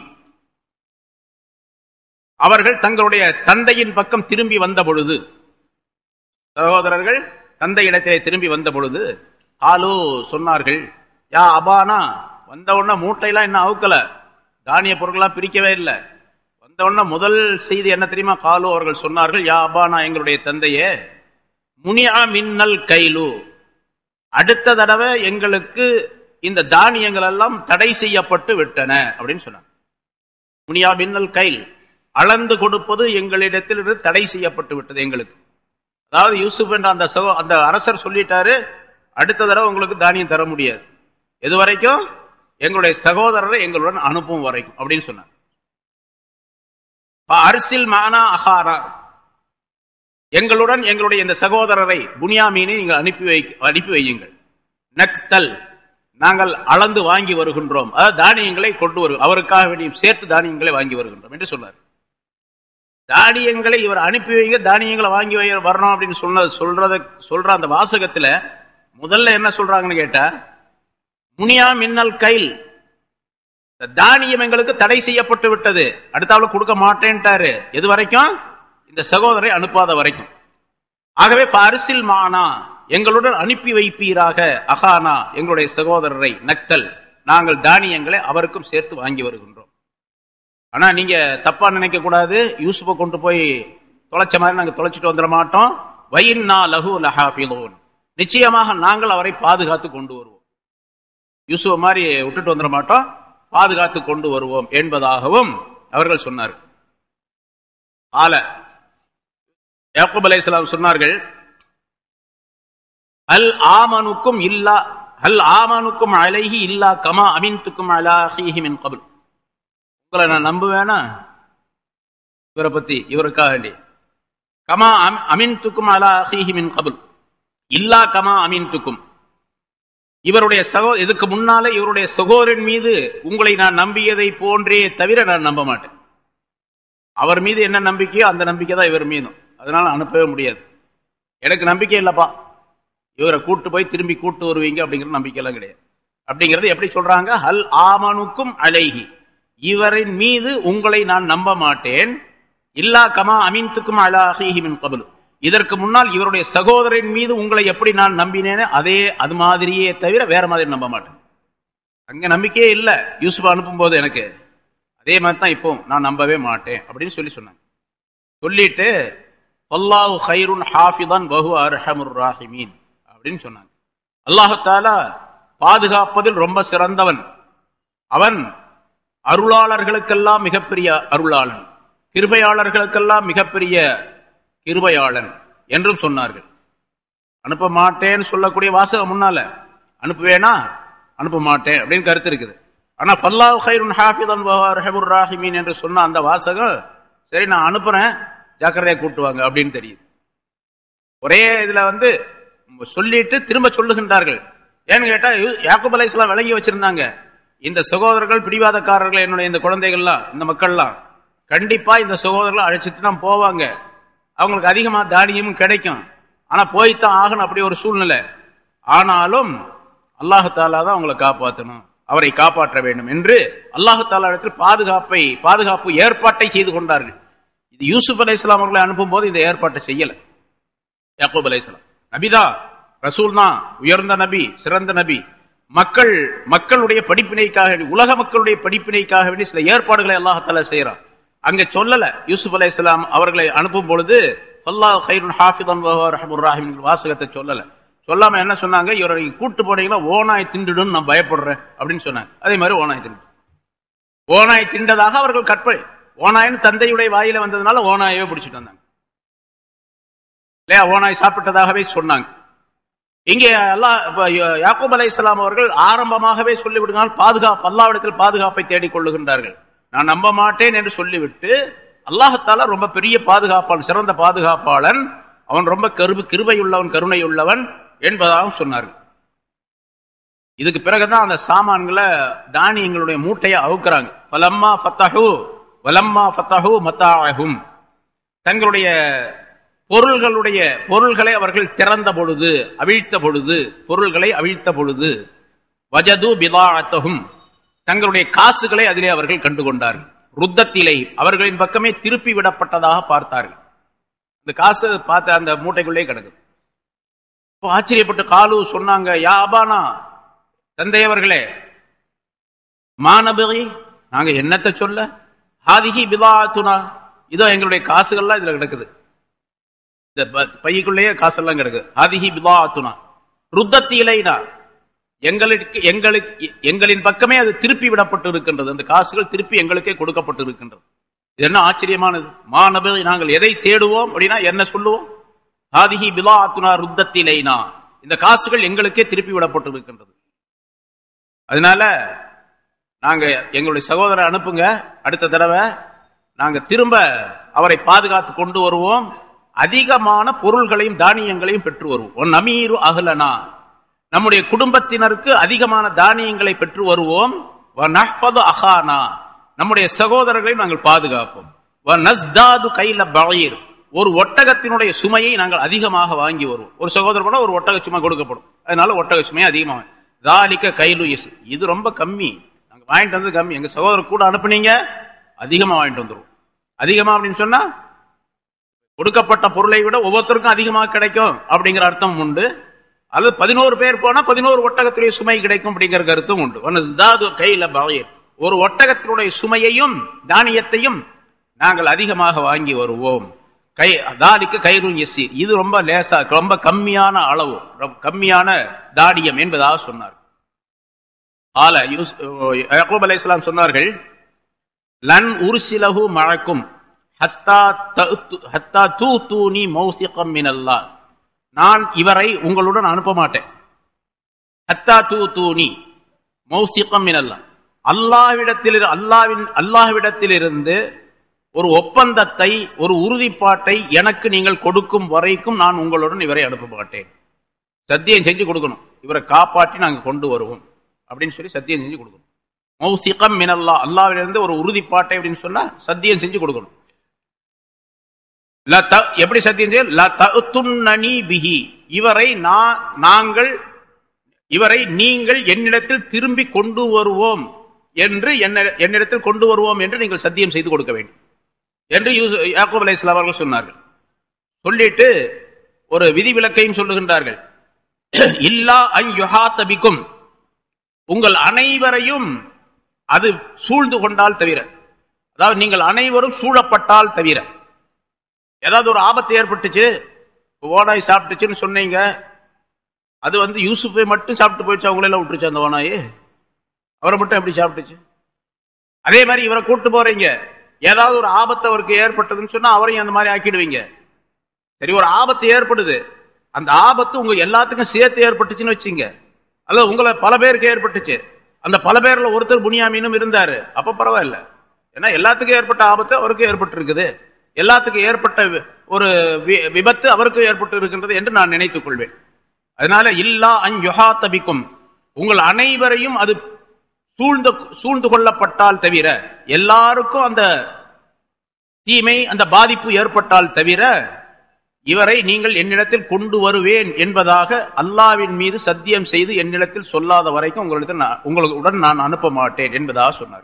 அவர்கள் தங்களுடைய தந்தையின் பக்கம் திரும்பி வந்த பொழுது சகோதரர்கள் தந்தை இடத்திலே திரும்பி வந்த பொழுது ஆலோ சொன்னார்கள் யா அபானா வந்த உடனே மூட்டையெல்லாம் இன்னும் அவுக்கல தானிய பொருட்களாம் பிரிக்கவே இல்லை வந்தவுடனே முதல் செய்தி என்ன தெரியுமா காலு அவர்கள் சொன்னார்கள் யா அபானா எங்களுடைய தந்தையே முனியா மின்னல் கைலு அடுத்த தடவை எங்களுக்கு இந்த தானியங்கள் எல்லாம் தடை செய்யப்பட்டு விட்டன அப்படின்னு சொன்னாங்க முனியா மின்னல் கைல் அளந்து கொடுப்பது எங்களிடத்திலிருந்து தடை செய்யப்பட்டு விட்டது எங்களுக்கு அதாவது யூசுப் என்ற அந்த சகோ அந்த அரசர் சொல்லிட்டாரு அடுத்த தடவை உங்களுக்கு தானியம் தர முடியாது எது வரைக்கும் எங்களுடைய சகோதரரை எங்களுடன் அனுப்பும் வரைக்கும் அப்படின்னு சொன்னார் அரிசில் மானா அகாரா எங்களுடன் எங்களுடைய இந்த சகோதரரை புனியாமீனை நீங்கள் அனுப்பி வை அனுப்பி வையுங்கள் நக்தல் நாங்கள் அளந்து வாங்கி வருகின்றோம் அதாவது தானியங்களை கொண்டு வரும் அவருக்காக வேண்டியும் சேர்த்து தானியங்களை வாங்கி வருகின்றோம் என்று சொன்னார் தானியங்களை இவர் அனுப்பி வைங்க தானியங்களை வாங்கி வை வரணும் அப்படின்னு சொன்ன சொல்றத சொல்ற அந்த வாசகத்துல முதல்ல என்ன சொல்றாங்கன்னு கேட்டா முனியா மின்னல் கைல் தானியம் எங்களுக்கு தடை செய்யப்பட்டு விட்டது அடுத்தால கொடுக்க மாட்டேன்ட்டாரு எது வரைக்கும் இந்த சகோதரை அனுப்பாத வரைக்கும் ஆகவே அரிசில் மானா எங்களுடன் அனுப்பி வைப்பீராக அகானா எங்களுடைய சகோதரரை நக்கல் நாங்கள் தானியங்களை அவருக்கும் சேர்த்து வாங்கி வருகின்றோம் ஆனா நீங்க தப்பா நினைக்க கூடாது யூசுப்பை கொண்டு போய் தொலைச்ச மாதிரி நாங்க தொலைச்சிட்டு வந்துட மாட்டோம் வயின்னா லகு லஹாஃபிலோன் நிச்சயமாக நாங்கள் அவரை பாதுகாத்து கொண்டு வருவோம் யூசுவ மாதிரி விட்டுட்டு வந்துட மாட்டோம் பாதுகாத்து கொண்டு வருவோம் என்பதாகவும் அவர்கள் சொன்னார்கள் ஆல யாக்கூப் அலை சொன்னார்கள் அல் ஆமனுக்கும் இல்லா அல் ஆமனுக்கும் அலைஹி இல்லா கமா அமின்துக்கும் அலாஹிஹி மின் கபுல் உங்களை நான் நம்புவேனா இவரை பத்தி இவருக்காக வேண்டி கமா அமின்துக்கும் அலாஹிஹி மின் கபுல் இல்லா கமா அமின்துக்கும் இவருடைய சகோ இதுக்கு முன்னாலே இவருடைய சகோதரன் மீது உங்களை நான் நம்பியதை போன்றே தவிர நான் நம்ப மாட்டேன் அவர் மீது என்ன நம்பிக்கையோ அந்த நம்பிக்கை தான் இவர் மீதும் அதனால அனுப்பவே முடியாது எனக்கு நம்பிக்கை இல்லப்பா இவரை கூட்டு போய் திரும்பி கூட்டு வருவீங்க அப்படிங்கிற நம்பிக்கையெல்லாம் கிடையாது அப்படிங்கிறது எப்படி சொல்றாங்க ஹல் ஆமனுக்கும் அலைஹி இவரின் மீது உங்களை நான் நம்ப மாட்டேன் இல்லா கமா அமீன்துக்கும் அலாஹிஹி மின் கபலு இதற்கு முன்னால் இவருடைய சகோதரின் மீது உங்களை எப்படி நான் நம்பினேனே அதே அது மாதிரியே தவிர வேற மாதிரி நம்ப மாட்டேன் அங்க நம்பிக்கையே இல்லை யூசுப் அனுப்பும் போது எனக்கு அதே மாதிரி தான் இப்போ நான் நம்பவே மாட்டேன் அப்படின்னு சொல்லி சொன்னாங்க சொல்லிட்டு அல்லாஹு ஹைருன் ஹாஃபிதான் பஹு அர்ஹமுர் ராஹிமீன் அப்படின்னு சொன்னாங்க அல்லாஹால பாதுகாப்பதில் ரொம்ப சிறந்தவன் அவன் அருளாளர்களுக்கெல்லாம் மிகப்பெரிய அருளாளன் கிருபையாளர்களுக்கெல்லாம் மிகப்பெரிய கிருபையாளன் என்றும் சொன்னார்கள் அனுப்ப மாட்டேன்னு சொல்லக்கூடிய வாசகம் முன்னால அனுப்புவேனா அனுப்ப மாட்டேன் அப்படின்னு கருத்து இருக்குது ஆனா பல்லாஹ் ஹைருன் ஹாஃபிதன் ரஹபுர் ராஹிமீன் என்று சொன்ன அந்த வாசகம் சரி நான் அனுப்புறேன் ஜாக்கிரதையா கூட்டுவாங்க அப்படின்னு தெரியுது ஒரே இதுல வந்து சொல்லிட்டு திரும்ப சொல்லுகின்றார்கள் ஏன்னு கேட்டா யாக்குப் அலைஸ்லாம் விளங்கி வச்சிருந்தாங்க இந்த சகோதரர்கள் பிடிவாதக்காரர்கள் என்னுடைய இந்த குழந்தைகள்லாம் இந்த மக்கள்லாம் கண்டிப்பா இந்த சகோதரர்கள் அழைச்சிட்டு தான் போவாங்க அவங்களுக்கு அதிகமா தானியமும் கிடைக்கும் ஆனா போய்த்தான் ஆகணும் அப்படி ஒரு சூழ்நிலை ஆனாலும் அல்லாஹாலா தான் அவங்களை காப்பாற்றணும் அவரை காப்பாற்ற வேண்டும் என்று அல்லாஹாலா இடத்தில் பாதுகாப்பை பாதுகாப்பு ஏற்பாட்டை செய்து கொண்டார்கள் இது யூசுப் அலை இஸ்லாம் அவர்களை அனுப்பும் போது இந்த ஏற்பாட்டை செய்யல யாக்கூப் அலை இஸ்லாம் நபிதா ரசூல் தான் உயர்ந்த நபி சிறந்த நபி மக்கள் மக்களுடைய படிப்பினைக்காக உலக மக்களுடைய படிப்பினைக்காக வேண்டி சில ஏற்பாடுகளை அல்லாஹால செய்யறான் அங்க சொல்லல யூசுப் அலை இஸ்லாம் அவர்களை அனுப்பும் பொழுது அல்லாஹ் ஹைருன் ஹாஃபிதன் ராஹிம் வாசகத்தை சொல்லல சொல்லாம என்ன சொன்னாங்க இவரை நீங்க கூட்டு போனீங்கன்னா ஓனாய் திண்டுடும் நான் பயப்படுறேன் அப்படின்னு சொன்னாங்க அதே மாதிரி ஓனாய் திண்டு ஓனாய் திண்டதாக அவர்கள் கற்பனை ஓனாயின்னு தந்தையுடைய வாயில வந்ததுனால ஓனாயவே பிடிச்சிட்டு வந்தாங்க இல்லையா ஓனாய் சாப்பிட்டதாகவே சொன்னாங்க இங்கே அல்லாஹ் யாக்கூப் அலை இஸ்லாம் அவர்கள் ஆரம்பமாகவே சொல்லிவிடுங்கள் பாதுகாப்பு அல்லாவிடத்தில் பாதுகாப்பை தேடிக் கொள்ளுகின்றார்கள் நான் நம்ப மாட்டேன் என்று சொல்லிவிட்டு அல்லாஹத்தால ரொம்ப பெரிய பாதுகாப்பாளன் சிறந்த பாதுகாப்பாளன் அவன் ரொம்ப கருவு கிருபையுள்ளவன் கருணையுள்ளவன் என்பதாகவும் சொன்னார்கள் இதுக்கு பிறகுதான் அந்த சாமான்களை தானியங்களுடைய மூட்டையை அவுக்குறாங்க பலம்மா ஃபத்தஹு வலம்மா ஃபத்தஹு மத்தாகும் தங்களுடைய பொருள்களுடைய பொருள்களை அவர்கள் திறந்த பொழுது அவிழ்த்த பொழுது பொருள்களை அவிழ்த்த பொழுது வஜது பிதாத்தகும் தங்களுடைய காசுகளை அதிலே அவர்கள் கண்டுகொண்டார்கள் ருத்தத்திலே அவர்களின் பக்கமே திருப்பி விடப்பட்டதாக பார்த்தார்கள் இந்த காசு பார்த்த அந்த மூட்டைக்குள்ளே கிடக்குது ஆச்சரியப்பட்டு காலு சொன்னாங்க யா அபானா தந்தையவர்களே மாணபகி நாங்க என்னத்தை சொல்ல ஹாதிஹி பிதாத்துனா இதோ எங்களுடைய காசுகள்லாம் இதுல கிடக்குது இந்த ப- பைக்குள்ளேயே காசெல்லாம் கிடக்குது ஹாதிஹி பிதாத்துனா ருத்தத்தி இலைனா எங்களுக்கு எங்களுக்கு எங்களின் பக்கமே அது திருப்பி விடப்பட்டு இருக்கின்றது அந்த காசுகள் திருப்பி எங்களுக்கே கொடுக்கப்பட்டு இருக்கின்றது இது என்ன ஆச்சரியமானது மாணப நாங்கள் எதை தேடுவோம் அப்படின்னா என்ன சொல்லுவோம் ஹாதிஹி பிலாத்துனா ருத்தத்திலைனா இந்த காசுகள் எங்களுக்கே திருப்பி விடப்பட்டு இருக்கின்றது அதனால நாங்க எங்களுடைய சகோதரரை அனுப்புங்க அடுத்த தடவை நாங்க திரும்ப அவரை பாதுகாத்து கொண்டு வருவோம் அதிகமான பொருள்களையும் தானியங்களையும் பெற்று வருவோம் ஒன் நமீரு அகலனா நம்முடைய குடும்பத்தினருக்கு அதிகமான தானியங்களை பெற்று வருவோம் வ நஹ்ஃபது அஹானா நம்முடைய சகோதரர்களை நாங்கள் பாதுகாப்போம் வ நஸ்தாது கைல பகீர் ஒரு ஒட்டகத்தினுடைய சுமையை நாங்கள் அதிகமாக வாங்கி வருவோம் ஒரு சகோதரர் போனா ஒரு ஒட்டக சுமை கொடுக்கப்படும் அதனால ஒட்டக சுமையை அதிகமாக தாலிக்க கைலு இஸ் இது ரொம்ப கம்மி நாங்க வாங்கிட்டு வந்து கம்மி எங்க சகோதரர் கூட அனுப்புனீங்க அதிகமா வாங்கிட்டு வந்துருவோம் அதிகமா அப்படின்னு சொன்னா கொடுக்கப்பட்ட பொருளை விட ஒவ்வொருத்தருக்கும் அதிகமாக கிடைக்கும் அப்படிங்கிற அர்த்தம் உண்டு அது பதினோரு பேர் போனா பதினோரு ஒட்டகத்துடைய சுமை கிடைக்கும் அப்படிங்கிற கருத்தும் உண்டு வனஸ்தாது கைல பகீர் ஒரு ஒட்டகத்தினுடைய சுமையையும் தானியத்தையும் நாங்கள் அதிகமாக வாங்கி வருவோம் கை தாலிக்கு கயிறும் எசி இது ரொம்ப லேசா ரொம்ப கம்மியான அளவு ரொம்ப கம்மியான தானியம் என்பதாக சொன்னார் ஆல யூஸ் யாக்கூப் அலைஹிஸ்ஸலாம் சொன்னார்கள் லன் உருசிலஹு மழக்கும் ஹத்தா தஅத்து- ஹத்தா தூ தூனி மௌசிகம் மினல்லாஹ் நான் இவரை உங்களுடன் அனுப்ப மாட்டேன் ஹத்தா தூ தூனி மௌசிகம் மினல்லாஹ் அல்லாஹ்விடத்தில் அல்லாவின் அல்லாஹ்விடத்திலிருந்து ஒரு ஒப்பந்தத்தை ஒரு உறுதிப்பாட்டை எனக்கு நீங்கள் கொடுக்கும் வரைக்கும் நான் உங்களுடன் இவரை அனுப்ப மாட்டேன் சத்தியம் செஞ்சு கொடுக்கணும் இவரை காப்பாற்றி நாங்க கொண்டு வருவோம் அப்படின்னு சொல்லி சத்தியம் செஞ்சு கொடுக்கணும் மௌசிகம் மினல்லா அல்லாவிலிருந்து ஒரு உறுதிப்பாட்டை அப்படின்னு சொன்னா சத்தியம் செஞ்சு கொடுக்கணும் ல த- எப்படி சத்தியம் செய்ய ல தஅத்துன்னனி பிஹி இவரை நான் நாங்கள் இவரை நீங்கள் என்னிடத்தில் திரும்பி கொண்டு வருவோம் என்று என்ன- என்னிடத்தில் கொண்டு வருவோம் என்று நீங்கள் சத்தியம் செய்து கொடுக்க வேண்டும் என்று யூசு- யாக்கூப் அலைஹிஸ்ஸலாம் அவர்கள் சொன்னார்கள் சொல்லிட்டு ஒரு விதிவிலக்கையும் சொல்லுகின்றார்கள் இல்லா அன் யுஹாத்த பிக்கும் உங்கள் அனைவரையும் அது சூழ்ந்து கொண்டால் தவிர அதாவது நீங்கள் அனைவரும் சூழப்பட்டால் தவிர ஏதாவது ஒரு ஆபத்து ஏற்பட்டுச்சு ஓனாய் சாப்பிட்டுச்சுன்னு சொன்னீங்க அது வந்து யூசுஃபை மட்டும் சாப்பிட்டு போயிடுச்சு அவங்களெல்லாம் விட்டுருச்சு அந்த ஓனாய் அவரை மட்டும் எப்படி சாப்பிட்டுச்சு அதே மாதிரி இவரை கூட்டு போறீங்க ஏதாவது ஒரு ஆபத்து அவருக்கு ஏற்பட்டதுன்னு சொன்னா அவரையும் அந்த மாதிரி ஆக்கிடுவீங்க சரி ஒரு ஆபத்து ஏற்படுது அந்த ஆபத்து உங்க எல்லாத்துக்கும் சேர்த்து ஏற்பட்டுச்சுன்னு வச்சுங்க அல்லது உங்களை பல பேருக்கு ஏற்பட்டுச்சு அந்த பல பேர்ல ஒருத்தர் புனியாமீனும் இருந்தாரு அப்ப பரவாயில்ல ஏன்னா எல்லாத்துக்கும் ஏற்பட்ட ஆபத்து அவருக்கு ஏற்பட்டு இருக்குது எல்லாத்துக்கும் ஏற்பட்ட வி- ஒரு வி- விபத்து அவருக்கு ஏற்பட்டு இருக்கின்றது என்று நான் நினைத்துக் கொள்வேன் அதனால இல்லா அன் யுஹாத்தபிக்கும் உங்கள் அனைவரையும் அது சூழ்ந்து சூழ்ந்து கொள்ளப்பட்டால் தவிர எல்லாருக்கும் அந்த தீமை அந்த பாதிப்பு ஏற்பட்டால் தவிர இவரை நீங்கள் என்னிடத்தில் கொண்டு வருவேன் என்பதாக அல்லாவின் மீது சத்தியம் செய்து என்னிடத்தில் சொல்லாத வரைக்கும் உங்களிடத்தில் நான் உங்களுடன் நான் அனுப்ப மாட்டேன் என்பதாக சொன்னார்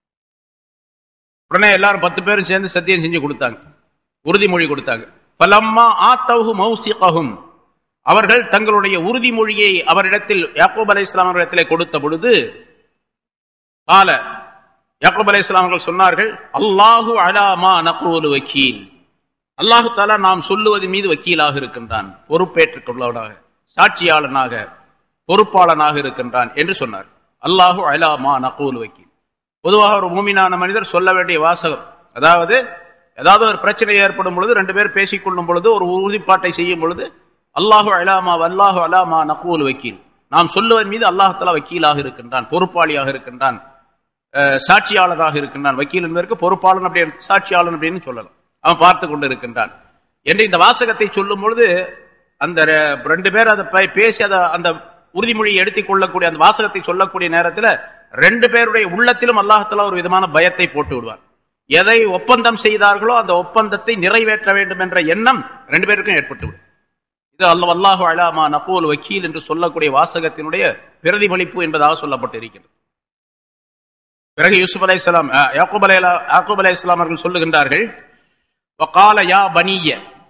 உடனே எல்லாரும் பத்து பேரும் சேர்ந்து சத்தியம் செஞ்சு கொடுத்தாங்க உறுதிமொழி கொடுத்தாங்க பலம்மா ஆத்தவு மௌசிகஹும் அவர்கள் தங்களுடைய உறுதிமொழியை அவரிடத்தில் யாக்கூப் அலை இஸ்லாம் அவரிடத்திலே கொடுத்த பொழுது கால யாக்கூப் அலை இஸ்லாம் அவர்கள் சொன்னார்கள் அல்லாஹு அலாமா நக்ரூலு வக்கீல் அல்லாஹு தாலா நாம் சொல்லுவதன் மீது வக்கீலாக இருக்கின்றான் பொறுப்பேற்றுக் கொள்ளவனாக சாட்சியாளனாக பொறுப்பாளனாக இருக்கின்றான் என்று சொன்னார் அல்லாஹு அலாமா நகூல் வக்கீல் பொதுவாக ஒரு மூமினான மனிதர் சொல்ல வேண்டிய வாசகம் அதாவது ஏதாவது ஒரு பிரச்சனை ஏற்படும் பொழுது ரெண்டு பேர் பேசிக்கொள்ளும் பொழுது ஒரு உறுதிப்பாட்டை செய்யும் பொழுது அல்லாஹு அலாமா அல்லாஹு அலாமா நகூல் வக்கீல் நாம் சொல்லுவதன் மீது அல்லாஹாலா வக்கீலாக இருக்கின்றான் பொறுப்பாளியாக இருக்கின்றான் அஹ், சாட்சியாளராக இருக்கின்றான் வக்கீல் என்பதற்கு பொறுப்பாளன் அப்படி சாட்சியாளன் அப்படின்னு சொல்லலாம் அவன் பார்த்து கொண்டு இருக்கின்றான் என்று இந்த வாசகத்தை சொல்லும் பொழுது அந்த ரெ- ரெண்டு பேர் அதை பே- பேசி அதை அந்த உறுதிமொழியை எடுத்துக் கொள்ளக்கூடிய அந்த வாசகத்தை சொல்லக்கூடிய நேரத்தில் ரெண்டு பேருடைய உள்ளத்திலும் அல்லாஹத்தாலா ஒரு விதமான பயத்தை போட்டு விடுவார் எதை ஒப்பந்தம் செய்தார்களோ அந்த ஒப்பந்தத்தை நிறைவேற்ற வேண்டும் என்ற எண்ணம் ரெண்டு பேருக்கும் ஏற்பட்டுவிடும் இது அல்ல அல்லாஹு அலாமா நப்போல் வக்கீல் என்று சொல்லக்கூடிய வாசகத்தினுடைய பிரதிபலிப்பு என்பதாக சொல்லப்பட்டு இருக்கிறது பிறகு யூசுப் அலை இஸ்லாம் யாக்கூப் அலை யாக்கூப் அலை இஸ்லாம் அவர்கள் சொல்லுகின்றார்கள் வகால யா பனிய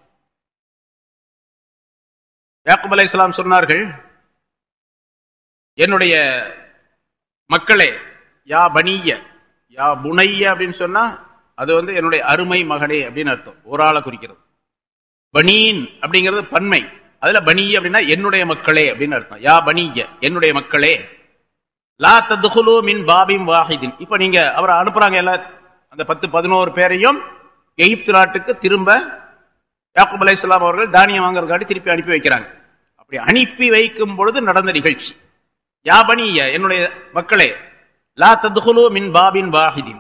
யாக்கூப் அலை இஸ்லாம் சொன்னார்கள் என்னுடைய மக்களே யா பனிய யா புனைய அப்படின்னு சொன்னா அது வந்து என்னுடைய அருமை மகனே அப்படின்னு அர்த்தம் ஒரு ஆளை குறிக்கிறது பனீன் அப்படிங்கிறது பன்மை அதுல பனிய அப்படின்னா என்னுடைய மக்களே அப்படின்னு அர்த்தம் யா பனிய என்னுடைய மக்களே லா ததுகுலு மின் பாபிம் வாஹிதின் இப்ப நீங்க அவரை அனுப்புறாங்க எல்லா அந்த பத்து பதினோரு பேரையும் எகிப்து நாட்டுக்கு திரும்ப யாக்கூப் அலை அவர்கள் தானியம் வாங்குறதுக்காட்டி திருப்பி அனுப்பி வைக்கிறாங்க அப்படி அனுப்பி வைக்கும் பொழுது நடந்த நிகழ்ச்சி யா பனிய என்னுடைய மக்களே லா ததுகுலு மின் பாபின் வாஹிதின்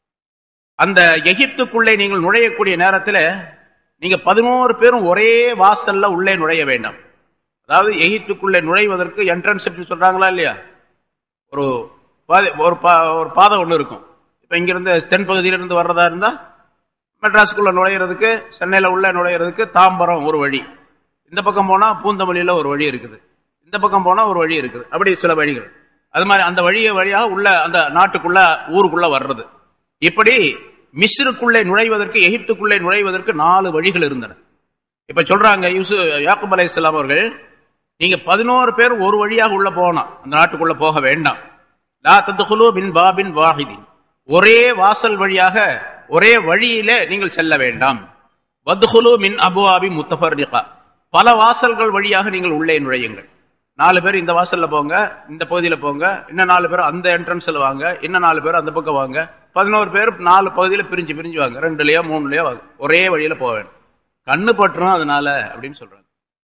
அந்த எகிப்துக்குள்ளே நீங்கள் நுழையக்கூடிய நேரத்தில் நீங்க பதினோரு பேரும் ஒரே வாசல்ல உள்ளே நுழைய வேண்டாம் அதாவது எகிப்துக்குள்ளே நுழைவதற்கு என்ட்ரன்ஸ் அப்படின்னு சொல்றாங்களா இல்லையா ஒரு பாதை ஒரு பா ஒரு பாதை ஒன்று இருக்கும் இப்போ இங்கிருந்து தென்பகுதியிலிருந்து வர்றதா இருந்தால் மெட்ராஸுக்குள்ளே நுழையிறதுக்கு சென்னையில் உள்ள நுழையிறதுக்கு தாம்பரம் ஒரு வழி இந்த பக்கம் போனால் பூந்தமல்லியில் ஒரு வழி இருக்குது இந்த பக்கம் போனால் ஒரு வழி இருக்குது அப்படி சில வழிகள் அது மாதிரி அந்த வழியை வழியாக உள்ள அந்த நாட்டுக்குள்ள ஊருக்குள்ள வர்றது இப்படி மிஸ்ருக்குள்ளே நுழைவதற்கு எகிப்துக்குள்ளே நுழைவதற்கு நாலு வழிகள் இருந்தன இப்ப சொல்றாங்க யூசு யாக்குப் அலை இஸ்லாம் அவர்கள் நீங்க பதினோரு பேர் ஒரு வழியாக உள்ள போகணும் அந்த நாட்டுக்குள்ள போக வேண்டாம் லா தத்துகுலு பின் பாபின் வாஹிதின் ஒரே வாசல் வழியாக ஒரே வழியிலே நீங்கள் செல்ல வேண்டாம் வத்ஹுலு மின் அபுவாபி முத்தஃபர்ரிகா பல வாசல்கள் வழியாக நீங்கள் உள்ளே நுழையுங்கள் நாலு பேர் இந்த வாசல்ல போங்க இந்த பகுதியில போங்க இன்னும் நாலு பேர் அந்த என்ட்ரன்ஸ்ல வாங்க இன்னும் நாலு பேர் அந்த பக்கம் வாங்க பதினோரு பேர் நாலு பகுதியில பிரிஞ்சு பிரிஞ்சு வாங்க ரெண்டுலயோ மூணுலயோ வாங்க ஒரே வழியில போக வேண்டும் கண்ணு பட்டுரும் அதனால அப்படின்னு சொல்றாங்க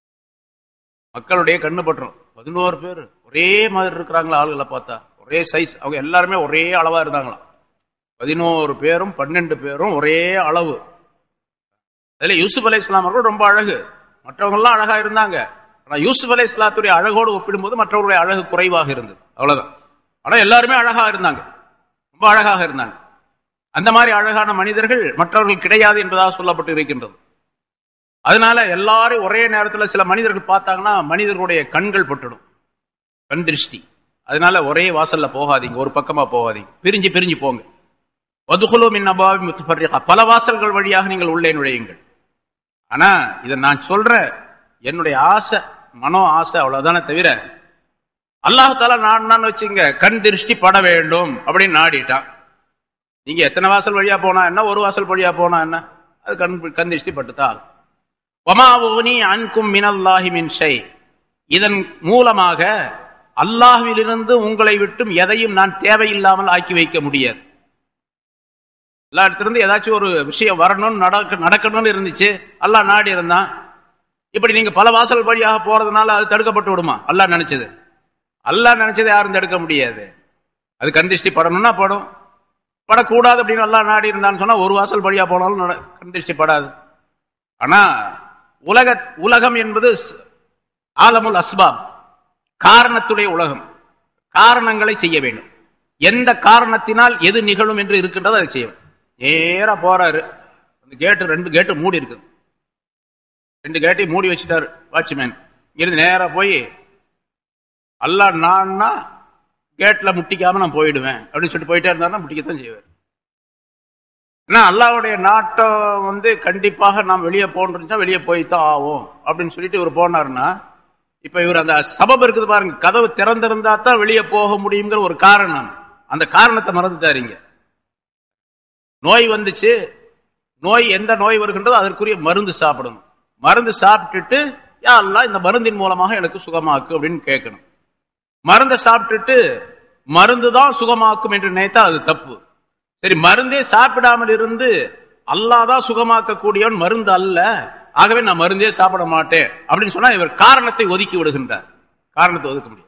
மக்களுடைய கண்ணு பட்டுரும் பதினோரு பேர் ஒரே மாதிரி இருக்கிறாங்களா ஆளுகளை பார்த்தா ஒரே சைஸ் அவங்க எல்லாருமே ஒரே அளவா இருந்தாங்களாம் பதினோரு பேரும் பன்னெண்டு பேரும் ஒரே அளவு அதுல யூசுப் அலை இஸ்லாம் அவர்கள் ரொம்ப அழகு மற்றவங்க எல்லாம் அழகா இருந்தாங்க ஆனா யூசுப் அலை இஸ்லாத்துடைய அழகோடு ஒப்பிடும்போது மற்றவர்களுடைய அழகு குறைவாக இருந்தது அவ்வளவுதான் ஆனா எல்லாருமே அழகா இருந்தாங்க ரொம்ப அழகாக இருந்தாங்க அந்த மாதிரி அழகான மனிதர்கள் மற்றவர்கள் கிடையாது என்பதாக சொல்லப்பட்டு இருக்கின்றது அதனால எல்லாரும் ஒரே நேரத்தில் சில மனிதர்கள் பார்த்தாங்கன்னா மனிதர்களுடைய கண்கள் பட்டுடும் கண் திருஷ்டி அதனால ஒரே வாசல்ல போகாதீங்க ஒரு பக்கமா போகாதீங்க பிரிஞ்சு பிரிஞ்சு போங்க வதுகுலு மின் அபாவி முத்துஃபர்ரிகா பல வாசல்கள் வழியாக நீங்கள் உள்ளே நுழையுங்கள் ஆனா இதை நான் சொல்றேன் என்னுடைய ஆசை மனோ ஆசை அவ்வளவுதானே தவிர அல்லாஹால நான் வச்சுங்க கண் திருஷ்டி பட வேண்டும் அப்படின்னு நாடிட்டான் நீங்க எத்தனை வாசல் வழியா போனா என்ன ஒரு வாசல் வழியா போனா என்ன அது கண் கண் திருஷ்டி பட்டுதான் ஒமாவோனி அன்கும் மினல்லாஹி மின் ஷை இதன் மூலமாக அல்லாஹ்விலிருந்து உங்களை விட்டும் எதையும் நான் தேவையில்லாமல் ஆக்கி வைக்க முடியாது எல்லா இடத்திலிருந்து ஏதாச்சும் ஒரு விஷயம் வரணும்னு நடக்க நடக்கணும்னு இருந்துச்சு அல்லாஹ் நாடி இருந்தான் இப்படி நீங்க பல வாசல் வழியாக போறதுனால அது தடுக்கப்பட்டு விடுமா அல்லாஹ் நினைச்சது அல்லாஹ் நினைச்சதை யாரும் தடுக்க முடியாது அது கந்திஷ்டி படணும்னா படும் படக்கூடாது அப்படின்னு அல்லாஹ் நாடி இருந்தான்னு சொன்னா ஒரு வாசல் வழியா போனாலும் நட- கந்திஷ்டி படாது ஆனா உலக உலகம் என்பது ஸ்- ஆலமுல் அஸ்பாப் காரணத்துடைய உலகம் காரணங்களை செய்ய வேண்டும் எந்த காரணத்தினால் எது நிகழும் என்று இருக்கின்றதோ அதை செய்யும் நேரா போறாரு அந்த கேட்டு ரெண்டு கேட்டு மூடி இருக்குது ரெண்டு கேட்டையும் மூடி வச்சுட்டாரு வாட்ச்மேன் இருந்து நேரா போய் அல்லா நான்னா கேட்ல முட்டிக்காம நான் போயிடுவேன் அப்படின்னு சொல்லிட்டு போயிட்டே இருந்தாருன்னா முட்டிக்கத்தான் செய்வார் ஏன்னா அல்லாவுடைய நாட்டம் வந்து கண்டிப்பாக நாம் வெளியே போகணும்னு வெளியே போய்தான் ஆகும் அப்படின்னு சொல்லிட்டு இவர் போனாருன்னா இப்ப இவர் அந்த சபம் இருக்குது பாருங்க கதவு திறந்திருந்தா தான் வெளியே போக முடியுங்கிற ஒரு காரணம் அந்த காரணத்தை மறந்துட்டாருங்க நோய் வந்துச்சு நோய் எந்த நோய் வருகின்றதோ அதற்குரிய மருந்து சாப்பிடணும் மருந்து சாப்பிட்டுட்டு யா அல்லாஹ் இந்த மருந்தின் மூலமாக எனக்கு சுகமாக்கு அப்படின்னு கேட்கணும் மருந்தை சாப்பிட்டுட்டு மருந்து தான் சுகமாக்கும் என்று நினைத்தா அது தப்பு சரி மருந்தே சாப்பிடாமல் இருந்து அல்லாஹ் தான் சுகமாக்கக்கூடியவன் மருந்து அல்ல ஆகவே நான் மருந்தே சாப்பிட மாட்டேன் அப்படின்னு சொன்னா இவர் காரணத்தை ஒதுக்கி விடுகின்றார் காரணத்தை ஒதுக்க முடியும்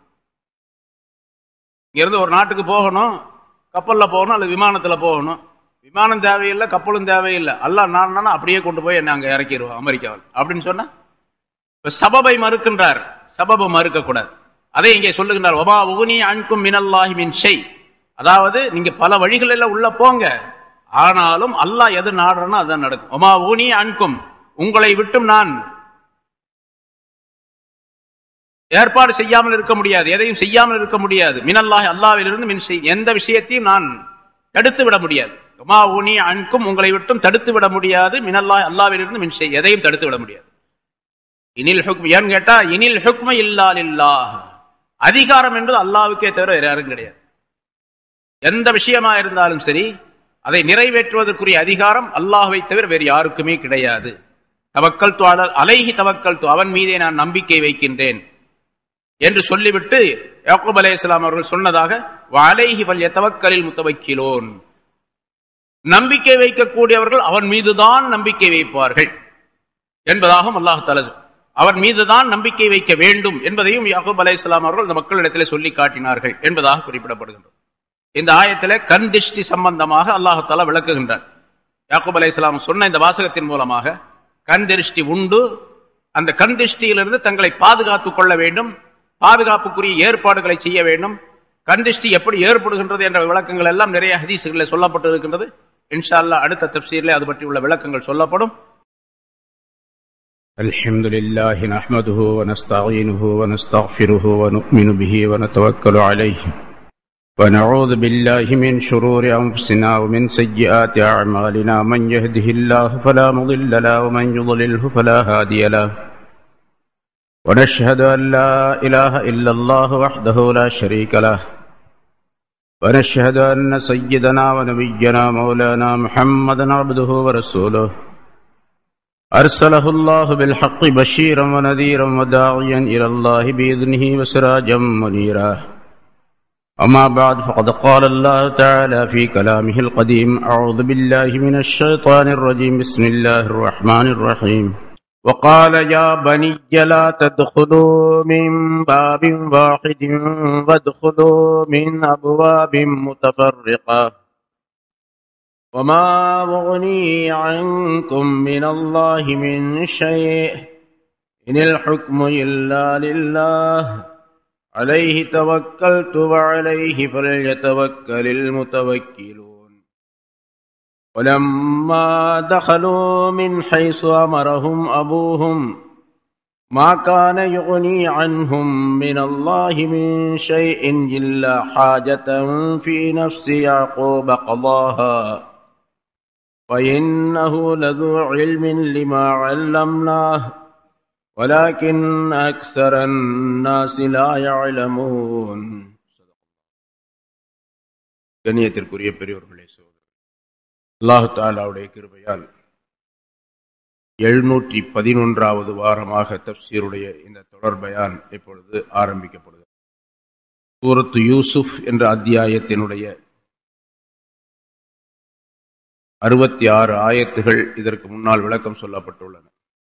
இங்கிருந்து ஒரு நாட்டுக்கு போகணும் கப்பல்ல போகணும் அல்லது விமானத்துல போகணும் விமானம் தேவையில்லை கப்பலும் தேவையில்லை அல்லாஹ் நான் அப்படியே கொண்டு போய் என்ன அங்க இறக்கிடுவோம் அமெரிக்காவில் அப்படின்னு சொன்னா இப்ப சபபை மறுக்கின்றார் சபபை மறுக்க கூடாது அதை இங்கே சொல்லுகின்றார் ஒபா உகுனி அன்கும் மினல்லாஹி மின் ஷை அதாவது நீங்க பல வழிகளில் உள்ள போங்க ஆனாலும் அல்லாஹ் எது நாடுறனோ அதான் நடக்கும் ஒமா ஊனி அன்கும் உங்களை விட்டும் நான் ஏற்பாடு செய்யாமல் இருக்க முடியாது எதையும் செய்யாமல் இருக்க முடியாது மினல்லாஹி அல்லாவிலிருந்து மின் செய் எந்த விஷயத்தையும் நான் தடுத்து விட முடியாது ஒமா ஊனி அன்கும் உங்களை விட்டும் தடுத்து விட முடியாது மினல்லாஹி அல்லாவிலிருந்து மின் செய் எதையும் தடுத்து விட முடியாது இனில் ஹுக்ம் ஏன்னு கேட்டா இனில் ஹுக்ம இல்லாலில்லாஹ் அதிகாரம் என்பது அல்லாவுக்கே தவிர வேற யாரும் கிடையாது எந்த விஷயமா இருந்தாலும் சரி அதை நிறைவேற்றுவதற்குரிய அதிகாரம் அல்லாஹுவை தவிர வேறு யாருக்குமே கிடையாது தவக்கல் துவாளர் அலைஹி தவக்கல் அவன் மீதே நான் நம்பிக்கை வைக்கின்றேன் என்று சொல்லிவிட்டு யாக்கூப் அலே இஸ்லாம் அவர்கள் சொன்னதாக அலைஹி வல்ய தவக்கலில் முத்தவக்கிலோன் நம்பிக்கை வைக்கக்கூடியவர்கள் அவன் மீதுதான் நம்பிக்கை வைப்பார்கள் என்பதாகவும் அல்லாஹு தலா அவன் மீதுதான் நம்பிக்கை வைக்க வேண்டும் என்பதையும் யாகூப் அலை இஸ்லாம் அவர்கள் இந்த மக்களிடத்தில் சொல்லி காட்டினார்கள் என்பதாக குறிப்பிடப்படுகின்றது இந்த ஆயத்தில் கண் திஷ்டி சம்பந்தமாக அல்லாஹு தாலா விளக்குகின்றார் யாக்கூப் அலை இஸ்லாம் சொன்ன இந்த வாசகத்தின் மூலமாக கண் திருஷ்டி உண்டு அந்த கண் திருஷ்டியிலிருந்து தங்களை பாதுகாத்துக் கொள்ள வேண்டும் பாதுகாப்புக்குரிய ஏற்பாடுகளை செய்ய வேண்டும் கண் திருஷ்டி எப்படி ஏற்படுகின்றது என்ற விளக்கங்கள் எல்லாம் நிறைய ஹதீசுகளில் சொல்லப்பட்டு இருக்கின்றது இன்ஷா அல்லா அடுத்த தப்சீரில் அது பற்றி உள்ள விளக்கங்கள் சொல்லப்படும் الحمد لله نحمده ونستعينه ونستغفره ونؤمن به ونتوكل عليه ونعوذ بالله من شرور أنفسنا ومن سيئات أعمالنا من يهده الله فلا مضل له ومن يضلله فلا هادي له ونشهد أن لا إله إلا الله وحده لا شريك له ونشهد أن سيدنا ونبينا مولانا محمدا عبده ورسوله أرسله الله بالحق بشيرا ونذيرا وداعيا إلى الله بإذنه وسراجا منيرا أما بعد فقد قال الله تعالى في كلامه القديم أعوذ بالله من الشيطان الرجيم بسم الله الرحمن الرحيم وقال يا بني لا تدخلوا من باب واحد وادخلوا من أبواب متفرقة وما أغني عنكم من الله من شيء إن الحكم إلا لله عليه توكلت وعليه فليتوكل المتوكلون ولما دخلوا من حيث أمرهم أبوهم ما كان يغني عنهم من الله من شيء إلا حاجة في نفس يعقوب قضاها وإنه لذو علم لما علمناه ولكن أكثر الناس لا يعلمون கண்ணியத்திற்குரிய பெரியோர்களே சோதரர் அல்லாஹு தாலாவுடைய கிருபையால் எழுநூற்றி பதினொன்றாவது வாரமாக தப்சீருடைய இந்த தொடர்பயான் இப்பொழுது ஆரம்பிக்கப்படுகிறது சூரத்து யூசுப் என்ற அத்தியாயத்தினுடைய அறுபத்தி ஆறு ஆயத்துகள் இதற்கு முன்னால் விளக்கம் சொல்லப்பட்டுள்ளன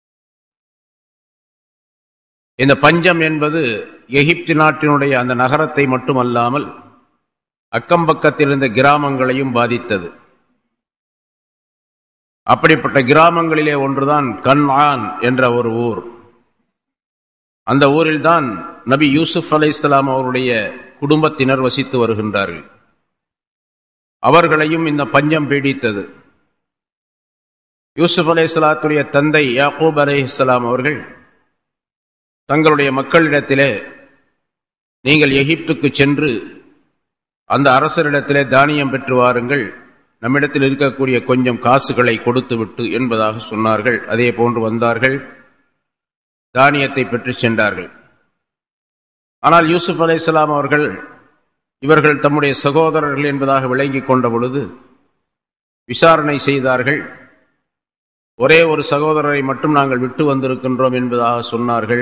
இந்த பஞ்சம் என்பது எகிப்து நாட்டினுடைய அந்த நகரத்தை மட்டுமல்லாமல் அக்கம்பக்கத்தில் இருந்த கிராமங்களையும் பாதித்தது அப்படிப்பட்ட கிராமங்களிலே ஒன்றுதான் கன்ஆன் என்ற ஒரு ஊர் அந்த ஊரில்தான் நபி யூசுப் அலை இஸ்லாம் அவருடைய குடும்பத்தினர் வசித்து வருகின்றார்கள் அவர்களையும் இந்த பஞ்சம் பீடித்தது யூசுப் அலை இஸ்லாத்துடைய தந்தை யாக்கூப் அலை இஸ்லாம் அவர்கள் தங்களுடைய மக்களிடத்திலே நீங்கள் எகிப்துக்கு சென்று அந்த அரசரிடத்திலே தானியம் பெற்று வாருங்கள் நம்மிடத்தில் இருக்கக்கூடிய கொஞ்சம் காசுகளை கொடுத்து விட்டு என்பதாக சொன்னார்கள் அதே போன்று வந்தார்கள் தானியத்தை பெற்று சென்றார்கள் ஆனால் யூசுப் அலை இஸ்லாம் அவர்கள் இவர்கள் தம்முடைய சகோதரர்கள் என்பதாக விளங்கிக் கொண்ட பொழுது விசாரணை செய்தார்கள் ஒரே ஒரு சகோதரரை மட்டும் நாங்கள் விட்டு வந்திருக்கின்றோம் என்பதாக சொன்னார்கள்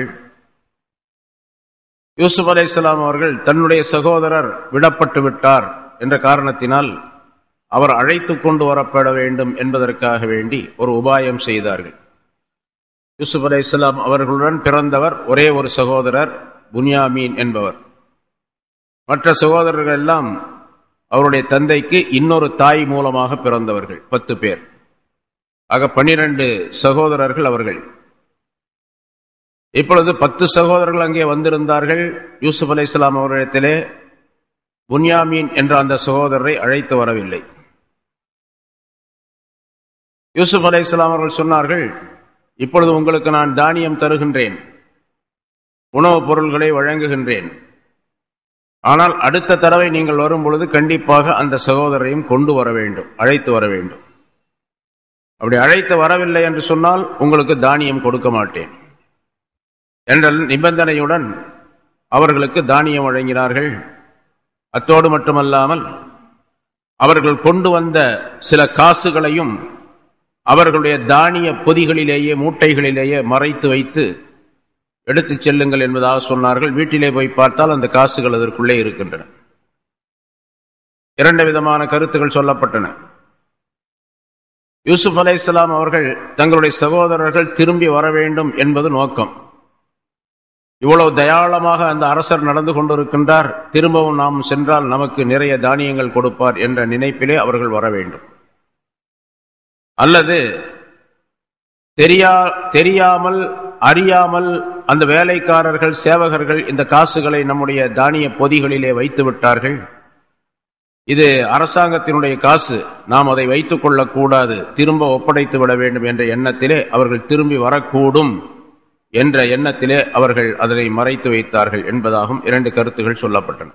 யூசுப் அலை இஸ்லாம் அவர்கள் தன்னுடைய சகோதரர் விடப்பட்டு விட்டார் என்ற காரணத்தினால் அவர் அழைத்து கொண்டு வரப்பட வேண்டும் என்பதற்காக வேண்டி ஒரு உபாயம் செய்தார்கள் யூசுப் அலை இஸ்லாம் அவர்களுடன் பிறந்தவர் ஒரே ஒரு சகோதரர் புன்யாமீன் என்பவர் மற்ற சகோதரர்கள் எல்லாம் அவருடைய தந்தைக்கு இன்னொரு தாய் மூலமாக பிறந்தவர்கள் பத்து பேர் ஆக பன்னிரண்டு சகோதரர்கள் அவர்கள் இப்பொழுது பத்து சகோதரர்கள் அங்கே வந்திருந்தார்கள் யூசுப் அலை இஸ்லாம் அவரிடத்திலே புன்யாமீன் என்ற அந்த சகோதரரை அழைத்து வரவில்லை யூசுப் அலை இஸ்லாம் அவர்கள் சொன்னார்கள் இப்பொழுது உங்களுக்கு நான் தானியம் தருகின்றேன் உணவுப் பொருள்களை வழங்குகின்றேன் ஆனால் அடுத்த தடவை நீங்கள் வரும் பொழுது கண்டிப்பாக அந்த சகோதரரையும் கொண்டு வர வேண்டும் அழைத்து வர வேண்டும் அப்படி அழைத்து வரவில்லை என்று சொன்னால் உங்களுக்கு தானியம் கொடுக்க மாட்டேன் என்ற நிபந்தனையுடன் அவர்களுக்கு தானியம் வழங்கினார்கள் அத்தோடு மட்டுமல்லாமல் அவர்கள் கொண்டு வந்த சில காசுகளையும் அவர்களுடைய தானிய பொதிகளிலேயே மூட்டைகளிலேயே மறைத்து வைத்து எடுத்துச் செல்லுங்கள் என்பதாக சொன்னார்கள் வீட்டிலே போய் பார்த்தால் அந்த காசுகள் அதற்குள்ளே இருக்கின்றன இரண்டு விதமான கருத்துகள் சொல்லப்பட்டன யூசுப் அலை அவர்கள் தங்களுடைய சகோதரர்கள் திரும்பி வர வேண்டும் என்பது நோக்கம் இவ்வளவு தயாளமாக அந்த அரசர் நடந்து கொண்டிருக்கின்றார் திரும்பவும் நாம் சென்றால் நமக்கு நிறைய தானியங்கள் கொடுப்பார் என்ற நினைப்பிலே அவர்கள் வர வேண்டும் அல்லது தெரியா தெரியாமல் அறியாமல் அந்த வேலைக்காரர்கள் சேவகர்கள் இந்த காசுகளை நம்முடைய தானிய பொதிகளிலே வைத்து விட்டார்கள் இது அரசாங்கத்தினுடைய காசு நாம் அதை வைத்துக் கொள்ளக்கூடாது திரும்ப ஒப்படைத்து விட வேண்டும் என்ற எண்ணத்திலே அவர்கள் திரும்பி வரக்கூடும் என்ற எண்ணத்திலே அவர்கள் அதனை மறைத்து வைத்தார்கள் என்பதாகும் இரண்டு கருத்துகள் சொல்லப்பட்டன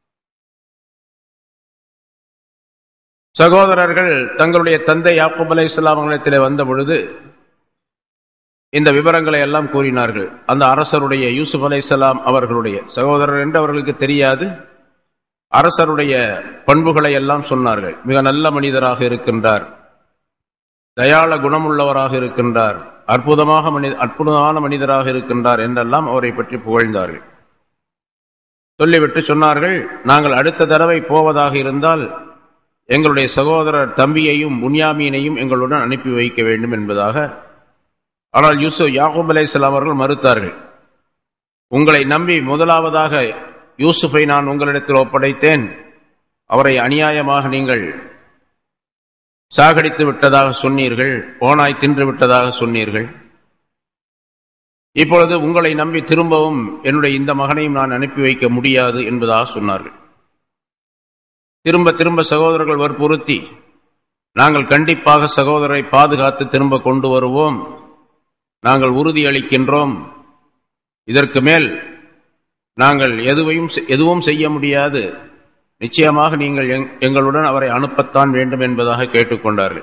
சகோதரர்கள் தங்களுடைய தந்தை யாக்கூப் அலை இஸ்லாமங்களிடத்திலே வந்த பொழுது இந்த விவரங்களை எல்லாம் கூறினார்கள் அந்த அரசருடைய யூசுப் அலை அவர்களுடைய சகோதரர் என்று அவர்களுக்கு தெரியாது அரசருடைய பண்புகளை எல்லாம் சொன்னார்கள் மிக நல்ல மனிதராக இருக்கின்றார் தயாள குணமுள்ளவராக இருக்கின்றார் அற்புதமாக மனித அற்புதமான மனிதராக இருக்கின்றார் என்றெல்லாம் அவரை பற்றி புகழ்ந்தார்கள் சொல்லிவிட்டு சொன்னார்கள் நாங்கள் அடுத்த தடவை போவதாக இருந்தால் எங்களுடைய சகோதரர் தம்பியையும் புன்யாமீனையும் எங்களுடன் அனுப்பி வைக்க வேண்டும் என்பதாக ஆனால் யூசுப் யாகூப் அலை அவர்கள் மறுத்தார்கள் உங்களை நம்பி முதலாவதாக யூசுஃபை நான் உங்களிடத்தில் ஒப்படைத்தேன் அவரை அநியாயமாக நீங்கள் சாகடித்து விட்டதாக சொன்னீர்கள் ஓனாய் தின்று விட்டதாக சொன்னீர்கள் இப்பொழுது உங்களை நம்பி திரும்பவும் என்னுடைய இந்த மகனையும் நான் அனுப்பி வைக்க முடியாது என்பதாக சொன்னார்கள் திரும்ப திரும்ப சகோதரர்கள் வற்புறுத்தி நாங்கள் கண்டிப்பாக சகோதரரை பாதுகாத்து திரும்ப கொண்டு வருவோம் நாங்கள் உறுதியளிக்கின்றோம் இதற்கு மேல் நாங்கள் எதுவையும் எதுவும் செய்ய முடியாது நிச்சயமாக நீங்கள் எங்களுடன் அவரை அனுப்பத்தான் வேண்டும் என்பதாக கேட்டுக்கொண்டார்கள்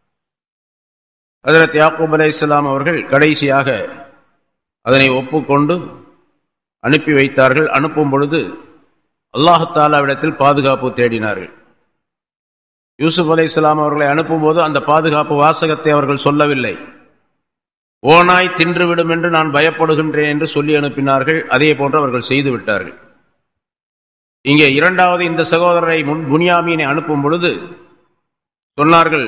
ஹதரத் யாக்கூப் அலை இஸ்லாம் அவர்கள் கடைசியாக அதனை ஒப்புக்கொண்டு அனுப்பி வைத்தார்கள் அனுப்பும் பொழுது அல்லாஹாலாவிடத்தில் பாதுகாப்பு தேடினார்கள் யூசுப் அலை இஸ்லாம் அவர்களை அனுப்பும்போது அந்த பாதுகாப்பு வாசகத்தை அவர்கள் சொல்லவில்லை ஓனாய் தின்றுவிடும் என்று நான் பயப்படுகின்றேன் என்று சொல்லி அனுப்பினார்கள் அதே போன்று அவர்கள் செய்து விட்டார்கள் இங்கே இரண்டாவது இந்த சகோதரரை முன் புனியாமீனை அனுப்பும் பொழுது சொன்னார்கள்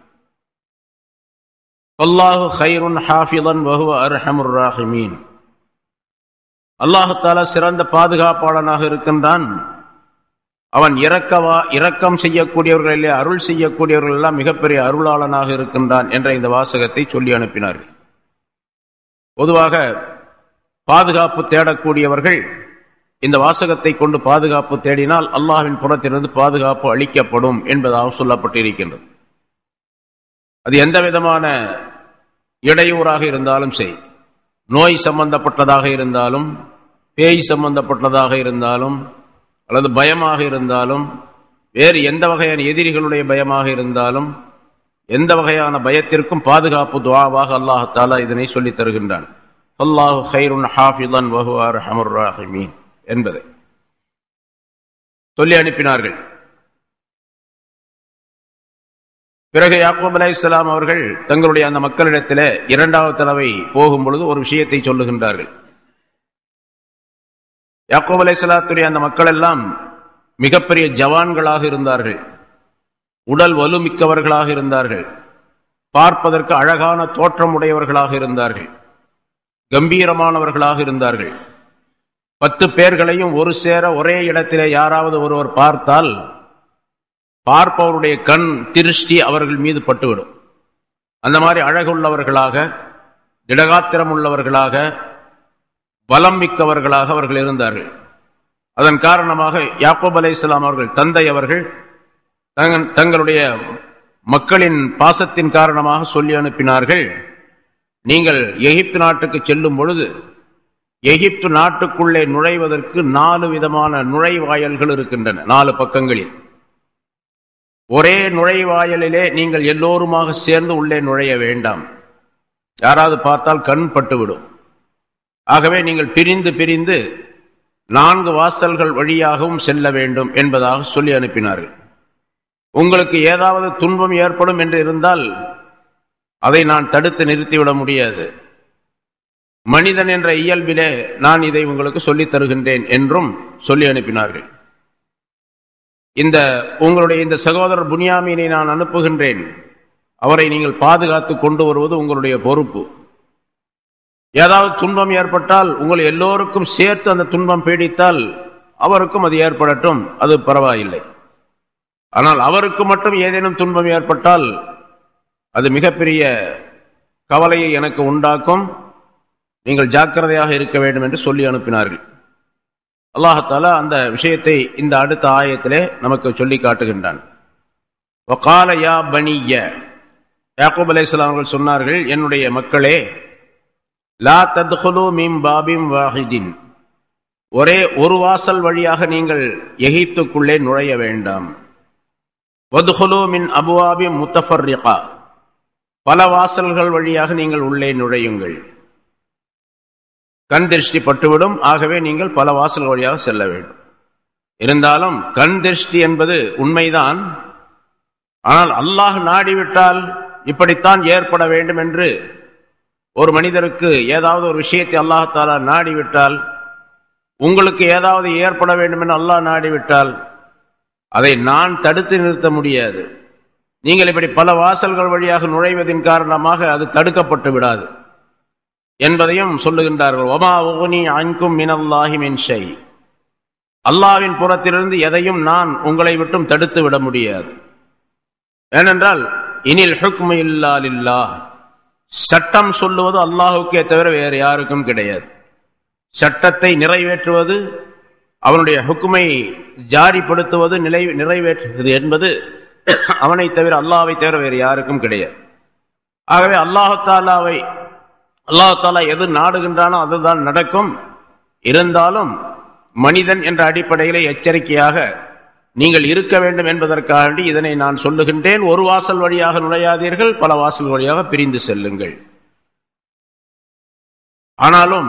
அல்லாஹு ஹைருன் ஹாஃபிதன் வஹுவ அர்ஹமுர் ராஹிமீன் அல்லாஹு சிறந்த பாதுகாப்பாளனாக இருக்கின்றான் அவன் இறக்கவா இரக்கம் செய்யக்கூடியவர்களிலே அருள் செய்யக்கூடியவர்கள் எல்லாம் மிகப்பெரிய அருளாளனாக இருக்கின்றான் என்ற இந்த வாசகத்தை சொல்லி அனுப்பினார்கள் பொதுவாக பாதுகாப்பு தேடக்கூடியவர்கள் இந்த வாசகத்தை கொண்டு பாதுகாப்பு தேடினால் அல்லாஹின் புறத்திலிருந்து பாதுகாப்பு அளிக்கப்படும் என்பதாக சொல்லப்பட்டிருக்கின்றது அது எந்த விதமான இடையூறாக இருந்தாலும் சரி நோய் சம்பந்தப்பட்டதாக இருந்தாலும் பேய் சம்பந்தப்பட்டதாக இருந்தாலும் அல்லது பயமாக இருந்தாலும் வேறு எந்த வகையான எதிரிகளுடைய பயமாக இருந்தாலும் எந்த வகையான பயத்திற்கும் பாதுகாப்பு துவாவாக அல்லாஹாலா இதனை சொல்லித் தருகின்றான் அல்லாஹு ஹைருன் ஹாஃபிதன் வஹுவார் ஹமர் ராஹிமீன் என்பதை சொல்லி அனுப்பினார்கள் பிறகு யாக்கூப் அலை இஸ்லாம் அவர்கள் தங்களுடைய அந்த மக்களிடத்தில் இரண்டாவது தடவை போகும் பொழுது ஒரு விஷயத்தை சொல்லுகின்றார்கள் யாக்கூப் அலை சலாத்துடைய அந்த மக்கள் எல்லாம் மிகப்பெரிய ஜவான்களாக இருந்தார்கள் உடல் வலுமிக்கவர்களாக இருந்தார்கள் பார்ப்பதற்கு அழகான தோற்றம் உடையவர்களாக இருந்தார்கள் கம்பீரமானவர்களாக இருந்தார்கள் பத்து பேர்களையும் ஒரு சேர ஒரே இடத்திலே யாராவது ஒருவர் பார்த்தால் பார்ப்பவருடைய கண் திருஷ்டி அவர்கள் மீது பட்டுவிடும் அந்த மாதிரி அழகுள்ளவர்களாக திடகாத்திரம் உள்ளவர்களாக பலம் மிக்கவர்களாக அவர்கள் இருந்தார்கள் அதன் காரணமாக யாக்கோப் அலை இஸ்லாம் அவர்கள் தந்தை அவர்கள் தங்களுடைய மக்களின் பாசத்தின் காரணமாக சொல்லி அனுப்பினார்கள் நீங்கள் எகிப்து நாட்டுக்கு செல்லும் பொழுது எகிப்து நாட்டுக்குள்ளே நுழைவதற்கு நாலு விதமான நுழைவாயல்கள் இருக்கின்றன நாலு பக்கங்களில் ஒரே நுழைவாயலிலே நீங்கள் எல்லோருமாக சேர்ந்து உள்ளே நுழைய வேண்டாம் யாராவது பார்த்தால் கண் பட்டுவிடும் ஆகவே நீங்கள் பிரிந்து பிரிந்து நான்கு வாசல்கள் வழியாகவும் செல்ல வேண்டும் என்பதாக சொல்லி அனுப்பினார்கள் உங்களுக்கு ஏதாவது துன்பம் ஏற்படும் என்று இருந்தால் அதை நான் தடுத்து நிறுத்திவிட முடியாது மனிதன் என்ற இயல்பிலே நான் இதை உங்களுக்கு சொல்லித் தருகின்றேன் என்றும் சொல்லி அனுப்பினார்கள் இந்த உங்களுடைய இந்த சகோதரர் புனியாமீனை நான் அனுப்புகின்றேன் அவரை நீங்கள் பாதுகாத்து கொண்டு வருவது உங்களுடைய பொறுப்பு ஏதாவது துன்பம் ஏற்பட்டால் உங்கள் எல்லோருக்கும் சேர்த்து அந்த துன்பம் பீடித்தால் அவருக்கும் அது ஏற்படட்டும் அது பரவாயில்லை ஆனால் அவருக்கு மட்டும் ஏதேனும் துன்பம் ஏற்பட்டால் அது மிகப்பெரிய கவலையை எனக்கு உண்டாக்கும் நீங்கள் ஜாக்கிரதையாக இருக்க வேண்டும் என்று சொல்லி அனுப்பினார்கள் அல்லாஹால அந்த விஷயத்தை இந்த அடுத்த ஆயத்திலே நமக்கு சொல்லி காட்டுகின்றான் வகால யா பனிய யாக்கூப் அலைஹிஸ்ஸலாம் அவர்கள் சொன்னார்கள் என்னுடைய மக்களே லா தத்ஹுலு மின் பாபிம் வாஹிதின் ஒரே ஒரு வாசல் வழியாக நீங்கள் எகிப்துக்குள்ளே நுழைய வேண்டாம் வதுஹுலு மின் அபுவாபி முத்தஃபர்ரிகா பல வாசல்கள் வழியாக நீங்கள் உள்ளே நுழையுங்கள் கண் திருஷ்டி பட்டுவிடும் ஆகவே நீங்கள் பல வாசல் வழியாக செல்ல வேண்டும் இருந்தாலும் கண் திருஷ்டி என்பது உண்மைதான் ஆனால் அல்லாஹ் நாடிவிட்டால் இப்படித்தான் ஏற்பட வேண்டும் என்று ஒரு மனிதருக்கு ஏதாவது ஒரு விஷயத்தை அல்லாஹாலா நாடிவிட்டால் உங்களுக்கு ஏதாவது ஏற்பட வேண்டும் என்று அல்லாஹ் நாடிவிட்டால் அதை நான் தடுத்து நிறுத்த முடியாது நீங்கள் இப்படி பல வாசல்கள் வழியாக நுழைவதின் காரணமாக அது தடுக்கப்பட்டு விடாது என்பதையும் சொல்லுகின்றார்கள் ஒமா ஓனி அன்கும் மினல்லாஹி மின் ஷை அல்லாவின் புறத்திலிருந்து எதையும் நான் உங்களை விட்டும் தடுத்து விட முடியாது ஏனென்றால் இனில் ஹுக்மு இல்லா லில்லா சட்டம் சொல்லுவது அல்லாஹுக்கே தவிர வேறு யாருக்கும் கிடையாது சட்டத்தை நிறைவேற்றுவது அவனுடைய ஹுக்குமை ஜாரிப்படுத்துவது நிலை நிறைவேற்றுவது என்பது அவனை தவிர அல்லாவை தவிர வேறு யாருக்கும் கிடையாது ஆகவே அல்லாஹாலாவை அல்லாஹாலா எது நாடுகின்றானோ அதுதான் நடக்கும் இருந்தாலும் மனிதன் என்ற அடிப்படையிலே எச்சரிக்கையாக நீங்கள் இருக்க வேண்டும் என்பதற்காக இதனை நான் சொல்லுகின்றேன் ஒரு வாசல் வழியாக நுழையாதீர்கள் பல வாசல் வழியாக பிரிந்து செல்லுங்கள் ஆனாலும்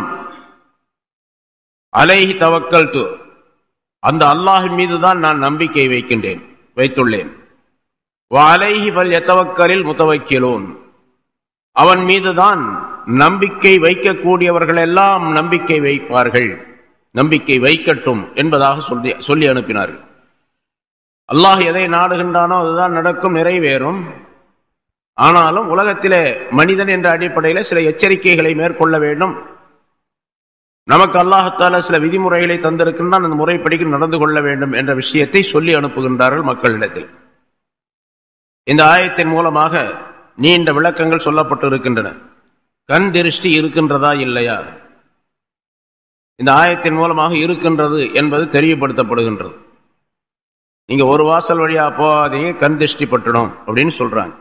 அலைஹி தவக்கல் து அந்த அல்லாஹின் மீதுதான் நான் நம்பிக்கை வைக்கின்றேன் வைத்துள்ளேன் அலைஹி வல் எத்தவக்கலில் முத்தவைக்கிலோன் அவன் மீதுதான் நம்பிக்கை வைக்கக்கூடியவர்கள் எல்லாம் நம்பிக்கை வைப்பார்கள் நம்பிக்கை வைக்கட்டும் என்பதாக சொல்லி சொல்லி அனுப்பினார்கள் அல்லாஹ் எதை நாடுகின்றானோ அதுதான் நடக்கும் நிறைவேறும் ஆனாலும் உலகத்திலே மனிதன் என்ற அடிப்படையில் சில எச்சரிக்கைகளை மேற்கொள்ள வேண்டும் நமக்கு அல்லாஹத்தால சில விதிமுறைகளை தந்திருக்கின்றான் அந்த முறைப்படிக்கு நடந்து கொள்ள வேண்டும் என்ற விஷயத்தை சொல்லி அனுப்புகின்றார்கள் மக்களிடத்தில் இந்த ஆயத்தின் மூலமாக நீண்ட விளக்கங்கள் சொல்லப்பட்டு இருக்கின்றன கண் திருஷ்டி இருக்கின்றதா இல்லையா இந்த ஆயத்தின் மூலமாக இருக்கின்றது என்பது தெரியப்படுத்தப்படுகின்றது நீங்க ஒரு வாசல் வழியா போகாதீங்க கண் திருஷ்டி பட்டணும் அப்படின்னு சொல்றாங்க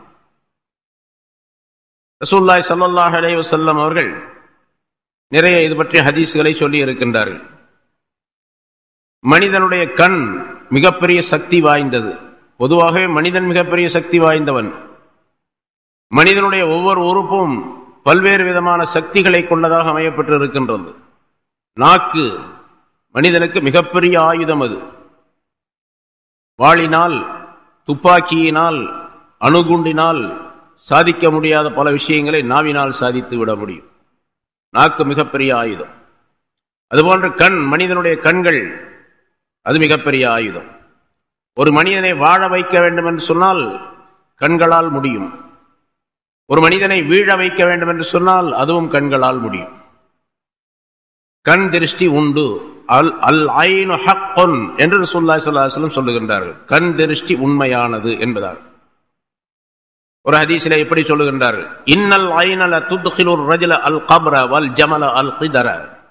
ரசூல்லாய் சல்லாஹ் அலைய வசல்லம் அவர்கள் நிறைய இது பற்றிய ஹதீஸ்களை சொல்லி இருக்கின்றார்கள் மனிதனுடைய கண் மிகப்பெரிய சக்தி வாய்ந்தது பொதுவாகவே மனிதன் மிகப்பெரிய சக்தி வாய்ந்தவன் மனிதனுடைய ஒவ்வொரு உறுப்பும் பல்வேறு விதமான சக்திகளை கொண்டதாக அமையப்பட்டு இருக்கின்றது நாக்கு மனிதனுக்கு மிகப்பெரிய ஆயுதம் அது வாளினால் துப்பாக்கியினால் அணுகுண்டினால் சாதிக்க முடியாத பல விஷயங்களை நாவினால் சாதித்து விட முடியும் நாக்கு மிகப்பெரிய ஆயுதம் அதுபோன்ற கண் மனிதனுடைய கண்கள் அது மிகப்பெரிய ஆயுதம் ஒரு மனிதனை வாழ வைக்க வேண்டும் என்று சொன்னால் கண்களால் முடியும் ஒரு மனிதனை வீழ வைக்க வேண்டும் என்று சொன்னால் அதுவும் கண்களால் முடியும் கண் திருஷ்டி உண்டு அல் அல் ஐனு ஹக்கொன் என்று சொல்லா சொல்லாஸ்லம் சொல்லுகின்றார்கள் கண் திருஷ்டி உண்மையானது என்பதால் ஒரு ஹதீசில எப்படி சொல்லுகின்றார்கள் இன்னல் ஐனல துத்ஹிலுர் ரஜல அல் கப்ர வல் ஜமல அல் கிதர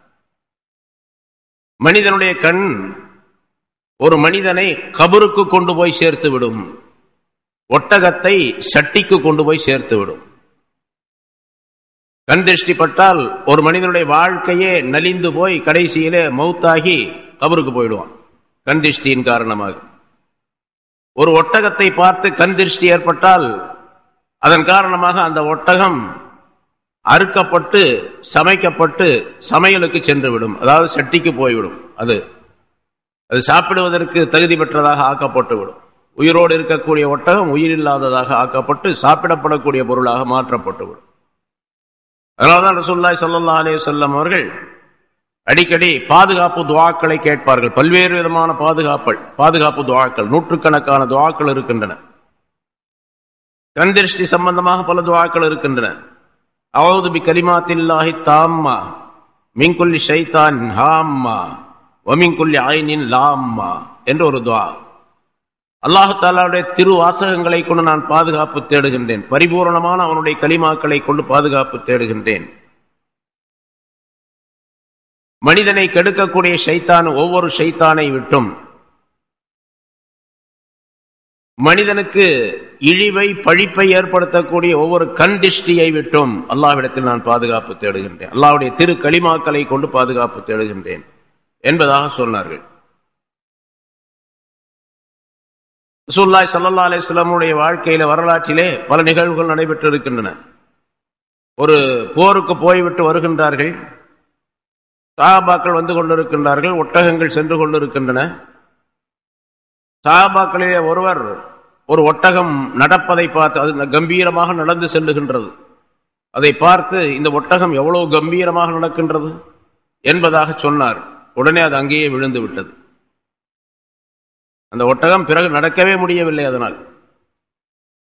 மனிதனுடைய கண் ஒரு மனிதனை கபருக்கு கொண்டு போய் சேர்த்து விடும் ஒட்டகத்தை சட்டிக்கு கொண்டு போய் சேர்த்து விடும் கண் திருஷ்டி பட்டால் ஒரு மனிதனுடைய வாழ்க்கையே நலிந்து போய் கடைசியிலே மௌத்தாகி கபருக்கு போயிடுவான் கண் திருஷ்டியின் காரணமாக ஒரு ஒட்டகத்தை பார்த்து கண் திருஷ்டி ஏற்பட்டால் அதன் காரணமாக அந்த ஒட்டகம் அறுக்கப்பட்டு சமைக்கப்பட்டு சமையலுக்கு சென்று விடும் அதாவது சட்டிக்கு போய்விடும் அது அது சாப்பிடுவதற்கு தகுதி பெற்றதாக ஆக்கப்பட்டு விடும் உயிரோடு இருக்கக்கூடிய ஒட்டகம் உயிரில்லாததாக ஆக்கப்பட்டு சாப்பிடப்படக்கூடிய பொருளாக மாற்றப்பட்டுவிடும் அதனால்தான் ரசூல்லாய் சல்லா அலே செல்லம் அவர்கள் அடிக்கடி பாதுகாப்பு துவாக்களை கேட்பார்கள் பல்வேறு விதமான பாதுகாப்பு பாதுகாப்பு துவாக்கள் நூற்றுக்கணக்கான துவாக்கள் இருக்கின்றன கண் திருஷ்டி சம்பந்தமாக பல துவாக்கள் இருக்கின்றன அவது பி கலிமாத்தில்லாஹி தாம்மா மிங்குல்லி ஷைத்தான் ஹாம்மா ஒமிங்குல்லி ஐனின் லாம்மா என்று ஒரு துவா அல்லாஹு தாலாவுடைய திரு வாசகங்களை கொண்டு நான் பாதுகாப்பு தேடுகின்றேன் பரிபூர்ணமான அவனுடைய கலிமாக்களை கொண்டு பாதுகாப்பு தேடுகின்றேன் மனிதனை கெடுக்கக்கூடிய ஷைத்தான் ஒவ்வொரு ஷைத்தானை விட்டும் மனிதனுக்கு இழிவை பழிப்பை ஏற்படுத்தக்கூடிய ஒவ்வொரு கண் திஷ்டியை விட்டும் அல்லாவிடத்தில் நான் பாதுகாப்பு தேடுகின்றேன் அல்லாவுடைய திரு களிமாக்களை கொண்டு பாதுகாப்பு தேடுகின்றேன் என்பதாக சொன்னார்கள் ரசூல்லாய் சல்லா அலிஸ்லாமுடைய வாழ்க்கையில வரலாற்றிலே பல நிகழ்வுகள் நடைபெற்று இருக்கின்றன ஒரு போருக்கு போய்விட்டு வருகின்றார்கள் சாபாக்கள் வந்து கொண்டிருக்கின்றார்கள் ஒட்டகங்கள் சென்று கொண்டிருக்கின்றன சாபாக்களிலே ஒருவர் ஒரு ஒட்டகம் நடப்பதை பார்த்து அது கம்பீரமாக நடந்து செல்லுகின்றது அதை பார்த்து இந்த ஒட்டகம் எவ்வளவு கம்பீரமாக நடக்கின்றது என்பதாக சொன்னார் உடனே அது அங்கேயே விழுந்து விட்டது அந்த ஒட்டகம் பிறகு நடக்கவே முடியவில்லை அதனால்